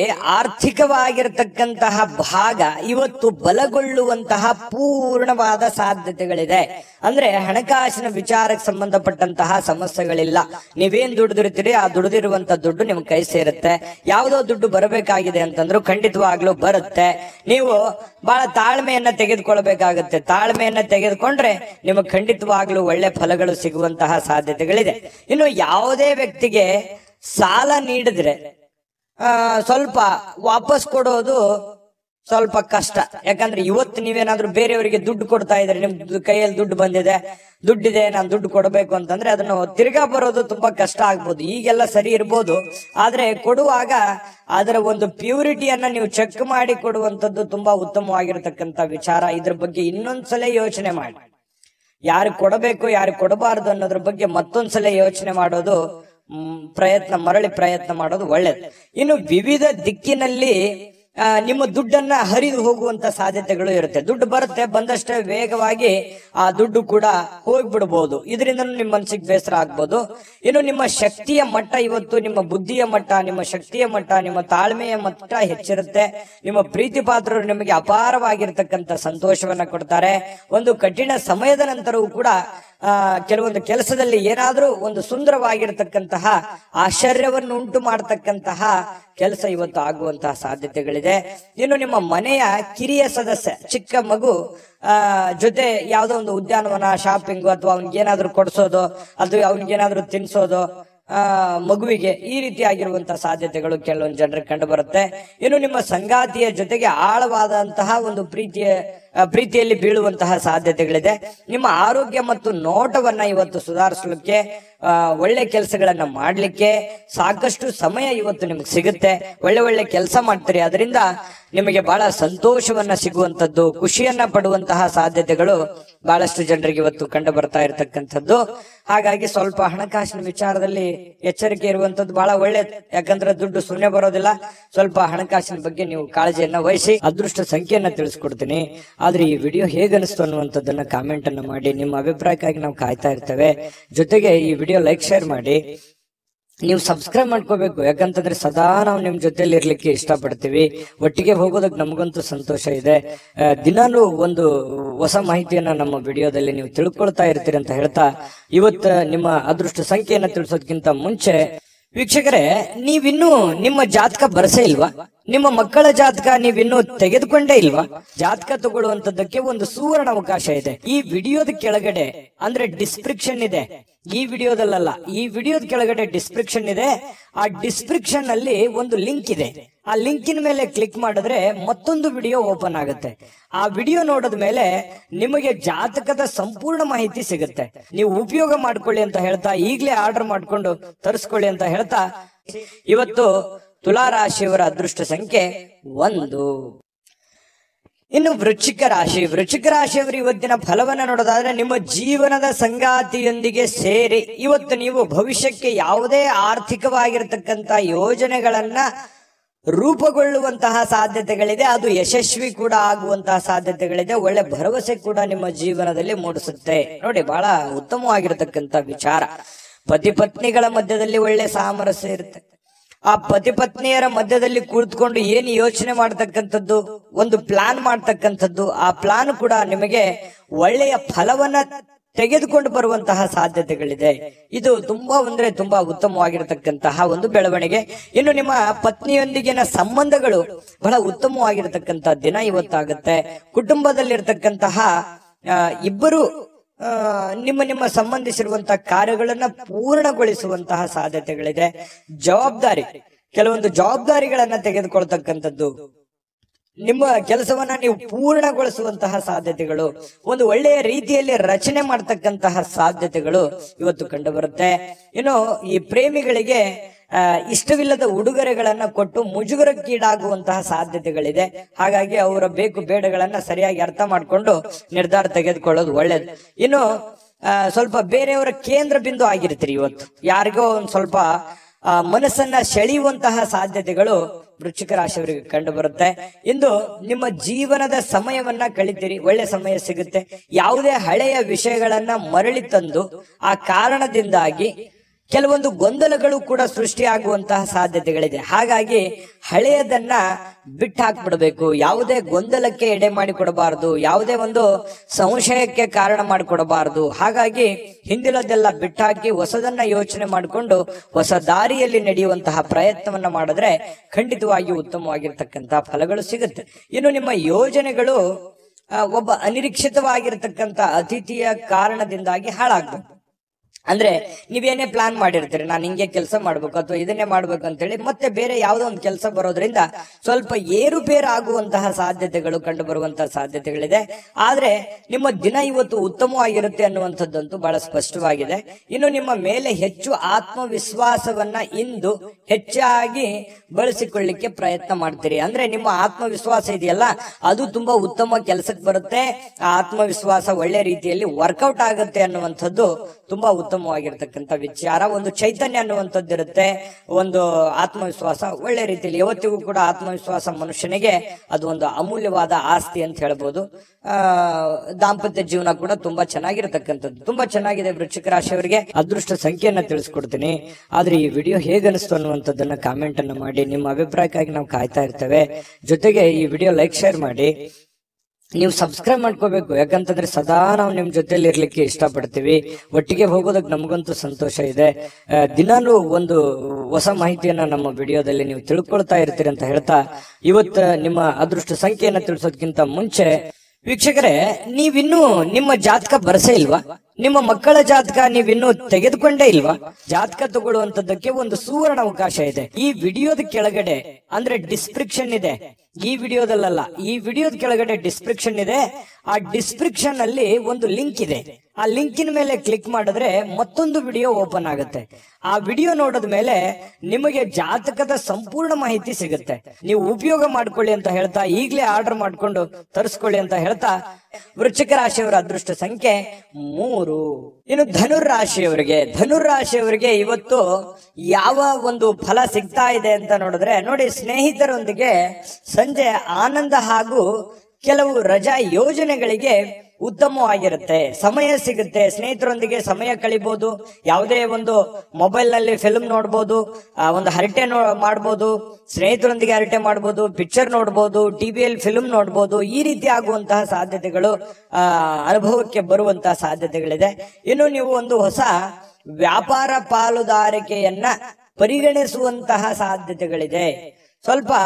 ಆರ್ಥಿಕವಾಗಿರತಕ್ಕಂತಹ ಭಾಗ ಇವತ್ತು ಬಲಗೊಳ್ಳುವಂತಹ ಪೂರ್ಣವಾದ ಸಾಧ್ಯತೆಗಳಿದೆ ಅಂದ್ರೆ ಹಣಕಾಸಿನ ವಿಚಾರಕ್ಕೆ ಸಂಬಂಧಪಟ್ಟಂತಹ ಸಮಸ್ಯೆಗಳಿಲ್ಲ ನೀವೇನ್ ದುಡಿದಿರ್ತೀರಿ ಆ ದುಡಿದಿರುವಂತ ದುಡ್ಡು ನಿಮ್ ಕೈ ಸೇರುತ್ತೆ ಯಾವುದೋ ದುಡ್ಡು ಬರಬೇಕಾಗಿದೆ ಅಂತಂದ್ರು ಖಂಡಿತವಾಗ್ಲೂ ಬರುತ್ತೆ ನೀವು ಬಹಳ ತಾಳ್ಮೆಯನ್ನ ತೆಗೆದುಕೊಳ್ಬೇಕಾಗುತ್ತೆ ತಾಳ್ಮೆಯನ್ನ ತೆಗೆದುಕೊಂಡ್ರೆ ನಿಮಗೆ ಖಂಡಿತವಾಗ್ಲೂ ಒಳ್ಳೆ ಫಲಗಳು ಸಿಗುವಂತಹ ಸಾಧ್ಯತೆಗಳಿದೆ ಇನ್ನು ಯಾವುದೇ ವ್ಯಕ್ತಿಗೆ ಸಾಲ ನೀಡಿದ್ರೆ ಆ, ಸ್ವಲ್ಪ ವಾಪಸ್ ಕೊಡೋದು ಸ್ವಲ್ಪ ಕಷ್ಟ ಯಾಕಂದ್ರೆ ಇವತ್ತು ನೀವೇನಾದ್ರೂ ಬೇರೆಯವರಿಗೆ ದುಡ್ಡು ಕೊಡ್ತಾ ಇದ್ರೆ ನಿಮ್ ದು- ಕೈಯಲ್ಲಿ ದುಡ್ಡು ಬಂದಿದೆ ದುಡ್ಡಿದೆ ನಾನು ದುಡ್ಡು ಕೊಡಬೇಕು ಅಂತಂದ್ರೆ ಅದನ್ನು ತಿರ್ಗಾ ಬರೋದು ತುಂಬಾ ಕಷ್ಟ ಆಗ್ಬೋದು ಈಗೆಲ್ಲ ಸರಿ ಇರ್ಬೋದು ಆದ್ರೆ ಕೊಡುವಾಗ ಅದರ ಒಂದು ಪ್ಯೂರಿಟಿಯನ್ನ ನೀವು ಚೆಕ್ ಮಾಡಿ ಕೊಡುವಂತದ್ದು ತುಂಬಾ ಉತ್ತಮವಾಗಿರತಕ್ಕಂತ ವಿಚಾರ ಇದ್ರ ಬಗ್ಗೆ ಇನ್ನೊಂದ್ಸಲ ಯೋಚನೆ ಮಾಡಿ ಯಾರು ಕೊಡಬೇಕು ಯಾರು ಕೊಡಬಾರದು ಅನ್ನೋದ್ರ ಬಗ್ಗೆ ಮತ್ತೊಂದ್ಸಲ ಯೋಚನೆ ಮಾಡೋದು ಮ್, ಪ್ರಯತ್ನ ಮರಳಿ ಪ್ರಯತ್ನ ಮಾಡೋದು ಒಳ್ಳೇದು ಇನ್ನು ವಿವಿಧ ದಿಕ್ಕಿನಲ್ಲಿ ಆ, ನಿಮ್ಮ ದುಡ್ಡನ್ನ ಹರಿದು ಹೋಗುವಂತ ಸಾಧ್ಯತೆಗಳು ಇರುತ್ತೆ ದುಡ್ಡು ಬರುತ್ತೆ ಬಂದಷ್ಟೇ ವೇಗವಾಗಿ ಆ ದುಡ್ಡು ಕೂಡ ಹೋಗ್ಬಿಡ್ಬೋದು ಇದರಿಂದ ನಿಮ್ಮ ಮನಸ್ಸಿಗೆ ಬೇಸರ ಆಗ್ಬೋದು ಇನ್ನು ನಿಮ್ಮ ಶಕ್ತಿಯ ಮಟ್ಟ ಇವತ್ತು ನಿಮ್ಮ ಬುದ್ಧಿಯ ಮಟ್ಟ ನಿಮ್ಮ ಶಕ್ತಿಯ ಮಟ್ಟ ನಿಮ್ಮ ತಾಳ್ಮೆಯ ಮಟ್ಟ ಹೆಚ್ಚಿರುತ್ತೆ ನಿಮ್ಮ ಪ್ರೀತಿ ಪಾತ್ರರು ನಿಮಗೆ ಅಪಾರವಾಗಿರ್ತಕ್ಕಂಥ ಸಂತೋಷವನ್ನ ಕೊಡ್ತಾರೆ ಒಂದು ಕಠಿಣ ಸಮಯದ ನಂತರವೂ ಕೂಡ ಆ ಕೆಲವೊಂದು ಕೆಲಸದಲ್ಲಿ ಏನಾದ್ರೂ ಒಂದು ಸುಂದರವಾಗಿರ್ತಕ್ಕಂತಹ ಆಶ್ಚರ್ಯವನ್ನು ಉಂಟು ಮಾಡತಕ್ಕಂತಹ ಕೆಲಸ ಇವತ್ತು ಆಗುವಂತಹ ಸಾಧ್ಯತೆಗಳಿದೆ ಇನ್ನು ನಿಮ್ಮ ಮನೆಯ ಕಿರಿಯ ಸದಸ್ಯ ಚಿಕ್ಕ ಮಗು ಆ ಜೊತೆ ಯಾವ್ದೋ ಒಂದು ಉದ್ಯಾನವನ ಶಾಪಿಂಗ್ ಅಥವಾ ಅವ್ನಿಗೇನಾದ್ರೂ ಕೊಡ್ಸೋದು ಅದು ಅವ್ನಿಗೇನಾದ್ರೂ ತಿನ್ಸೋದು ಆ ಮಗುವಿಗೆ ಈ ರೀತಿಯಾಗಿರುವಂತಹ ಸಾಧ್ಯತೆಗಳು ಕೆಲವೊಂದು ಜನರಿಗೆ ಕಂಡು ಬರುತ್ತೆ ಇನ್ನು ನಿಮ್ಮ ಸಂಗಾತಿಯ ಜೊತೆಗೆ ಆಳವಾದಂತಹ ಒಂದು ಪ್ರೀತಿಯ ಆ, ಪ್ರೀತಿಯಲ್ಲಿ ಬೀಳುವಂತಹ ಸಾಧ್ಯತೆಗಳಿದೆ ನಿಮ್ಮ ಆರೋಗ್ಯ ಮತ್ತು ನೋಟವನ್ನ ಇವತ್ತು ಸುಧಾರಿಸಲಿಕ್ಕೆ ಆ, ಒಳ್ಳೆ ಕೆಲಸಗಳನ್ನ ಮಾಡ್ಲಿಕ್ಕೆ ಸಾಕಷ್ಟು ಸಮಯ ಇವತ್ತು ನಿಮಗೆ ಸಿಗುತ್ತೆ ಒಳ್ಳೆ ಒಳ್ಳೆ ಕೆಲಸ ಮಾಡ್ತೀರಿ ಅದರಿಂದ ನಿಮಗೆ ಬಹಳ ಸಂತೋಷವನ್ನ ಸಿಗುವಂತದ್ದು ಖುಷಿಯನ್ನ ಪಡುವಂತಹ ಸಾಧ್ಯತೆಗಳು ಬಹಳಷ್ಟು ಜನರಿಗೆ ಇವತ್ತು ಕಂಡು ಬರ್ತಾ ಇರತಕ್ಕಂಥದ್ದು ಹಾಗಾಗಿ ಸ್ವಲ್ಪ ಹಣಕಾಸಿನ ವಿಚಾರದಲ್ಲಿ ಎಚ್ಚರಿಕೆ ಇರುವಂತದ್ದು ಬಹಳ ಒಳ್ಳೇದು ಯಾಕಂದ್ರೆ ದುಡ್ಡು ಶೂನ್ಯ ಬರೋದಿಲ್ಲ ಸ್ವಲ್ಪ ಹಣಕಾಸಿನ ಬಗ್ಗೆ ನೀವು ಕಾಳಜಿಯನ್ನ ವಹಿಸಿ ಅದೃಷ್ಟ ಸಂಖ್ಯೆಯನ್ನ ತಿಳಿಸ್ಕೊಡ್ತೀನಿ ಆದ್ರೆ ಈ ವಿಡಿಯೋ ಹೇಗನಿಸ್ತು ಅನ್ನುವಂಥದ್ದನ್ನ ಕಾಮೆಂಟ್ ಅನ್ನ ಮಾಡಿ ನಿಮ್ಮ ಅಭಿಪ್ರಾಯಕ್ಕಾಗಿ ನಾವು ಕಾಯ್ತಾ ಇರ್ತೇವೆ ಜೊತೆಗೆ ಈ ವಿಡಿಯೋ ಲೈಕ್ ಶೇರ್ ಮಾಡಿ ನೀವು ಸಬ್ಸ್ಕ್ರೈಬ್ ಮಾಡ್ಕೋಬೇಕು ಯಾಕಂತಂದ್ರೆ ಸದಾ ನಾವು ನಿಮ್ ಜೊತೆಲಿ ಇರ್ಲಿಕ್ಕೆ ಇಷ್ಟಪಡ್ತೀವಿ ಒಟ್ಟಿಗೆ ಹೋಗೋದಕ್ಕೆ ನಮಗಂತೂ ಸಂತೋಷ ಇದೆ ಆ, ದಿನಾಲೂ ಒಂದು ಹೊಸ ಮಾಹಿತಿಯನ್ನ ನಮ್ಮ ವಿಡಿಯೋದಲ್ಲಿ ನೀವು ತಿಳ್ಕೊಳ್ತಾ ಇರ್ತೀರಿ ಅಂತ ಹೇಳ್ತಾ ಇವತ್ತ ನಿಮ್ಮ ಅದೃಷ್ಟ ಸಂಖ್ಯೆಯನ್ನ ತಿಳಿಸೋದಕ್ಕಿಂತ ಮುಂಚೆ ವೀಕ್ಷಕರೇ ನೀವಿನ್ನೂ ನಿಮ್ಮ ಜಾತಕ ಬರಸೇ ಇಲ್ವಾ ನಿಮ್ಮ ಮಕ್ಕಳ ಜಾತಕ ನೀವಿನ್ನೂ ತೆಗೆದುಕೊಂಡೇ ಇಲ್ವಾ ಜಾತಕ ತಗೊಳ್ಳುವಂತದ್ದಕ್ಕೆ ಒಂದು ಸುವರ್ಣ ಅವಕಾಶ ಇದೆ ಈ ವಿಡಿಯೋದ ಕೆಳಗಡೆ ಅಂದ್ರೆ ಡಿಸ್ಕ್ರಿಪ್ಷನ್ ಇದೆ ಈ ವಿಡಿಯೋದಲ್ಲ ಈ ವಿಡಿಯೋದ ಕೆಳಗಡೆ ಡಿಸ್ಕ್ರಿಪ್ಷನ್ ಇದೆ ಆ ಡಿಸ್ಕ್ರಿಪ್ಷನ್ ಅಲ್ಲಿ ಒಂದು ಲಿಂಕ್ ಇದೆ ಆ ಲಿಂಕಿನ ಮೇಲೆ ಕ್ಲಿಕ್ ಮಾಡಿದ್ರೆ ಮತ್ತೊಂದು ವಿಡಿಯೋ ಓಪನ್ ಆಗುತ್ತೆ ಆ ವಿಡಿಯೋ ನೋಡಿದ ಮೇಲೆ ನಿಮಗೆ ಜಾತಕದ ಸಂಪೂರ್ಣ ಮಾಹಿತಿ ಸಿಗುತ್ತೆ ನೀವು ಉಪಯೋಗ ಮಾಡ್ಕೊಳ್ಳಿ ಅಂತ ಹೇಳ್ತಾ ಈಗಲೇ ಆರ್ಡರ್ ಮಾಡ್ಕೊಂಡು ತರಿಸ್ಕೊಳ್ಳಿ ಅಂತ ಹೇಳ್ತಾ ಇವತ್ತು ತುಲಾ ರಾಶಿಯವರ ಅದೃಷ್ಟ ಸಂಖ್ಯೆ ಒಂದು ಇನ್ನು ವೃಶ್ಚಿಕ ರಾಶಿ ವೃಶ್ಚಿಕ ರಾಶಿಯವರು ಇವತ್ತಿನ ಫಲವನ್ನ ನೋಡೋದಾದ್ರೆ ನಿಮ್ಮ ಜೀವನದ ಸಂಗಾತಿಯೊಂದಿಗೆ ಸೇರಿ ಇವತ್ತು ನೀವು ಭವಿಷ್ಯಕ್ಕೆ ಯಾವುದೇ ಆರ್ಥಿಕವಾಗಿರತಕ್ಕಂತ ಯೋಜನೆಗಳನ್ನ ರೂಪುಗೊಳ್ಳುವಂತಹ ಸಾಧ್ಯತೆಗಳಿದೆ ಅದು ಯಶಸ್ವಿ ಕೂಡ ಆಗುವಂತಹ ಸಾಧ್ಯತೆಗಳಿದೆ ಒಳ್ಳೆ ಭರವಸೆ ಕೂಡ ನಿಮ್ಮ ಜೀವನದಲ್ಲಿ ಮೂಡಿಸುತ್ತೆ ನೋಡಿ ಬಹಳ ಉತ್ತಮವಾಗಿರತಕ್ಕಂತ ವಿಚಾರ ಪತಿ ಪತ್ನಿಗಳ ಮಧ್ಯದಲ್ಲಿ ಒಳ್ಳೆ ಸಾಮರಸ್ಯ ಇರುತ್ತೆ ಆ ಪತಿ ಪತ್ನಿಯರ ಮಧ್ಯದಲ್ಲಿ ಕುಳಿತುಕೊಂಡು ಏನು ಯೋಚನೆ ಮಾಡ್ತಕ್ಕಂಥದ್ದು ಒಂದು ಪ್ಲಾನ್ ಮಾಡ್ತಕ್ಕಂಥದ್ದು ಆ ಪ್ಲಾನ್ ಕೂಡ ನಿಮಗೆ ಒಳ್ಳೆಯ ಫಲವನ್ನ ತೆಗೆದುಕೊಂಡು ಬರುವಂತಹ ಸಾಧ್ಯತೆಗಳಿದೆ ಇದು ತುಂಬಾ ಅಂದ್ರೆ ತುಂಬಾ ಉತ್ತಮವಾಗಿರತಕ್ಕಂತಹ ಒಂದು ಬೆಳವಣಿಗೆ ಇನ್ನು ನಿಮ್ಮ ಪತ್ನಿಯೊಂದಿಗಿನ ಸಂಬಂಧಗಳು ಬಹಳ ಉತ್ತಮವಾಗಿರತಕ್ಕಂತಹ ದಿನ ಇವತ್ತಾಗುತ್ತೆ ಕುಟುಂಬದಲ್ಲಿರ್ತಕ್ಕಂತಹ ಆ, ಇಬ್ಬರು ಆ, ನಿಮ್ಮ ನಿಮ್ಮ ಸಂಬಂಧಿಸಿರುವಂತಹ ಕಾರ್ಯಗಳನ್ನ ಪೂರ್ಣಗೊಳಿಸುವಂತಹ ಸಾಧ್ಯತೆಗಳಿದೆ ಜವಾಬ್ದಾರಿ ಕೆಲವೊಂದು ಜವಾಬ್ದಾರಿಗಳನ್ನ ತೆಗೆದುಕೊಳ್ತಕ್ಕಂಥದ್ದು ನಿಮ್ಮ ಕೆಲಸವನ್ನ ನೀವು ಪೂರ್ಣಗೊಳಿಸುವಂತಹ ಸಾಧ್ಯತೆಗಳು ಒಂದು ಒಳ್ಳೆಯ ರೀತಿಯಲ್ಲಿ ರಚನೆ ಮಾಡ್ತಕ್ಕಂತಹ ಸಾಧ್ಯತೆಗಳು ಇವತ್ತು ಕಂಡು ಬರುತ್ತೆ ಇನ್ನು ಈ ಪ್ರೇಮಿಗಳಿಗೆ ಆ, ಇಷ್ಟವಿಲ್ಲದ ಉಡುಗೊರೆಗಳನ್ನ ಕೊಟ್ಟು ಮುಜುಗರಕ್ಕೀಡಾಗುವಂತಹ ಸಾಧ್ಯತೆಗಳಿದೆ ಹಾಗಾಗಿ ಅವರ ಬೇಕು ಬೇಡಗಳನ್ನ ಸರಿಯಾಗಿ ಅರ್ಥ ಮಾಡಿಕೊಂಡು ನಿರ್ಧಾರ ತೆಗೆದುಕೊಳ್ಳೋದು ಒಳ್ಳೇದು ಇನ್ನು ಆ, ಸ್ವಲ್ಪ ಬೇರೆಯವರ ಕೇಂದ್ರ ಬಿಂದು ಆಗಿರ್ತೀರಿ ಇವತ್ತು ಯಾರಿಗೋ ಒಂದ್ ಸ್ವಲ್ಪ ಆ, ಮನಸ್ಸನ್ನ ಸೆಳೆಯುವಂತಹ ಸಾಧ್ಯತೆಗಳು ವೃಶ್ಚಿಕ ರಾಶಿಯವರಿಗೆ ಕಂಡು ಬರುತ್ತೆ ಇಂದು ನಿಮ್ಮ ಜೀವನದ ಸಮಯವನ್ನ ಕಳಿತೀರಿ ಒಳ್ಳೆ ಸಮಯ ಸಿಗುತ್ತೆ ಯಾವುದೇ ಹಳೆಯ ವಿಷಯಗಳನ್ನ ಮರಳಿ ತಂದು ಆ ಕಾರಣದಿಂದಾಗಿ ಕೆಲವೊಂದು ಗೊಂದಲಗಳು ಕೂಡ ಸೃಷ್ಟಿಯಾಗುವಂತಹ ಸಾಧ್ಯತೆಗಳಿದೆ ಹಾಗಾಗಿ ಹಳೆಯದನ್ನ ಬಿಟ್ಟು ಹಾಕ್ಬಿಡ್ಬೇಕು ಯಾವುದೇ ಗೊಂದಲಕ್ಕೆ ಎಡೆ ಮಾಡಿಕೊಡಬಾರದು ಯಾವುದೇ ಒಂದು ಸಂಶಯಕ್ಕೆ ಕಾರಣ ಮಾಡಿಕೊಡಬಾರದು ಹಾಗಾಗಿ ಹಿಂದಿನದೆಲ್ಲ ಬಿಟ್ಟಾಕಿ ಹೊಸದನ್ನ ಯೋಚನೆ ಮಾಡಿಕೊಂಡು ಹೊಸ ದಾರಿಯಲ್ಲಿ ನಡೆಯುವಂತಹ ಪ್ರಯತ್ನವನ್ನ ಮಾಡಿದ್ರೆ ಖಂಡಿತವಾಗಿ ಉತ್ತಮವಾಗಿರ್ತಕ್ಕಂತಹ ಫಲಗಳು ಸಿಗುತ್ತೆ ಇನ್ನು ನಿಮ್ಮ ಯೋಜನೆಗಳು ಆ, ಒಬ್ಬ ಅನಿರೀಕ್ಷಿತವಾಗಿರ್ತಕ್ಕಂಥ ಅತಿಥಿಯ ಕಾರಣದಿಂದಾಗಿ ಹಾಳಾಗ್ಬೇಕು ಅಂದ್ರೆ ನೀವೇನೇ ಪ್ಲಾನ್ ಮಾಡಿರ್ತೀರಿ ನಾನು ಹಿಂಗೆ ಕೆಲಸ ಮಾಡ್ಬೇಕು ಅಥವಾ ಇದನ್ನೇ ಮಾಡ್ಬೇಕು ಅಂತೇಳಿ ಮತ್ತೆ ಬೇರೆ ಯಾವುದೋ ಒಂದು ಕೆಲಸ ಬರೋದ್ರಿಂದ ಸ್ವಲ್ಪ ಏರುಪೇರು ಆಗುವಂತಹ ಸಾಧ್ಯತೆಗಳು ಕಂಡು ಬರುವಂತಹ ಸಾಧ್ಯತೆಗಳಿದೆ ಆದ್ರೆ ನಿಮ್ಮ ದಿನ ಇವತ್ತು ಉತ್ತಮವಾಗಿರುತ್ತೆ ಅನ್ನುವಂಥದ್ದಂತೂ ಬಹಳ ಸ್ಪಷ್ಟವಾಗಿದೆ ಇನ್ನು ನಿಮ್ಮ ಮೇಲೆ ಹೆಚ್ಚು ಆತ್ಮವಿಶ್ವಾಸವನ್ನ ಇಂದು ಹೆಚ್ಚಾಗಿ ಬಳಸಿಕೊಳ್ಳಿಕ್ಕೆ ಪ್ರಯತ್ನ ಮಾಡ್ತೀರಿ ಅಂದ್ರೆ ನಿಮ್ಮ ಆತ್ಮವಿಶ್ವಾಸ ಇದೆಯಲ್ಲ ಅದು ತುಂಬಾ ಉತ್ತಮ ಕೆಲಸಕ್ಕೆ ಬರುತ್ತೆ ಆ ಆತ್ಮವಿಶ್ವಾಸ ಒಳ್ಳೆ ರೀತಿಯಲ್ಲಿ ವರ್ಕೌಟ್ ಆಗುತ್ತೆ ಅನ್ನುವಂಥದ್ದು ತುಂಬಾ ಉತ್ತಮವಾಗಿರ್ತಕ್ಕಂಥ ವಿಚಾರ ಒಂದು ಚೈತನ್ಯ ಅನ್ನುವಂಥದ್ದು ಇರುತ್ತೆ ಒಂದು ಆತ್ಮವಿಶ್ವಾಸ ಒಳ್ಳೆ ರೀತಿಯಲ್ಲಿ ಯಾವತ್ತಿಗೂ ಕೂಡ ಆತ್ಮವಿಶ್ವಾಸ ಮನುಷ್ಯನಿಗೆ ಅದು ಒಂದು ಅಮೂಲ್ಯವಾದ ಆಸ್ತಿ ಅಂತ ಹೇಳ್ಬೋದು ಆ ದಾಂಪತ್ಯ ಜೀವನ ಕೂಡ ತುಂಬಾ ಚೆನ್ನಾಗಿರ್ತಕ್ಕಂಥದ್ದು ತುಂಬಾ ಚೆನ್ನಾಗಿದೆ ವೃಶ್ಚಿಕ ರಾಶಿಯವರಿಗೆ ಅದೃಷ್ಟ ಸಂಖ್ಯೆಯನ್ನ ತಿಳಿಸ್ಕೊಡ್ತೀನಿ ಆದ್ರೆ ಈ ವಿಡಿಯೋ ಹೇಗನಿಸ್ತು ಅನ್ನುವಂಥದ್ದನ್ನ ಕಾಮೆಂಟ್ ಅನ್ನ ಮಾಡಿ ನಿಮ್ಮ ಅಭಿಪ್ರಾಯಕ್ಕಾಗಿ ನಾವು ಕಾಯ್ತಾ ಇರ್ತೇವೆ ಜೊತೆಗೆ ಈ ವಿಡಿಯೋ ಲೈಕ್ ಶೇರ್ ಮಾಡಿ ನೀವು ಸಬ್ಸ್ಕ್ರೈಬ್ ಮಾಡ್ಕೋಬೇಕು ಯಾಕಂತಂದ್ರೆ ಸದಾ ನಾವು ನಿಮ್ ಜೊತೆಲಿ ಇರ್ಲಿಕ್ಕೆ ಇಷ್ಟಪಡ್ತೀವಿ ಒಟ್ಟಿಗೆ ಹೋಗೋದಕ್ಕೆ ನಮಗಂತೂ ಸಂತೋಷ ಇದೆ ಆ, ದಿನಾಲೂ ಒಂದು ಹೊಸ ಮಾಹಿತಿಯನ್ನ ನಮ್ಮ ವಿಡಿಯೋದಲ್ಲಿ ನೀವು ತಿಳ್ಕೊಳ್ತಾ ಇರ್ತೀರಿ ಅಂತ ಹೇಳ್ತಾ ಇವತ್ತು ನಿಮ್ಮ ಅದೃಷ್ಟ ಸಂಖ್ಯೆಯನ್ನ ತಿಳಿಸೋದಕ್ಕಿಂತ ಮುಂಚೆ ವೀಕ್ಷಕರೇ ನೀವಿನ್ನೂ ನಿಮ್ಮ ಜಾತಕ ಬರಸೇ ಇಲ್ವಾ ನಿಮ್ಮ ಮಕ್ಕಳ ಜಾತಕ ನೀವಿನ್ನೂ ತೆಗೆದುಕೊಂಡೇ ಇಲ್ವಾ ಜಾತಕ ತಗೊಳ್ಳುವಂತದ್ದಕ್ಕೆ ಒಂದು ಸುವರ್ಣ ಅವಕಾಶ ಇದೆ ಈ ವಿಡಿಯೋದ ಕೆಳಗಡೆ ಅಂದ್ರೆ ಡಿಸ್ಕ್ರಿಪ್ಷನ್ ಇದೆ ಈ ವಿಡಿಯೋದಲ್ಲ ಈ ವಿಡಿಯೋದ ಕೆಳಗಡೆ ಡಿಸ್ಕ್ರಿಪ್ಷನ್ ಇದೆ ಆ ಡಿಸ್ಕ್ರಿಪ್ಷನ್ ಅಲ್ಲಿ ಒಂದು ಲಿಂಕ್ ಇದೆ ಆ ಲಿಂಕಿನ ಮೇಲೆ ಕ್ಲಿಕ್ ಮಾಡಿದ್ರೆ ಮತ್ತೊಂದು ವಿಡಿಯೋ ಓಪನ್ ಆಗುತ್ತೆ ಆ ವಿಡಿಯೋ ನೋಡಿದ ಮೇಲೆ ನಿಮಗೆ ಜಾತಕದ ಸಂಪೂರ್ಣ ಮಾಹಿತಿ ಸಿಗುತ್ತೆ ನೀವು ಉಪಯೋಗ ಮಾಡ್ಕೊಳ್ಳಿ ಅಂತ ಹೇಳ್ತಾ ಈಗಲೇ ಆರ್ಡರ್ ಮಾಡ್ಕೊಂಡು ತರಿಸ್ಕೊಳ್ಳಿ ಅಂತ ಹೇಳ್ತಾ ವೃಶ್ಚಿಕ ರಾಶಿಯವರ ಅದೃಷ್ಟ ಸಂಖ್ಯೆ ಮೂರು ಇನ್ನು ಧನುರ್ ರಾಶಿಯವರಿಗೆ ಧನುರ್ ರಾಶಿಯವರಿಗೆ ಇವತ್ತು ಯಾವ ಒಂದು ಫಲ ಸಿಗ್ತಾ ಇದೆ ಅಂತ ನೋಡಿದ್ರೆ ನೋಡಿ ಸ್ನೇಹಿತರೊಂದಿಗೆ ಸಂಜೆ ಆನಂದ ಹಾಗೂ ಕೆಲವು ರಜಾ ಯೋಜನೆಗಳಿಗೆ ಉತ್ತಮವಾಗಿರುತ್ತೆ ಸಮಯ ಸಿಗುತ್ತೆ ಸ್ನೇಹಿತರೊಂದಿಗೆ ಸಮಯ ಕಳಿಬಹುದು ಯಾವುದೇ ಒಂದು ಮೊಬೈಲ್ ನಲ್ಲಿ ಫಿಲ್ಮ್ ನೋಡ್ಬೋದು ಆ, ಒಂದು ಹರಟೆ ನೋ ಮಾಡ್ಬೋದು ಸ್ನೇಹಿತರೊಂದಿಗೆ ಹರಟೆ ಮಾಡ್ಬೋದು ಪಿಕ್ಚರ್ ನೋಡ್ಬೋದು ಟಿವಿಯಲ್ಲಿ ಫಿಲ್ಮ್ ನೋಡ್ಬೋದು ಈ ರೀತಿ ಆಗುವಂತಹ ಸಾಧ್ಯತೆಗಳು ಆ, ಅನುಭವಕ್ಕೆ ಬರುವಂತಹ ಸಾಧ್ಯತೆಗಳಿದೆ ಇನ್ನು ನೀವು ಒಂದು ಹೊಸ ವ್ಯಾಪಾರ ಪಾಲುದಾರಿಕೆಯನ್ನ ಪರಿಗಣಿಸುವಂತಹ ಸಾಧ್ಯತೆಗಳಿದೆ ಸ್ವಲ್ಪ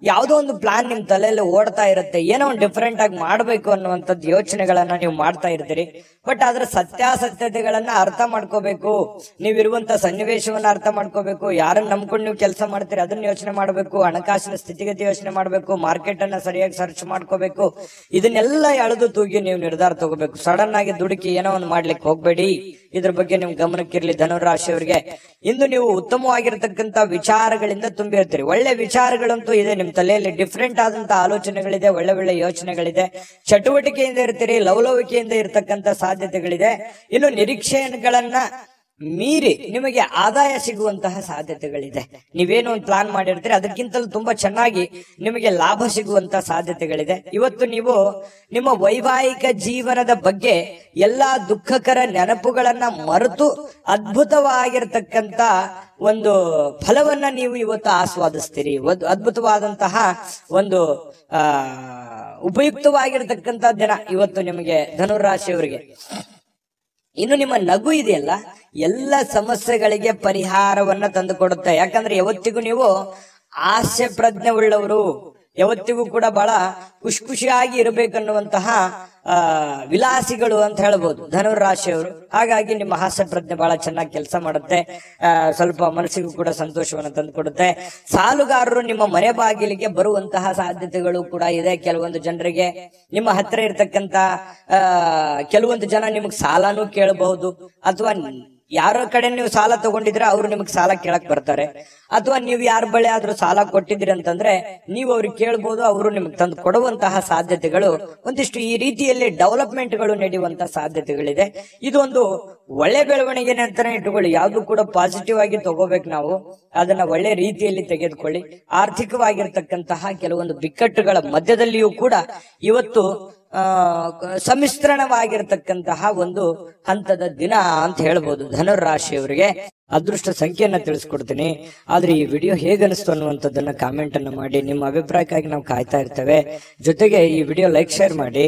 ಯಾವುದೋ ಒಂದು ಪ್ಲಾನ್ ನಿಮ್ ತಲೆಯಲ್ಲಿ ಓಡ್ತಾ ಇರುತ್ತೆ ಏನೋ ಒಂದು ಡಿಫರೆಂಟ್ ಆಗಿ ಮಾಡ್ಬೇಕು ಅನ್ನುವಂಥದ್ದು ಯೋಚನೆಗಳನ್ನ ನೀವು ಮಾಡ್ತಾ ಇರ್ತೀರಿ ಬಟ್ ಅದ್ರ ಸತ್ಯಾಸತ್ಯತೆಗಳನ್ನ ಅರ್ಥ ಮಾಡ್ಕೋಬೇಕು ನೀವಿರುವಂತ ಸನ್ನಿವೇಶವನ್ನ ಅರ್ಥ ಮಾಡ್ಕೋಬೇಕು ಯಾರನ್ನ ನಂಬ್ಕೊಂಡು ನೀವು ಕೆಲಸ ಮಾಡ್ತೀರಿ ಅದನ್ನ ಯೋಚನೆ ಮಾಡಬೇಕು ಹಣಕಾಸಿನ ಸ್ಥಿತಿಗತಿ ಯೋಚನೆ ಮಾಡಬೇಕು ಮಾರ್ಕೆಟ್ ಅನ್ನ ಸರಿಯಾಗಿ ಸರ್ಚ್ ಮಾಡ್ಕೋಬೇಕು ಇದನ್ನೆಲ್ಲ ಎಳೆದು ತೂಗಿ ನೀವು ನಿರ್ಧಾರ ತಗೋಬೇಕು ಸಡನ್ ಆಗಿ ದುಡುಕಿ ಏನೋ ಒಂದು ಮಾಡ್ಲಿಕ್ಕೆ ಹೋಗ್ಬೇಡಿ ಇದ್ರ ಬಗ್ಗೆ ನಿಮ್ ಗಮನಕ್ಕಿರ್ಲಿ ಧನುರಾಶಿಯವರಿಗೆ ಇಂದು ನೀವು ಉತ್ತಮವಾಗಿರ್ತಕ್ಕಂತ ವಿಚಾರಗಳಿಂದ ತುಂಬಿರ್ತೀರಿ ಒಳ್ಳೆ ವಿಚಾರಗಳಂತೂ ಇದೆ ನಿಮ್ ತಲೆಯಲ್ಲಿ ಡಿಫ್ರೆಂಟ್ ಆದಂತ ಆಲೋಚನೆಗಳಿದೆ ಒಳ್ಳೆ ಒಳ್ಳೆ ಯೋಚನೆಗಳಿದೆ ಚಟುವಟಿಕೆಯಿಂದ ಇರ್ತೀರಿ ಲವಲವಿಕೆಯಿಂದ ಇರ್ತಕ್ಕಂತ ಸಾಧ್ಯತೆಗಳಿದೆ ಇನ್ನು ನಿರೀಕ್ಷೆಗಳನ್ನ ಮೀರಿ ನಿಮಗೆ ಆದಾಯ ಸಿಗುವಂತಹ ಸಾಧ್ಯತೆಗಳಿದೆ ನೀವೇನು ಒಂದು ಪ್ಲಾನ್ ಮಾಡಿರ್ತೀರಿ ಅದಕ್ಕಿಂತಲೂ ತುಂಬಾ ಚೆನ್ನಾಗಿ ನಿಮಗೆ ಲಾಭ ಸಿಗುವಂತಹ ಸಾಧ್ಯತೆಗಳಿದೆ ಇವತ್ತು ನೀವು ನಿಮ್ಮ ವೈವಾಹಿಕ ಜೀವನದ ಬಗ್ಗೆ ಎಲ್ಲಾ ದುಃಖಕರ ನೆನಪುಗಳನ್ನ ಮರೆತು ಅದ್ಭುತವಾಗಿರ್ತಕ್ಕಂತ ಒಂದು ಫಲವನ್ನ ನೀವು ಇವತ್ತು ಆಸ್ವಾದಿಸ್ತೀರಿ ಒಂದು ಅದ್ಭುತವಾದಂತಹ ಒಂದು ಆ ಉಪಯುಕ್ತವಾಗಿರ್ತಕ್ಕಂತ ದಿನ ಇವತ್ತು ನಿಮಗೆ ಧನುರಾಶಿಯವರಿಗೆ ಇನ್ನು ನಿಮ್ಮ ನಗು ಇದೆಯಲ್ಲ ಎಲ್ಲ ಸಮಸ್ಯೆಗಳಿಗೆ ಪರಿಹಾರವನ್ನ ತಂದು ಕೊಡುತ್ತೆ ಯಾಕಂದ್ರೆ ಯಾವತ್ತಿಗೂ ನೀವು ಹಾಸ್ಯ ಪ್ರಜ್ಞೆ ಉಳ್ಳವರು ಯಾವತ್ತಿಗೂ ಕೂಡ ಬಹಳ ಖುಷಿ ಖುಷಿಯಾಗಿ ಇರಬೇಕನ್ನುವಂತಹ ಆ ವಿಲಾಸಿಗಳು ಅಂತ ಹೇಳ್ಬೋದು ಧನುರಾಶಿಯವರು ಹಾಗಾಗಿ ನಿಮ್ಮ ಹಾಸ್ಯ ಪ್ರಜ್ಞೆ ಬಹಳ ಚೆನ್ನಾಗಿ ಕೆಲಸ ಮಾಡುತ್ತೆ ಆ, ಸ್ವಲ್ಪ ಮನಸ್ಸಿಗೂ ಕೂಡ ಸಂತೋಷವನ್ನು ತಂದುಕೊಡುತ್ತೆ ಸಾಲುಗಾರರು ನಿಮ್ಮ ಮನೆ ಬಾಗಿಲಿಗೆ ಬರುವಂತಹ ಸಾಧ್ಯತೆಗಳು ಕೂಡ ಇದೆ ಕೆಲವೊಂದು ಜನರಿಗೆ ನಿಮ್ಮ ಹತ್ರ ಇರ್ತಕ್ಕಂತ ಆ ಕೆಲವೊಂದು ಜನ ನಿಮಗೆ ಸಾಲನೂ ಕೇಳಬಹುದು ಅಥವಾ ಯಾರ ಕಡೆ ನೀವು ಸಾಲ ತಗೊಂಡಿದ್ರೆ ಅವ್ರು ನಿಮಗೆ ಸಾಲ ಕೇಳಕ್ ಬರ್ತಾರೆ ಅಥವಾ ನೀವು ಯಾರ ಬಳಿ ಆದ್ರೂ ಸಾಲ ಕೊಟ್ಟಿದ್ದೀರಿ ಅಂತಂದ್ರೆ ನೀವು ಅವ್ರಿಗೆ ಕೇಳ್ಬೋದು ಅವರು ನಿಮಗೆ ತಂದು ಕೊಡುವಂತಹ ಸಾಧ್ಯತೆಗಳು ಒಂದಿಷ್ಟು ಈ ರೀತಿಯಲ್ಲಿ ಡೆವಲಪ್ಮೆಂಟ್ಗಳು ನಡೆಯುವಂತಹ ಸಾಧ್ಯತೆಗಳಿದೆ ಇದು ಒಂದು ಒಳ್ಳೆ ಬೆಳವಣಿಗೆ ಅಂತಾನೆ ಇಟ್ಕೊಳ್ಳಿ ಯಾವ್ದು ಕೂಡ ಪಾಸಿಟಿವ್ ಆಗಿ ತಗೋಬೇಕು ನಾವು ಅದನ್ನ ಒಳ್ಳೆ ರೀತಿಯಲ್ಲಿ ತೆಗೆದುಕೊಳ್ಳಿ ಆರ್ಥಿಕವಾಗಿರ್ತಕ್ಕಂತಹ ಕೆಲವೊಂದು ಬಿಕ್ಕಟ್ಟುಗಳ ಮಧ್ಯದಲ್ಲಿಯೂ ಕೂಡ ಇವತ್ತು ಆ ಸಮ್ಮಿಶ್ರಣವಾಗಿರ್ತಕ್ಕಂತಹ ಒಂದು ಹಂತದ ದಿನ ಅಂತ ಹೇಳ್ಬೋದು ಧನುರಾಶಿಯವರಿಗೆ ಅದೃಷ್ಟ ಸಂಖ್ಯೆಯನ್ನ ತಿಳಿಸ್ಕೊಡ್ತೀನಿ ಆದ್ರೆ ಈ ವಿಡಿಯೋ ಹೇಗನಿಸ್ತು ಅನ್ನುವಂಥದ್ದನ್ನ ಕಾಮೆಂಟ್ ಅನ್ನ ಮಾಡಿ ನಿಮ್ಮ ಅಭಿಪ್ರಾಯಕ್ಕಾಗಿ ನಾವು ಕಾಯ್ತಾ ಇರ್ತೇವೆ ಜೊತೆಗೆ ಈ ವಿಡಿಯೋ ಲೈಕ್ ಶೇರ್ ಮಾಡಿ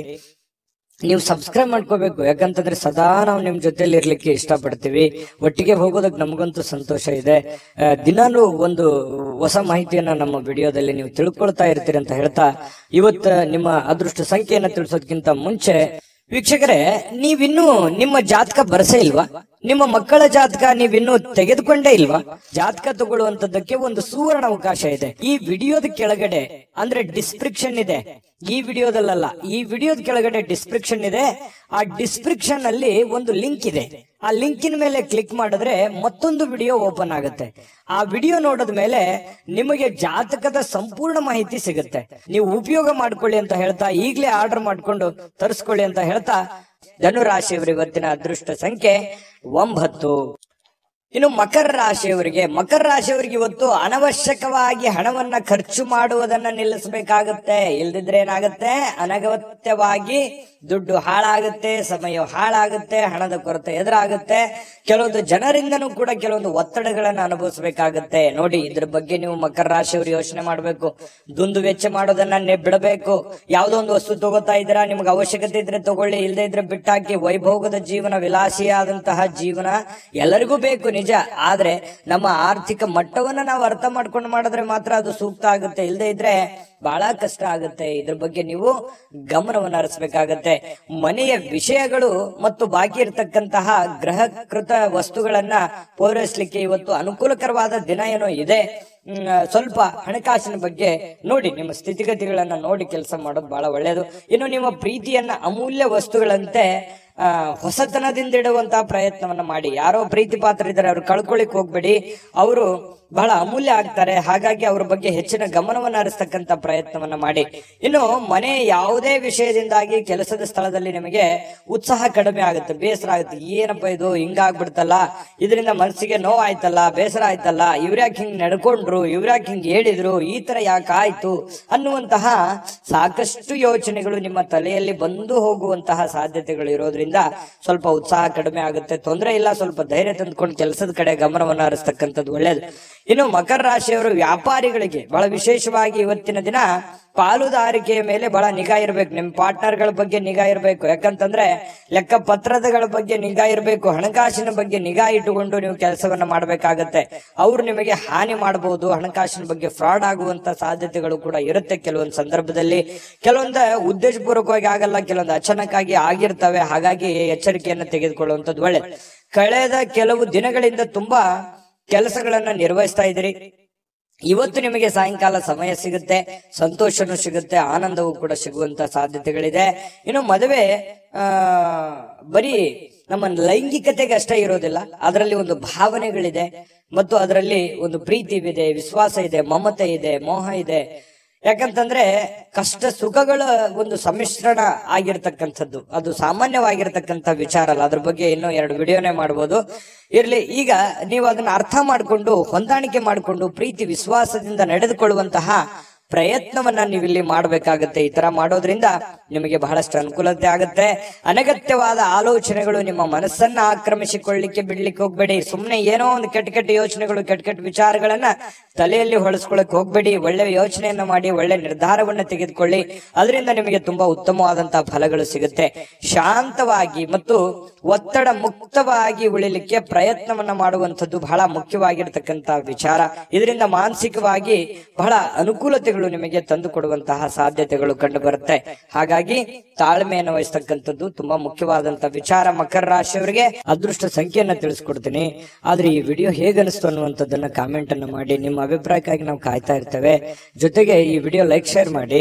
ನೀವು ಸಬ್ಸ್ಕ್ರೈಬ್ ಮಾಡ್ಕೋಬೇಕು ಯಾಕಂತಂದ್ರೆ ಸದಾ ನಾವು ನಿಮ್ ಜೊತೆಲಿ ಇರ್ಲಿಕ್ಕೆ ಇಷ್ಟಪಡ್ತೀವಿ ಒಟ್ಟಿಗೆ ಹೋಗೋದಕ್ಕೆ ನಮಗಂತೂ ಸಂತೋಷ ಇದೆ ಆ, ದಿನಾಲೂ ಒಂದು ಹೊಸ ಮಾಹಿತಿಯನ್ನ ನಮ್ಮ ವಿಡಿಯೋದಲ್ಲಿ ನೀವು ತಿಳ್ಕೊಳ್ತಾ ಇರ್ತೀರಿ ಅಂತ ಹೇಳ್ತಾ ಇವತ್ತ ನಿಮ್ಮ ಅದೃಷ್ಟ ಸಂಖ್ಯೆಯನ್ನ ತಿಳಿಸೋದಕ್ಕಿಂತ ಮುಂಚೆ ವೀಕ್ಷಕರೇ ನೀವಿನ್ನೂ ನಿಮ್ಮ ಜಾತಕ ಬರಸೇ ಇಲ್ವಾ ನಿಮ್ಮ ಮಕ್ಕಳ ಜಾತಕ ನೀವಿನ್ನೂ ತೆಗೆದುಕೊಂಡೇ ಇಲ್ವಾ ಜಾತಕ ತಗೊಳ್ಳುವಂತದ್ದಕ್ಕೆ ಒಂದು ಸುವರ್ಣ ಅವಕಾಶ ಇದೆ ಈ ವಿಡಿಯೋದ ಕೆಳಗಡೆ ಅಂದ್ರೆ ಡಿಸ್ಕ್ರಿಪ್ಷನ್ ಇದೆ ಈ ವಿಡಿಯೋದಲ್ಲ ಈ ವಿಡಿಯೋದ ಕೆಳಗಡೆ ಡಿಸ್ಕ್ರಿಪ್ಷನ್ ಇದೆ ಆ ಡಿಸ್ಕ್ರಿಪ್ಷನ್ ಅಲ್ಲಿ ಒಂದು ಲಿಂಕ್ ಇದೆ ಆ ಲಿಂಕಿನ ಮೇಲೆ ಕ್ಲಿಕ್ ಮಾಡಿದ್ರೆ ಮತ್ತೊಂದು ವಿಡಿಯೋ ಓಪನ್ ಆಗುತ್ತೆ ಆ ವಿಡಿಯೋ ನೋಡಿದ ಮೇಲೆ ನಿಮಗೆ ಜಾತಕದ ಸಂಪೂರ್ಣ ಮಾಹಿತಿ ಸಿಗುತ್ತೆ ನೀವು ಉಪಯೋಗ ಮಾಡ್ಕೊಳ್ಳಿ ಅಂತ ಹೇಳ್ತಾ ಈಗಲೇ ಆರ್ಡರ್ ಮಾಡ್ಕೊಂಡು ತರಿಸ್ಕೊಳ್ಳಿ ಅಂತ ಹೇಳ್ತಾ ಧನುರಾಶಿಯವರ ಇವತ್ತಿನ ಅದೃಷ್ಟ ಸಂಖ್ಯೆ ಒಂಬತ್ತು ಇನ್ನು ಮಕರ ರಾಶಿಯವರಿಗೆ ಮಕರ ರಾಶಿಯವರಿಗೆ ಇವತ್ತು ಅನವಶ್ಯಕವಾಗಿ ಹಣವನ್ನ ಖರ್ಚು ಮಾಡುವುದನ್ನ ನಿಲ್ಲಿಸಬೇಕಾಗುತ್ತೆ ಇಲ್ದಿದ್ರೆ ಏನಾಗುತ್ತೆ ಅನಗತ್ಯವಾಗಿ ದುಡ್ಡು ಹಾಳಾಗುತ್ತೆ ಸಮಯ ಹಾಳಾಗುತ್ತೆ ಹಣದ ಕೊರತೆ ಎದುರಾಗುತ್ತೆ ಕೆಲವೊಂದು ಜನರಿಂದನೂ ಕೂಡ ಕೆಲವೊಂದು ಒತ್ತಡಗಳನ್ನ ಅನುಭವಿಸಬೇಕಾಗುತ್ತೆ ನೋಡಿ ಇದ್ರ ಬಗ್ಗೆ ನೀವು ಮಕರ ರಾಶಿಯವರು ಯೋಚನೆ ಮಾಡಬೇಕು ದುಂದು ವೆಚ್ಚ ಮಾಡೋದನ್ನ ನೆ- ಬಿಡಬೇಕು ಯಾವ್ದೋ ಒಂದು ವಸ್ತು ತಗೋತಾ ಇದ್ದೀರಾ ನಿಮ್ಗೆ ಅವಶ್ಯಕತೆ ಇದ್ರೆ ತಗೊಳ್ಳಿ ಇಲ್ಲದೆ ಇದ್ರೆ ಬಿಟ್ಟಾಕಿ ವೈಭೋಗದ ಜೀವನ ವಿಲಾಸಿಯಾದಂತಹ ಜೀವನ ಎಲ್ಲರಿಗೂ ಬೇಕು ನಿಜ ಆದ್ರೆ ನಮ್ಮ ಆರ್ಥಿಕ ಮಟ್ಟವನ್ನ ನಾವು ಅರ್ಥ ಮಾಡ್ಕೊಂಡು ಮಾಡಿದ್ರೆ ಮಾತ್ರ ಅದು ಸೂಕ್ತ ಆಗುತ್ತೆ ಇಲ್ಲದೆ ಇದ್ರೆ ಬಹಳ ಕಷ್ಟ ಆಗುತ್ತೆ ಇದ್ರ ಬಗ್ಗೆ ನೀವು ಗಮನವನ್ನು ಹರಿಸಬೇಕಾಗತ್ತೆ ಮನೆಯ ವಿಷಯಗಳು ಮತ್ತು ಬಾಕಿ ಇರತಕ್ಕಂತಹ ಗ್ರಹಕೃತ ವಸ್ತುಗಳನ್ನ ಪೂರೈಸಲಿಕ್ಕೆ ಇವತ್ತು ಅನುಕೂಲಕರವಾದ ದಿನ ಏನೋ ಇದೆ ಹ್ಮ್, ಸ್ವಲ್ಪ ಹಣಕಾಸಿನ ಬಗ್ಗೆ ನೋಡಿ ನಿಮ್ಮ ಸ್ಥಿತಿಗತಿಗಳನ್ನ ನೋಡಿ ಕೆಲಸ ಮಾಡೋದು ಬಹಳ ಒಳ್ಳೆಯದು ಇನ್ನು ನಿಮ್ಮ ಪ್ರೀತಿಯನ್ನ ಅಮೂಲ್ಯ ವಸ್ತುಗಳಂತೆ ಆ ಹೊಸತನದಿಂದ ಇಡುವಂತಹ ಪ್ರಯತ್ನವನ್ನ ಮಾಡಿ ಯಾರೋ ಪ್ರೀತಿ ಪಾತ್ರ ಇದ್ದಾರೆ ಅವ್ರು ಕಳ್ಕೊಳ್ಳಿಕ್ ಹೋಗ್ಬೇಡಿ ಅವರು ಬಹಳ ಅಮೂಲ್ಯ ಆಗ್ತಾರೆ ಹಾಗಾಗಿ ಅವ್ರ ಬಗ್ಗೆ ಹೆಚ್ಚಿನ ಗಮನವನ್ನ ಹರಿಸ್ತಕ್ಕಂತ ಪ್ರಯತ್ನವನ್ನ ಮಾಡಿ ಇನ್ನು ಮನೆ ಯಾವುದೇ ವಿಷಯದಿಂದಾಗಿ ಕೆಲಸದ ಸ್ಥಳದಲ್ಲಿ ನಿಮಗೆ ಉತ್ಸಾಹ ಕಡಿಮೆ ಆಗುತ್ತೆ ಬೇಸರ ಆಗುತ್ತೆ ಏನಪ್ಪ ಇದು ಹಿಂಗಾಗ್ಬಿಡ್ತಲ್ಲ ಇದರಿಂದ ಮನಸ್ಸಿಗೆ ನೋವಾಯ್ತಲ್ಲ ಬೇಸರ ಆಯ್ತಲ್ಲ ಇವ್ರ್ಯಾಕ್ ಹಿಂಗ್ ನಡ್ಕೊಂಡ್ರು ಇವ್ರ್ಯಾಕ್ ಹಿಂಗ್ ಹೇಳಿದ್ರು ಈ ತರ ಯಾಕೆ ಆಯ್ತು ಅನ್ನುವಂತಹ ಸಾಕಷ್ಟು ಯೋಚನೆಗಳು ನಿಮ್ಮ ತಲೆಯಲ್ಲಿ ಬಂದು ಹೋಗುವಂತಹ ಸಾಧ್ಯತೆಗಳು ಇರೋದ್ರಿಂದ ಸ್ವಲ್ಪ ಉತ್ಸಾಹ ಕಡಿಮೆ ಆಗುತ್ತೆ ತೊಂದರೆ ಇಲ್ಲ ಸ್ವಲ್ಪ ಧೈರ್ಯ ತಂದುಕೊಂಡು ಕೆಲಸದ ಕಡೆ ಗಮನವನ್ನು ಹರಿಸ್ತಕ್ಕಂಥದ್ದು ಒಳ್ಳೇದು ಇನ್ನು ಮಕರ ರಾಶಿಯವರು ವ್ಯಾಪಾರಿಗಳಿಗೆ ಬಹಳ ವಿಶೇಷವಾಗಿ ಇವತ್ತಿನ ದಿನ ಪಾಲುದಾರಿಕೆಯ ಮೇಲೆ ಬಹಳ ನಿಗಾ ಇರಬೇಕು ನಿಮ್ ಪಾರ್ಟ್ನರ್ಗಳ ಬಗ್ಗೆ ನಿಗಾ ಇರಬೇಕು ಯಾಕಂತಂದ್ರೆ ಲೆಕ್ಕ ಪತ್ರದಗಳ ಬಗ್ಗೆ ನಿಗಾ ಇರಬೇಕು ಹಣಕಾಸಿನ ಬಗ್ಗೆ ನಿಗಾ ಇಟ್ಟುಕೊಂಡು ನೀವು ಕೆಲಸವನ್ನ ಮಾಡಬೇಕಾಗತ್ತೆ ಅವ್ರು ನಿಮಗೆ ಹಾನಿ ಮಾಡಬಹುದು ಹಣಕಾಸಿನ ಬಗ್ಗೆ ಫ್ರಾಡ್ ಆಗುವಂತ ಸಾಧ್ಯತೆಗಳು ಕೂಡ ಇರುತ್ತೆ ಕೆಲವೊಂದು ಸಂದರ್ಭದಲ್ಲಿ ಕೆಲವೊಂದು ಉದ್ದೇಶಪೂರ್ವಕವಾಗಿ ಆಗಲ್ಲ ಕೆಲವೊಂದು ಅಚಾನಕ್ ಆಗಿ ಆಗಿರ್ತವೆ ಹಾಗಾಗಿ ಎಚ್ಚರಿಕೆಯನ್ನು ತೆಗೆದುಕೊಳ್ಳುವಂಥದ್ದು ಒಳ್ಳೆ ಕಳೆದ ಕೆಲವು ದಿನಗಳಿಂದ ತುಂಬಾ ಕೆಲಸಗಳನ್ನ ನಿರ್ವಹಿಸ್ತಾ ಇದ್ದೀರಿ ಇವತ್ತು ನಿಮಗೆ ಸಾಯಂಕಾಲ ಸಮಯ ಸಿಗುತ್ತೆ ಸಂತೋಷನೂ ಸಿಗುತ್ತೆ ಆನಂದವೂ ಕೂಡ ಸಿಗುವಂತ ಸಾಧ್ಯತೆಗಳಿದೆ ಇನ್ನು ಮದುವೆ ಆ ಬರೀ ನಮ್ಮ ಲೈಂಗಿಕತೆಗೆ ಅಷ್ಟೇ ಇರೋದಿಲ್ಲ ಅದರಲ್ಲಿ ಒಂದು ಭಾವನೆಗಳಿದೆ ಮತ್ತು ಅದರಲ್ಲಿ ಒಂದು ಪ್ರೀತಿ ಇದೆ ವಿಶ್ವಾಸ ಇದೆ ಮಮತೆ ಇದೆ ಮೋಹ ಇದೆ ಯಾಕಂತಂದ್ರೆ ಕಷ್ಟ ಸುಖಗಳ ಒಂದು ಸಮ್ಮಿಶ್ರಣ ಆಗಿರ್ತಕ್ಕಂಥದ್ದು ಅದು ಸಾಮಾನ್ಯವಾಗಿರ್ತಕ್ಕಂಥ ವಿಚಾರ ಅಲ್ಲ ಅದ್ರ ಬಗ್ಗೆ ಇನ್ನೂ ಎರಡು ವಿಡಿಯೋನೇ ಮಾಡ್ಬೋದು ಇರ್ಲಿ ಈಗ ನೀವು ಅದನ್ನ ಅರ್ಥ ಮಾಡಿಕೊಂಡು ಹೊಂದಾಣಿಕೆ ಮಾಡಿಕೊಂಡು ಪ್ರೀತಿ ವಿಶ್ವಾಸದಿಂದ ನಡೆದುಕೊಳ್ಳುವಂತಹ ಪ್ರಯತ್ನವನ್ನ ನೀವು ಇಲ್ಲಿ ಮಾಡಬೇಕಾಗುತ್ತೆ ಈ ತರ ಮಾಡೋದ್ರಿಂದ ನಿಮಗೆ ಬಹಳಷ್ಟು ಅನುಕೂಲತೆ ಆಗುತ್ತೆ ಅನಗತ್ಯವಾದ ಆಲೋಚನೆಗಳು ನಿಮ್ಮ ಮನಸ್ಸನ್ನ ಆಕ್ರಮಿಸಿಕೊಳ್ಳಿಕ್ಕೆ ಬಿಡ್ಲಿಕ್ಕೆ ಹೋಗ್ಬೇಡಿ ಸುಮ್ಮನೆ ಏನೋ ಒಂದು ಕೆಟ್ಟ ಕೆಟ್ಟ ಯೋಚನೆಗಳು ಕೆಟ್ಟ ಕೆಟ್ಟ ವಿಚಾರಗಳನ್ನ ತಲೆಯಲ್ಲಿ ಹೊಳಸ್ಕೊಳಕ್ ಹೋಗ್ಬೇಡಿ ಒಳ್ಳೆ ಯೋಚನೆಯನ್ನ ಮಾಡಿ ಒಳ್ಳೆ ನಿರ್ಧಾರವನ್ನ ತೆಗೆದುಕೊಳ್ಳಿ ಅದರಿಂದ ನಿಮಗೆ ತುಂಬಾ ಉತ್ತಮವಾದಂತಹ ಫಲಗಳು ಸಿಗುತ್ತೆ ಶಾಂತವಾಗಿ ಮತ್ತು ಒತ್ತಡ ಮುಕ್ತವಾಗಿ ಉಳಿಲಿಕ್ಕೆ ಪ್ರಯತ್ನವನ್ನ ಮಾಡುವಂಥದ್ದು ಬಹಳ ಮುಖ್ಯವಾಗಿರ್ತಕ್ಕಂತ ವಿಚಾರ ಇದರಿಂದ ಮಾನಸಿಕವಾಗಿ ಬಹಳ ಅನುಕೂಲತೆಗಳು ನಿಮಗೆ ತಂದು ಕೊಡುವಂತಹ ಸಾಧ್ಯತೆಗಳು ಕಂಡು ಬರುತ್ತೆ ಹಾಗಾಗಿ ತಾಳ್ಮೆಯನ್ನು ವಹಿಸ್ತಕ್ಕಂಥದ್ದು ತುಂಬಾ ಮುಖ್ಯವಾದಂತ ವಿಚಾರ ಮಕರ ರಾಶಿಯವರಿಗೆ ಅದೃಷ್ಟ ಸಂಖ್ಯೆಯನ್ನ ತಿಳಿಸ್ಕೊಡ್ತೀನಿ ಆದ್ರೆ ಈ ವಿಡಿಯೋ ಹೇಗನಿಸ್ತು ಅನ್ನುವಂಥದ್ದನ್ನ ಕಾಮೆಂಟ್ ಅನ್ನ ಮಾಡಿ ನಿಮ್ಮ ಅಭಿಪ್ರಾಯಕ್ಕಾಗಿ ನಾವು ಕಾಯ್ತಾ ಇರ್ತೇವೆ ಜೊತೆಗೆ ಈ ವಿಡಿಯೋ ಲೈಕ್ ಶೇರ್ ಮಾಡಿ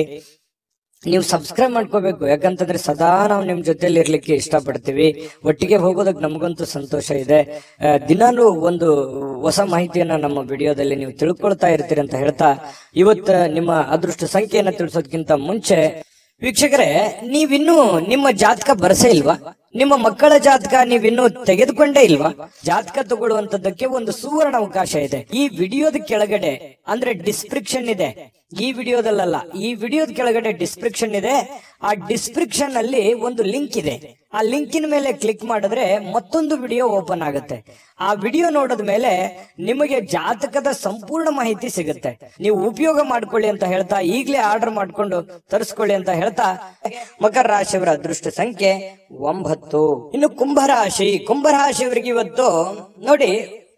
ನೀವು ಸಬ್ಸ್ಕ್ರೈಬ್ ಮಾಡ್ಕೋಬೇಕು ಯಾಕಂತಂದ್ರೆ ಸದಾ ನಾವು ನಿಮ್ ಜೊತೆಲಿ ಇರ್ಲಿಕ್ಕೆ ಇಷ್ಟಪಡ್ತೀವಿ ಒಟ್ಟಿಗೆ ಹೋಗೋದಕ್ಕೆ ನಮಗಂತೂ ಸಂತೋಷ ಇದೆ ಆ, ದಿನಾಲೂ ಒಂದು ಹೊಸ ಮಾಹಿತಿಯನ್ನ ನಮ್ಮ ವಿಡಿಯೋದಲ್ಲಿ ನೀವು ತಿಳ್ಕೊಳ್ತಾ ಇರ್ತೀರಿ ಅಂತ ಹೇಳ್ತಾ ಇವತ್ತು ನಿಮ್ಮ ಅದೃಷ್ಟ ಸಂಖ್ಯೆಯನ್ನ ತಿಳಿಸೋದಕ್ಕಿಂತ ಮುಂಚೆ ವೀಕ್ಷಕರೇ ನೀವಿನ್ನೂ ನಿಮ್ಮ ಜಾತಕ ಬರಸೇ ಇಲ್ವಾ ನಿಮ್ಮ ಮಕ್ಕಳ ಜಾತಕ ನೀವಿನ್ನೂ ತೆಗೆದುಕೊಂಡೇ ಇಲ್ವಾ ಜಾತಕ ತಗೊಳ್ಳುವಂತದ್ದಕ್ಕೆ ಒಂದು ಸುವರ್ಣ ಅವಕಾಶ ಇದೆ ಈ ವಿಡಿಯೋದ ಕೆಳಗಡೆ ಅಂದ್ರೆ ಡಿಸ್ಕ್ರಿಪ್ಷನ್ ಇದೆ ಈ ವಿಡಿಯೋದಲ್ಲ ಈ ವಿಡಿಯೋದ ಕೆಳಗಡೆ ಡಿಸ್ಕ್ರಿಪ್ಷನ್ ಇದೆ ಆ ಡಿಸ್ಕ್ರಿಪ್ಷನ್ ಅಲ್ಲಿ ಒಂದು ಲಿಂಕ್ ಇದೆ ಆ ಲಿಂಕಿನ ಮೇಲೆ ಕ್ಲಿಕ್ ಮಾಡಿದ್ರೆ ಮತ್ತೊಂದು ವಿಡಿಯೋ ಓಪನ್ ಆಗುತ್ತೆ ಆ ವಿಡಿಯೋ ನೋಡಿದ ಮೇಲೆ ನಿಮಗೆ ಜಾತಕದ ಸಂಪೂರ್ಣ ಮಾಹಿತಿ ಸಿಗುತ್ತೆ ನೀವು ಉಪಯೋಗ ಮಾಡ್ಕೊಳ್ಳಿ ಅಂತ ಹೇಳ್ತಾ ಈಗಲೇ ಆರ್ಡರ್ ಮಾಡ್ಕೊಂಡು ತರಿಸ್ಕೊಳ್ಳಿ ಅಂತ ಹೇಳ್ತಾ ಮಕರ ರಾಶಿಯವರ ಅದೃಷ್ಟ ಸಂಖ್ಯೆ ಒಂಬತ್ತು ಇನ್ನು ಕುಂಭರಾಶಿ ಕುಂಭರಾಶಿಯವರಿಗೆ ಇವತ್ತು ನೋಡಿ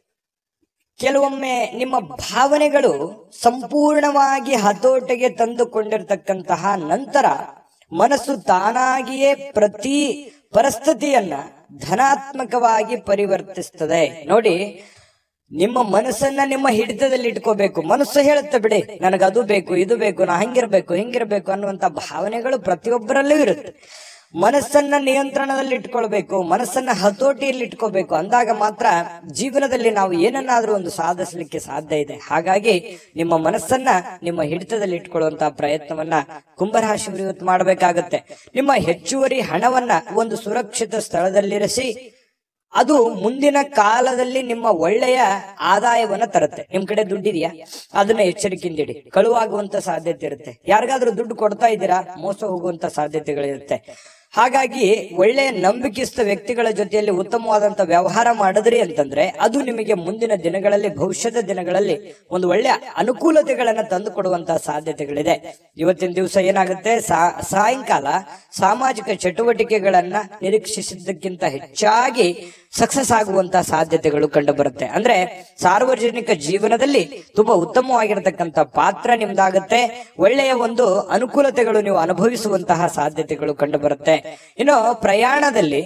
ಕೆಲವೊಮ್ಮೆ ನಿಮ್ಮ ಭಾವನೆಗಳು ಸಂಪೂರ್ಣವಾಗಿ ಹತೋಟಿಗೆ ತಂದುಕೊಂಡಿರ್ತಕ್ಕಂತಹ ನಂತರ ಮನಸ್ಸು ತಾನಾಗಿಯೇ ಪ್ರತಿ ಪರಿಸ್ಥಿತಿಯನ್ನ ಧನಾತ್ಮಕವಾಗಿ ಪರಿವರ್ತಿಸ್ತದೆ ನೋಡಿ ನಿಮ್ಮ ಮನಸ್ಸನ್ನ ನಿಮ್ಮ ಹಿಡಿತದಲ್ಲಿ ಇಟ್ಕೋಬೇಕು ಮನಸ್ಸು ಹೇಳುತ್ತೆ ಬಿಡಿ ನನಗೆ ಅದು ಬೇಕು ಇದು ಬೇಕು ನಾ ಹಂಗಿರ್ಬೇಕು ಹಿಂಗಿರ್ಬೇಕು ಅನ್ನುವಂತ ಭಾವನೆಗಳು ಪ್ರತಿಯೊಬ್ಬರಲ್ಲೂ ಇರುತ್ತೆ ಮನಸ್ಸನ್ನ ನಿಯಂತ್ರಣದಲ್ಲಿ ಇಟ್ಕೊಳ್ಬೇಕು ಮನಸ್ಸನ್ನ ಹತೋಟಿಯಲ್ಲಿ ಇಟ್ಕೋಬೇಕು ಅಂದಾಗ ಮಾತ್ರ ಜೀವನದಲ್ಲಿ ನಾವು ಏನನ್ನಾದ್ರೂ ಒಂದು ಸಾಧಿಸಲಿಕ್ಕೆ ಸಾಧ್ಯ ಇದೆ ಹಾಗಾಗಿ ನಿಮ್ಮ ಮನಸ್ಸನ್ನ ನಿಮ್ಮ ಹಿಡಿತದಲ್ಲಿ ಇಟ್ಕೊಳ್ಳುವಂತಹ ಪ್ರಯತ್ನವನ್ನ ಕುಂಭರಾಶಿಯವರು ಇವತ್ತು ಮಾಡಬೇಕಾಗತ್ತೆ ನಿಮ್ಮ ಹೆಚ್ಚುವರಿ ಹಣವನ್ನ ಒಂದು ಸುರಕ್ಷಿತ ಸ್ಥಳದಲ್ಲಿರಿಸಿ ಅದು ಮುಂದಿನ ಕಾಲದಲ್ಲಿ ನಿಮ್ಮ ಒಳ್ಳೆಯ ಆದಾಯವನ್ನ ತರುತ್ತೆ ನಿಮ್ ಕಡೆ ದುಡ್ಡಿದೆಯಾ ಅದನ್ನ ಎಚ್ಚರಿಕೆಯಿಂದ ಇಡಿ ಕಳುವಾಗುವಂತ ಸಾಧ್ಯತೆ ಇರುತ್ತೆ ಯಾರಿಗಾದ್ರೂ ದುಡ್ಡು ಕೊಡ್ತಾ ಇದ್ದೀರಾ ಮೋಸ ಹೋಗುವಂತ ಸಾಧ್ಯತೆಗಳಿರುತ್ತೆ ಹಾಗಾಗಿ ಒಳ್ಳೆಯ ನಂಬಿಕೆಸ್ಥ ವ್ಯಕ್ತಿಗಳ ಜೊತೆಯಲ್ಲಿ ಉತ್ತಮವಾದಂತ ವ್ಯವಹಾರ ಮಾಡಿದ್ರಿ ಅಂತಂದ್ರೆ ಅದು ನಿಮಗೆ ಮುಂದಿನ ದಿನಗಳಲ್ಲಿ ಭವಿಷ್ಯದ ದಿನಗಳಲ್ಲಿ ಒಂದು ಒಳ್ಳೆಯ ಅನುಕೂಲತೆಗಳನ್ನ ತಂದು ಕೊಡುವಂತಹ ಸಾಧ್ಯತೆಗಳಿದೆ ಇವತ್ತಿನ ದಿವಸ ಏನಾಗುತ್ತೆ ಸಾ- ಸಾಯಂಕಾಲ ಸಾಮಾಜಿಕ ಚಟುವಟಿಕೆಗಳನ್ನ ನಿರೀಕ್ಷಿಸಿದ್ದಕ್ಕಿಂತ ಹೆಚ್ಚಾಗಿ ಸಕ್ಸಸ್ ಆಗುವಂತಹ ಸಾಧ್ಯತೆಗಳು ಕಂಡು ಬರುತ್ತೆ ಅಂದ್ರೆ ಸಾರ್ವಜನಿಕ ಜೀವನದಲ್ಲಿ ತುಂಬಾ ಉತ್ತಮವಾಗಿರತಕ್ಕಂತ ಪಾತ್ರ ನಿಮ್ದಾಗುತ್ತೆ ಒಳ್ಳೆಯ ಒಂದು ಅನುಕೂಲತೆಗಳು ನೀವು ಅನುಭವಿಸುವಂತಹ ಸಾಧ್ಯತೆಗಳು ಕಂಡು ಬರುತ್ತೆ ಇನ್ನು ಪ್ರಯಾಣದಲ್ಲಿ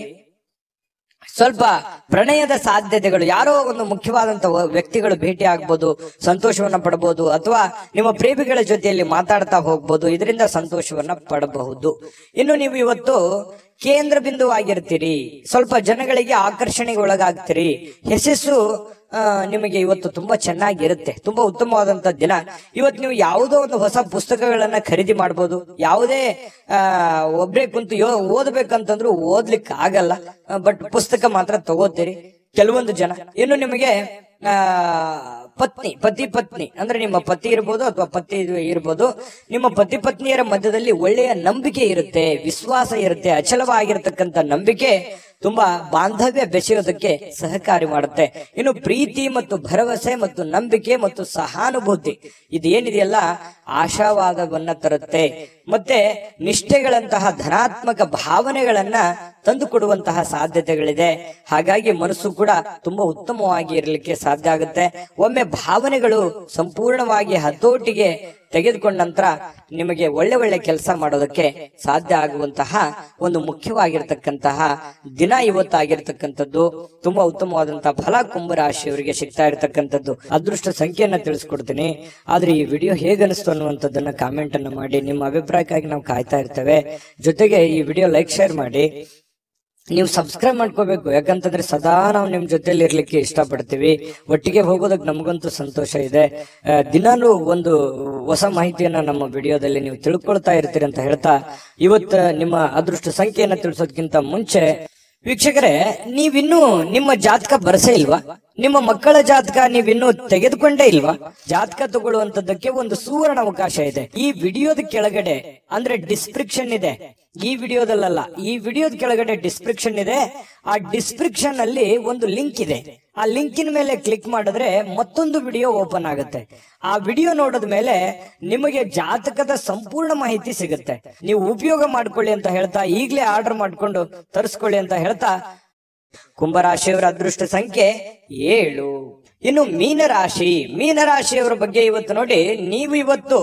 ಸ್ವಲ್ಪ ಪ್ರಣಯದ ಸಾಧ್ಯತೆಗಳು ಯಾರೋ ಒಂದು ಮುಖ್ಯವಾದಂತ ವ- ವ್ಯಕ್ತಿಗಳು ಭೇಟಿ ಆಗ್ಬೋದು ಸಂತೋಷವನ್ನ ಪಡಬಹುದು ಅಥವಾ ನಿಮ್ಮ ಪ್ರೇಮಿಗಳ ಜೊತೆಯಲ್ಲಿ ಮಾತಾಡ್ತಾ ಹೋಗ್ಬೋದು ಇದರಿಂದ ಸಂತೋಷವನ್ನ ಪಡಬಹುದು ಇನ್ನು ನೀವು ಇವತ್ತು ಕೇಂದ್ರ ಬಿಂದುವಾಗಿರ್ತೀರಿ ಸ್ವಲ್ಪ ಜನಗಳಿಗೆ ಆಕರ್ಷಣೆಗೆ ಒಳಗಾಗ್ತೀರಿ ಯಶಸ್ಸು ಆ, ನಿಮಗೆ ಇವತ್ತು ತುಂಬಾ ಚೆನ್ನಾಗಿರುತ್ತೆ ತುಂಬಾ ಉತ್ತಮವಾದಂತ ದಿನ ಇವತ್ತು ನೀವು ಯಾವುದೋ ಒಂದು ಹೊಸ ಪುಸ್ತಕಗಳನ್ನ ಖರೀದಿ ಮಾಡ್ಬೋದು ಯಾವುದೇ ಆ ಒಬ್ರೇ ಕುಂತು ಯೋ ಓದ್ಬೇಕಂತಂದ್ರೂ ಓದ್ಲಿಕ್ಕೆ ಆಗಲ್ಲ ಬಟ್ ಪುಸ್ತಕ ಮಾತ್ರ ತಗೋತೀರಿ ಕೆಲವೊಂದು ಜನ ಇನ್ನು ನಿಮಗೆ ಆ, ಪತ್ನಿ ಪತಿ ಪತ್ನಿ ಅಂದ್ರೆ ನಿಮ್ಮ ಪತಿ ಇರ್ಬೋದು ಅಥವಾ ಪತಿ ಇದು ಇರ್ಬೋದು ನಿಮ್ಮ ಪತಿ ಪತ್ನಿಯರ ಮಧ್ಯದಲ್ಲಿ ಒಳ್ಳೆಯ ನಂಬಿಕೆ ಇರುತ್ತೆ ವಿಶ್ವಾಸ ಇರುತ್ತೆ ಅಚಲವಾಗಿರ್ತಕ್ಕಂಥ ನಂಬಿಕೆ ತುಂಬಾ ಬಾಂಧವ್ಯ ಬೆಸೆಯೋದಕ್ಕೆ ಸಹಕಾರಿ ಮಾಡುತ್ತೆ ಇನ್ನು ಪ್ರೀತಿ ಮತ್ತು ಭರವಸೆ ಮತ್ತು ನಂಬಿಕೆ ಮತ್ತು ಸಹಾನುಭೂತಿ ಇದೇನಿದೆಯಲ್ಲ ಆಶಾವಾದವನ್ನ ತರುತ್ತೆ ಮತ್ತೆ ನಿಷ್ಠೆಗಳಂತಹ ಧನಾತ್ಮಕ ಭಾವನೆಗಳನ್ನ ತಂದುಕೊಡುವಂತಹ ಸಾಧ್ಯತೆಗಳಿದೆ ಹಾಗಾಗಿ ಮನಸ್ಸು ಕೂಡ ತುಂಬಾ ಉತ್ತಮವಾಗಿ ಇರಲಿಕ್ಕೆ ಸಾಧ್ಯ ಆಗುತ್ತೆ ಒಮ್ಮೆ ಭಾವನೆಗಳು ಸಂಪೂರ್ಣವಾಗಿ ಹತೋಟಿಗೆ ತೆಗೆದುಕೊಂಡ ನಂತರ ನಿಮಗೆ ಒಳ್ಳೆ ಒಳ್ಳೆ ಕೆಲಸ ಮಾಡೋದಕ್ಕೆ ಸಾಧ್ಯ ಆಗುವಂತಹ ಒಂದು ಮುಖ್ಯವಾಗಿರ್ತಕ್ಕಂತಹ ದಿನ ಇವತ್ತಾಗಿರ್ತಕ್ಕಂಥದ್ದು ತುಂಬಾ ಉತ್ತಮವಾದಂತಹ ಫಲ ಕುಂಭರಾಶಿಯವರಿಗೆ ಸಿಗ್ತಾ ಇರತಕ್ಕಂಥದ್ದು ಅದೃಷ್ಟ ಸಂಖ್ಯೆಯನ್ನ ತಿಳಿಸ್ಕೊಡ್ತೀನಿ ಆದ್ರೆ ಈ ವಿಡಿಯೋ ಹೇಗನಿಸ್ತು ಅನ್ನುವಂಥದ್ದನ್ನ ಕಾಮೆಂಟ್ ಅನ್ನ ಮಾಡಿ ನಿಮ್ಮ ಅಭಿಪ್ರಾಯಕ್ಕಾಗಿ ನಾವು ಕಾಯ್ತಾ ಇರ್ತೇವೆ ಜೊತೆಗೆ ಈ ವಿಡಿಯೋ ಲೈಕ್ ಶೇರ್ ಮಾಡಿ ನೀವು ಸಬ್ಸ್ಕ್ರೈಬ್ ಮಾಡ್ಕೋಬೇಕು ಯಾಕಂತಂದ್ರೆ ಸದಾ ನಾವು ನಿಮ್ ಜೊತೆಲಿ ಇರ್ಲಿಕ್ಕೆ ಇಷ್ಟಪಡ್ತೀವಿ ಒಟ್ಟಿಗೆ ಹೋಗೋದಕ್ಕೆ ನಮಗಂತೂ ಸಂತೋಷ ಇದೆ ಆ, ದಿನಾಲೂ ಒಂದು ಹೊಸ ಮಾಹಿತಿಯನ್ನ ನಮ್ಮ ವಿಡಿಯೋದಲ್ಲಿ ನೀವು ತಿಳ್ಕೊಳ್ತಾ ಇರ್ತೀರಿ ಅಂತ ಹೇಳ್ತಾ ಇವತ್ತ ನಿಮ್ಮ ಅದೃಷ್ಟ ಸಂಖ್ಯೆಯನ್ನ ತಿಳಿಸೋದಕ್ಕಿಂತ ಮುಂಚೆ ವೀಕ್ಷಕರೇ ನೀವಿನ್ನೂ ನಿಮ್ಮ ಜಾತಕ ಬರಸೇ ಇಲ್ವಾ ನಿಮ್ಮ ಮಕ್ಕಳ ಜಾತಕ ನೀವಿನ್ನೂ ತೆಗೆದುಕೊಂಡೇ ಇಲ್ವಾ ಜಾತಕ ತಗೊಳ್ಳುವಂತದ್ದಕ್ಕೆ ಒಂದು ಸುವರ್ಣ ಅವಕಾಶ ಇದೆ ಈ ವಿಡಿಯೋದ ಕೆಳಗಡೆ ಅಂದ್ರೆ ಡಿಸ್ಕ್ರಿಪ್ಷನ್ ಇದೆ ಈ ವಿಡಿಯೋದಲ್ಲ ಈ ವಿಡಿಯೋದ ಕೆಳಗಡೆ ಡಿಸ್ಕ್ರಿಪ್ಷನ್ ಇದೆ ಆ ಡಿಸ್ಕ್ರಿಪ್ಷನ್ ಅಲ್ಲಿ ಒಂದು ಲಿಂಕ್ ಇದೆ ಆ ಲಿಂಕಿನ ಮೇಲೆ ಕ್ಲಿಕ್ ಮಾಡಿದ್ರೆ ಮತ್ತೊಂದು ವಿಡಿಯೋ ಓಪನ್ ಆಗುತ್ತೆ ಆ ವಿಡಿಯೋ ನೋಡಿದ ಮೇಲೆ ನಿಮಗೆ ಜಾತಕದ ಸಂಪೂರ್ಣ ಮಾಹಿತಿ ಸಿಗುತ್ತೆ ನೀವು ಉಪಯೋಗ ಮಾಡ್ಕೊಳ್ಳಿ ಅಂತ ಹೇಳ್ತಾ ಈಗಲೇ ಆರ್ಡರ್ ಮಾಡ್ಕೊಂಡು ತರಿಸ್ಕೊಳ್ಳಿ ಅಂತ ಹೇಳ್ತಾ ಕುಂಭರಾಶಿಯವರ ಅದೃಷ್ಟ ಸಂಖ್ಯೆ ಏಳು ಇನ್ನು ಮೀನರಾಶಿ ಮೀನರಾಶಿಯವರ ಬಗ್ಗೆ ಇವತ್ತು ನೋಡಿ ನೀವು ಇವತ್ತು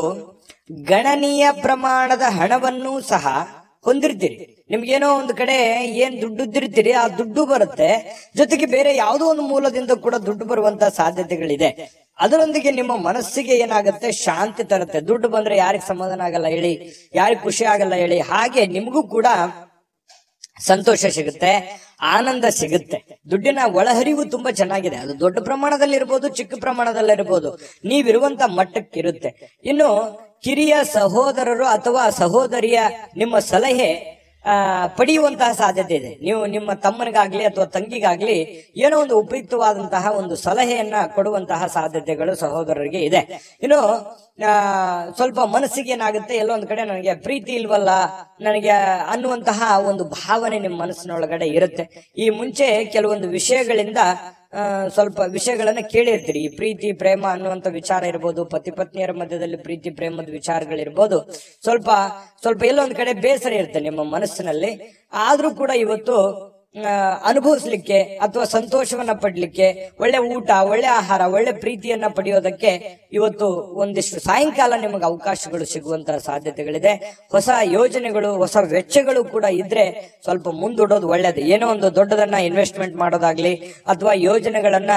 ಗಣನೀಯ ಪ್ರಮಾಣದ ಹಣವನ್ನು ಸಹ ಹೊಂದಿರ್ತೀರಿ ನಿಮ್ಗೇನೋ ಒಂದು ಕಡೆ ಏನ್ ದುಡ್ಡು ಇದ್ದಿರ್ತೀರಿ ಆ ದುಡ್ಡು ಬರುತ್ತೆ ಜೊತೆಗೆ ಬೇರೆ ಯಾವುದೋ ಒಂದು ಮೂಲದಿಂದ ಕೂಡ ದುಡ್ಡು ಬರುವಂತ ಸಾಧ್ಯತೆಗಳಿದೆ ಅದರೊಂದಿಗೆ ನಿಮ್ಮ ಮನಸ್ಸಿಗೆ ಏನಾಗುತ್ತೆ ಶಾಂತಿ ತರುತ್ತೆ ದುಡ್ಡು ಬಂದ್ರೆ ಯಾರಿಗ್ ಸಮಾಧಾನ ಆಗಲ್ಲ ಹೇಳಿ ಯಾರಿಗ್ ಖುಷಿ ಆಗಲ್ಲ ಹೇಳಿ ಹಾಗೆ ನಿಮಗೂ ಕೂಡ ಸಂತೋಷ ಸಿಗುತ್ತೆ ಆನಂದ ಸಿಗುತ್ತೆ ದುಡ್ಡಿನ ಒಳಹರಿವು ತುಂಬಾ ಚೆನ್ನಾಗಿದೆ ಅದು ದೊಡ್ಡ ಪ್ರಮಾಣದಲ್ಲಿ ಇರ್ಬೋದು ಚಿಕ್ಕ ಪ್ರಮಾಣದಲ್ಲಿ ಇರ್ಬೋದು ನೀವಿರುವಂತ ಮಟ್ಟಕ್ಕಿರುತ್ತೆ ಇನ್ನು ಕಿರಿಯ ಸಹೋದರರು ಅಥವಾ ಸಹೋದರಿಯ ನಿಮ್ಮ ಸಲಹೆ ಆ ಪಡೆಯುವಂತಹ ಸಾಧ್ಯತೆ ಇದೆ ನೀವು ನಿಮ್ಮ ತಮ್ಮನಿಗಾಗ್ಲಿ ಅಥವಾ ತಂಗಿಗಾಗ್ಲಿ ಏನೋ ಒಂದು ಉಪಯುಕ್ತವಾದಂತಹ ಒಂದು ಸಲಹೆಯನ್ನ ಕೊಡುವಂತಹ ಸಾಧ್ಯತೆಗಳು ಸಹೋದರರಿಗೆ ಇದೆ ಇನ್ನು ಆ ಸ್ವಲ್ಪ ಮನಸ್ಸಿಗೆ ಏನಾಗುತ್ತೆ ಎಲ್ಲೋ ಒಂದ್ ಕಡೆ ನನಗೆ ಪ್ರೀತಿ ಇಲ್ವಲ್ಲ ನನಗೆ ಅನ್ನುವಂತಹ ಒಂದು ಭಾವನೆ ನಿಮ್ಮ ಮನಸ್ಸಿನೊಳಗಡೆ ಇರುತ್ತೆ ಈ ಮುಂಚೆ ಕೆಲವೊಂದು ವಿಷಯಗಳಿಂದ ಆ, ಸ್ವಲ್ಪ ವಿಷಯಗಳನ್ನ ಕೇಳಿರ್ತೀರಿ ಈ ಪ್ರೀತಿ ಪ್ರೇಮ ಅನ್ನುವಂತ ವಿಚಾರ ಇರ್ಬೋದು ಪತಿ ಪತ್ನಿಯರ ಮಧ್ಯದಲ್ಲಿ ಪ್ರೀತಿ ಪ್ರೇಮದ ವಿಚಾರಗಳಿರ್ಬೋದು ಸ್ವಲ್ಪ ಸ್ವಲ್ಪ ಎಲ್ಲೊಂದ್ ಕಡೆ ಬೇಸರ ಇರುತ್ತೆ ನಿಮ್ಮ ಮನಸ್ಸಿನಲ್ಲಿ ಆದ್ರೂ ಕೂಡ ಇವತ್ತು ಆ, ಅನುಭವಿಸ್ಲಿಕ್ಕೆ ಅಥವಾ ಸಂತೋಷವನ್ನ ಪಡ್ಲಿಕ್ಕೆ ಒಳ್ಳೆ ಊಟ ಒಳ್ಳೆ ಆಹಾರ ಒಳ್ಳೆ ಪ್ರೀತಿಯನ್ನ ಪಡೆಯೋದಕ್ಕೆ ಇವತ್ತು ಒಂದಿಷ್ಟು ಸಾಯಂಕಾಲ ನಿಮಗೆ ಅವಕಾಶಗಳು ಸಿಗುವಂತಹ ಸಾಧ್ಯತೆಗಳಿದೆ ಹೊಸ ಯೋಜನೆಗಳು ಹೊಸ ವೆಚ್ಚಗಳು ಕೂಡ ಇದ್ರೆ ಸ್ವಲ್ಪ ಮುಂದೂಡೋದು ಒಳ್ಳೇದು ಏನೋ ಒಂದು ದೊಡ್ಡದನ್ನ ಇನ್ವೆಸ್ಟ್ಮೆಂಟ್ ಮಾಡೋದಾಗ್ಲಿ ಅಥವಾ ಯೋಜನೆಗಳನ್ನ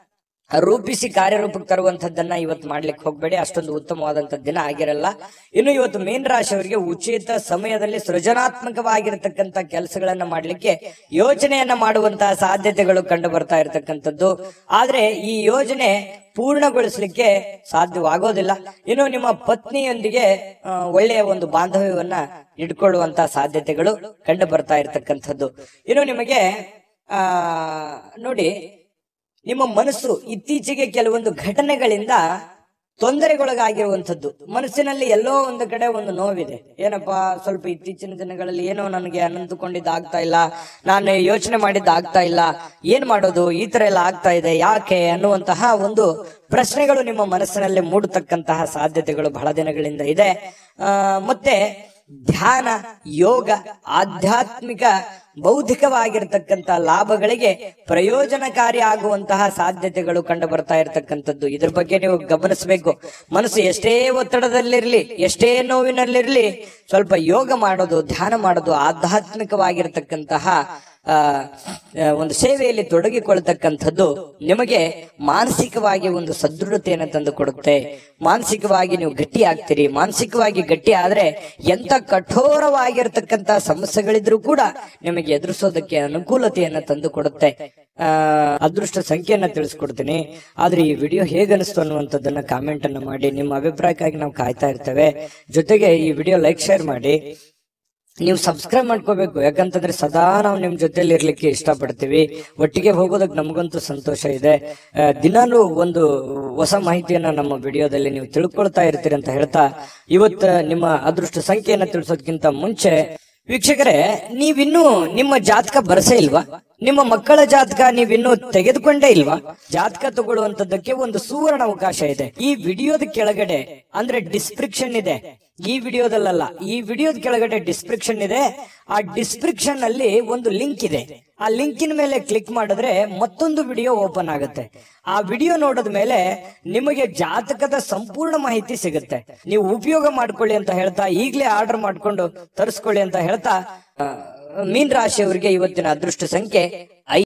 ರೂಪಿಸಿ ಕಾರ್ಯರೂಪಕ್ಕೆ ತರುವಂತದ್ದನ್ನ ಇವತ್ತು ಮಾಡ್ಲಿಕ್ಕೆ ಹೋಗ್ಬೇಡಿ ಅಷ್ಟೊಂದು ಉತ್ತಮವಾದಂತ ದಿನ ಆಗಿರಲ್ಲ ಇನ್ನು ಇವತ್ತು ಮೀನ ರಾಶಿಯವರಿಗೆ ಉಚಿತ ಸಮಯದಲ್ಲಿ ಸೃಜನಾತ್ಮಕವಾಗಿರತಕ್ಕಂತ ಕೆಲಸಗಳನ್ನ ಮಾಡ್ಲಿಕ್ಕೆ ಯೋಜನೆಯನ್ನ ಮಾಡುವಂತಹ ಸಾಧ್ಯತೆಗಳು ಕಂಡು ಬರ್ತಾ ಇರತಕ್ಕಂಥದ್ದು ಆದ್ರೆ ಈ ಯೋಜನೆ ಪೂರ್ಣಗೊಳಿಸಲಿಕ್ಕೆ ಸಾಧ್ಯವಾಗೋದಿಲ್ಲ ಇನ್ನು ನಿಮ್ಮ ಪತ್ನಿಯೊಂದಿಗೆ ಆ, ಒಳ್ಳೆಯ ಒಂದು ಬಾಂಧವ್ಯವನ್ನ ಇಟ್ಕೊಳ್ಳುವಂತಹ ಸಾಧ್ಯತೆಗಳು ಕಂಡು ಬರ್ತಾ ಇರತಕ್ಕಂಥದ್ದು ಇನ್ನು ನಿಮಗೆ ಆ ನೋಡಿ ನಿಮ್ಮ ಮನಸ್ಸು ಇತ್ತೀಚೆಗೆ ಕೆಲವೊಂದು ಘಟನೆಗಳಿಂದ ತೊಂದರೆಗೊಳಗಾಗಿರುವಂಥದ್ದು ಮನಸ್ಸಿನಲ್ಲಿ ಎಲ್ಲೋ ಒಂದು ಕಡೆ ಒಂದು ನೋವಿದೆ ಏನಪ್ಪಾ ಸ್ವಲ್ಪ ಇತ್ತೀಚಿನ ದಿನಗಳಲ್ಲಿ ಏನೋ ನನಗೆ ಅನಂತಕೊಂಡಿದ್ದು ಆಗ್ತಾ ಇಲ್ಲ ನಾನು ಯೋಚನೆ ಮಾಡಿದ್ದು ಆಗ್ತಾ ಇಲ್ಲ ಏನ್ ಮಾಡೋದು ಈ ತರ ಎಲ್ಲ ಆಗ್ತಾ ಇದೆ ಯಾಕೆ ಅನ್ನುವಂತಹ ಒಂದು ಪ್ರಶ್ನೆಗಳು ನಿಮ್ಮ ಮನಸ್ಸಿನಲ್ಲಿ ಮೂಡತಕ್ಕಂತಹ ಸಾಧ್ಯತೆಗಳು ಬಹಳ ದಿನಗಳಿಂದ ಇದೆ ಆ, ಮತ್ತೆ ಧ್ಯಾನ ಯೋಗ ಆಧ್ಯಾತ್ಮಿಕ ಬೌದ್ಧಿಕವಾಗಿರ್ತಕ್ಕಂಥ ಲಾಭಗಳಿಗೆ ಪ್ರಯೋಜನಕಾರಿ ಆಗುವಂತಹ ಸಾಧ್ಯತೆಗಳು ಕಂಡು ಬರ್ತಾ ಇರತಕ್ಕಂಥದ್ದು ಇದ್ರ ಬಗ್ಗೆ ನೀವು ಗಮನಿಸಬೇಕು ಮನಸ್ಸು ಎಷ್ಟೇ ಒತ್ತಡದಲ್ಲಿರ್ಲಿ ಎಷ್ಟೇ ನೋವಿನಲ್ಲಿರ್ಲಿ ಸ್ವಲ್ಪ ಯೋಗ ಮಾಡೋದು ಧ್ಯಾನ ಮಾಡೋದು ಆಧ್ಯಾತ್ಮಿಕವಾಗಿರ್ತಕ್ಕಂತಹ ಆ, ಆ, ಒಂದು ಸೇವೆಯಲ್ಲಿ ತೊಡಗಿಕೊಳ್ತಕ್ಕಂಥದ್ದು ನಿಮಗೆ ಮಾನಸಿಕವಾಗಿ ಒಂದು ಸದೃಢತೆಯನ್ನು ತಂದು ಕೊಡುತ್ತೆ ಮಾನಸಿಕವಾಗಿ ನೀವು ಗಟ್ಟಿ ಆಗ್ತೀರಿ ಮಾನಸಿಕವಾಗಿ ಗಟ್ಟಿ ಆದ್ರೆ ಎಂತ ಕಠೋರವಾಗಿರ್ತಕ್ಕಂಥ ಸಮಸ್ಯೆಗಳಿದ್ರೂ ಕೂಡ ನಿಮಗೆ ಎದುರಿಸೋದಕ್ಕೆ ಅನುಕೂಲತೆಯನ್ನ ತಂದು ಕೊಡುತ್ತೆ ಆ ಅದೃಷ್ಟ ಸಂಖ್ಯೆಯನ್ನ ತಿಳಿಸ್ಕೊಡ್ತೀನಿ ಆದ್ರೆ ಈ ವಿಡಿಯೋ ಹೇಗನಿಸ್ತು ಅನ್ನುವಂಥದ್ದನ್ನ ಕಾಮೆಂಟ್ ಅನ್ನ ಮಾಡಿ ನಿಮ್ಮ ಅಭಿಪ್ರಾಯಕ್ಕಾಗಿ ನಾವು ಕಾಯ್ತಾ ಇರ್ತೇವೆ ಜೊತೆಗೆ ಈ ವಿಡಿಯೋ ಲೈಕ್ ಶೇರ್ ಮಾಡಿ ನೀವು ಸಬ್ಸ್ಕ್ರೈಬ್ ಮಾಡ್ಕೋಬೇಕು ಯಾಕಂತಂದ್ರೆ ಸದಾ ನಾವು ನಿಮ್ ಜೊತೆಲಿ ಇರ್ಲಿಕ್ಕೆ ಇಷ್ಟಪಡ್ತೀವಿ ಒಟ್ಟಿಗೆ ಹೋಗೋದಕ್ಕೆ ನಮಗಂತೂ ಸಂತೋಷ ಇದೆ ಆ, ದಿನಾಲೂ ಒಂದು ಹೊಸ ಮಾಹಿತಿಯನ್ನ ನಮ್ಮ ವಿಡಿಯೋದಲ್ಲಿ ನೀವು ತಿಳ್ಕೊಳ್ತಾ ಇರ್ತೀರಿ ಅಂತ ಹೇಳ್ತಾ ಇವತ್ತು ನಿಮ್ಮ ಅದೃಷ್ಟ ಸಂಖ್ಯೆಯನ್ನ ತಿಳಿಸೋದಕ್ಕಿಂತ ಮುಂಚೆ ವೀಕ್ಷಕರೇ ನೀವಿನ್ನೂ ನಿಮ್ಮ ಜಾತಕ ಬರಸೇ ಇಲ್ವಾ ನಿಮ್ಮ ಮಕ್ಕಳ ಜಾತಕ ನೀವಿನ್ನೂ ತೆಗೆದುಕೊಂಡೇ ಇಲ್ವಾ ಜಾತಕ ತಗೊಳ್ಳುವಂತದ್ದಕ್ಕೆ ಒಂದು ಸುವರ್ಣ ಅವಕಾಶ ಇದೆ ಈ ವಿಡಿಯೋದ ಕೆಳಗಡೆ ಅಂದ್ರೆ ಡಿಸ್ಕ್ರಿಪ್ಷನ್ ಇದೆ ಈ ವಿಡಿಯೋದಲ್ಲ ಈ ವಿಡಿಯೋದ ಕೆಳಗಡೆ ಡಿಸ್ಕ್ರಿಪ್ಷನ್ ಇದೆ ಆ ಡಿಸ್ಕ್ರಿಪ್ಷನ್ ಅಲ್ಲಿ ಒಂದು ಲಿಂಕ್ ಇದೆ ಆ ಲಿಂಕಿನ ಮೇಲೆ ಕ್ಲಿಕ್ ಮಾಡಿದ್ರೆ ಮತ್ತೊಂದು ವಿಡಿಯೋ ಓಪನ್ ಆಗುತ್ತೆ ಆ ವಿಡಿಯೋ ನೋಡಿದ ಮೇಲೆ ನಿಮಗೆ ಜಾತಕದ ಸಂಪೂರ್ಣ ಮಾಹಿತಿ ಸಿಗುತ್ತೆ ನೀವು ಉಪಯೋಗ ಮಾಡ್ಕೊಳ್ಳಿ ಅಂತ ಹೇಳ್ತಾ ಈಗಲೇ ಆರ್ಡರ್ ಮಾಡ್ಕೊಂಡು ತರಿಸ್ಕೊಳ್ಳಿ ಅಂತ ಹೇಳ್ತಾ ಆ, ಮೀನ್ ರಾಶಿಯವರಿಗೆ ಇವತ್ತಿನ ಅದೃಷ್ಟ ಸಂಖ್ಯೆ ಐ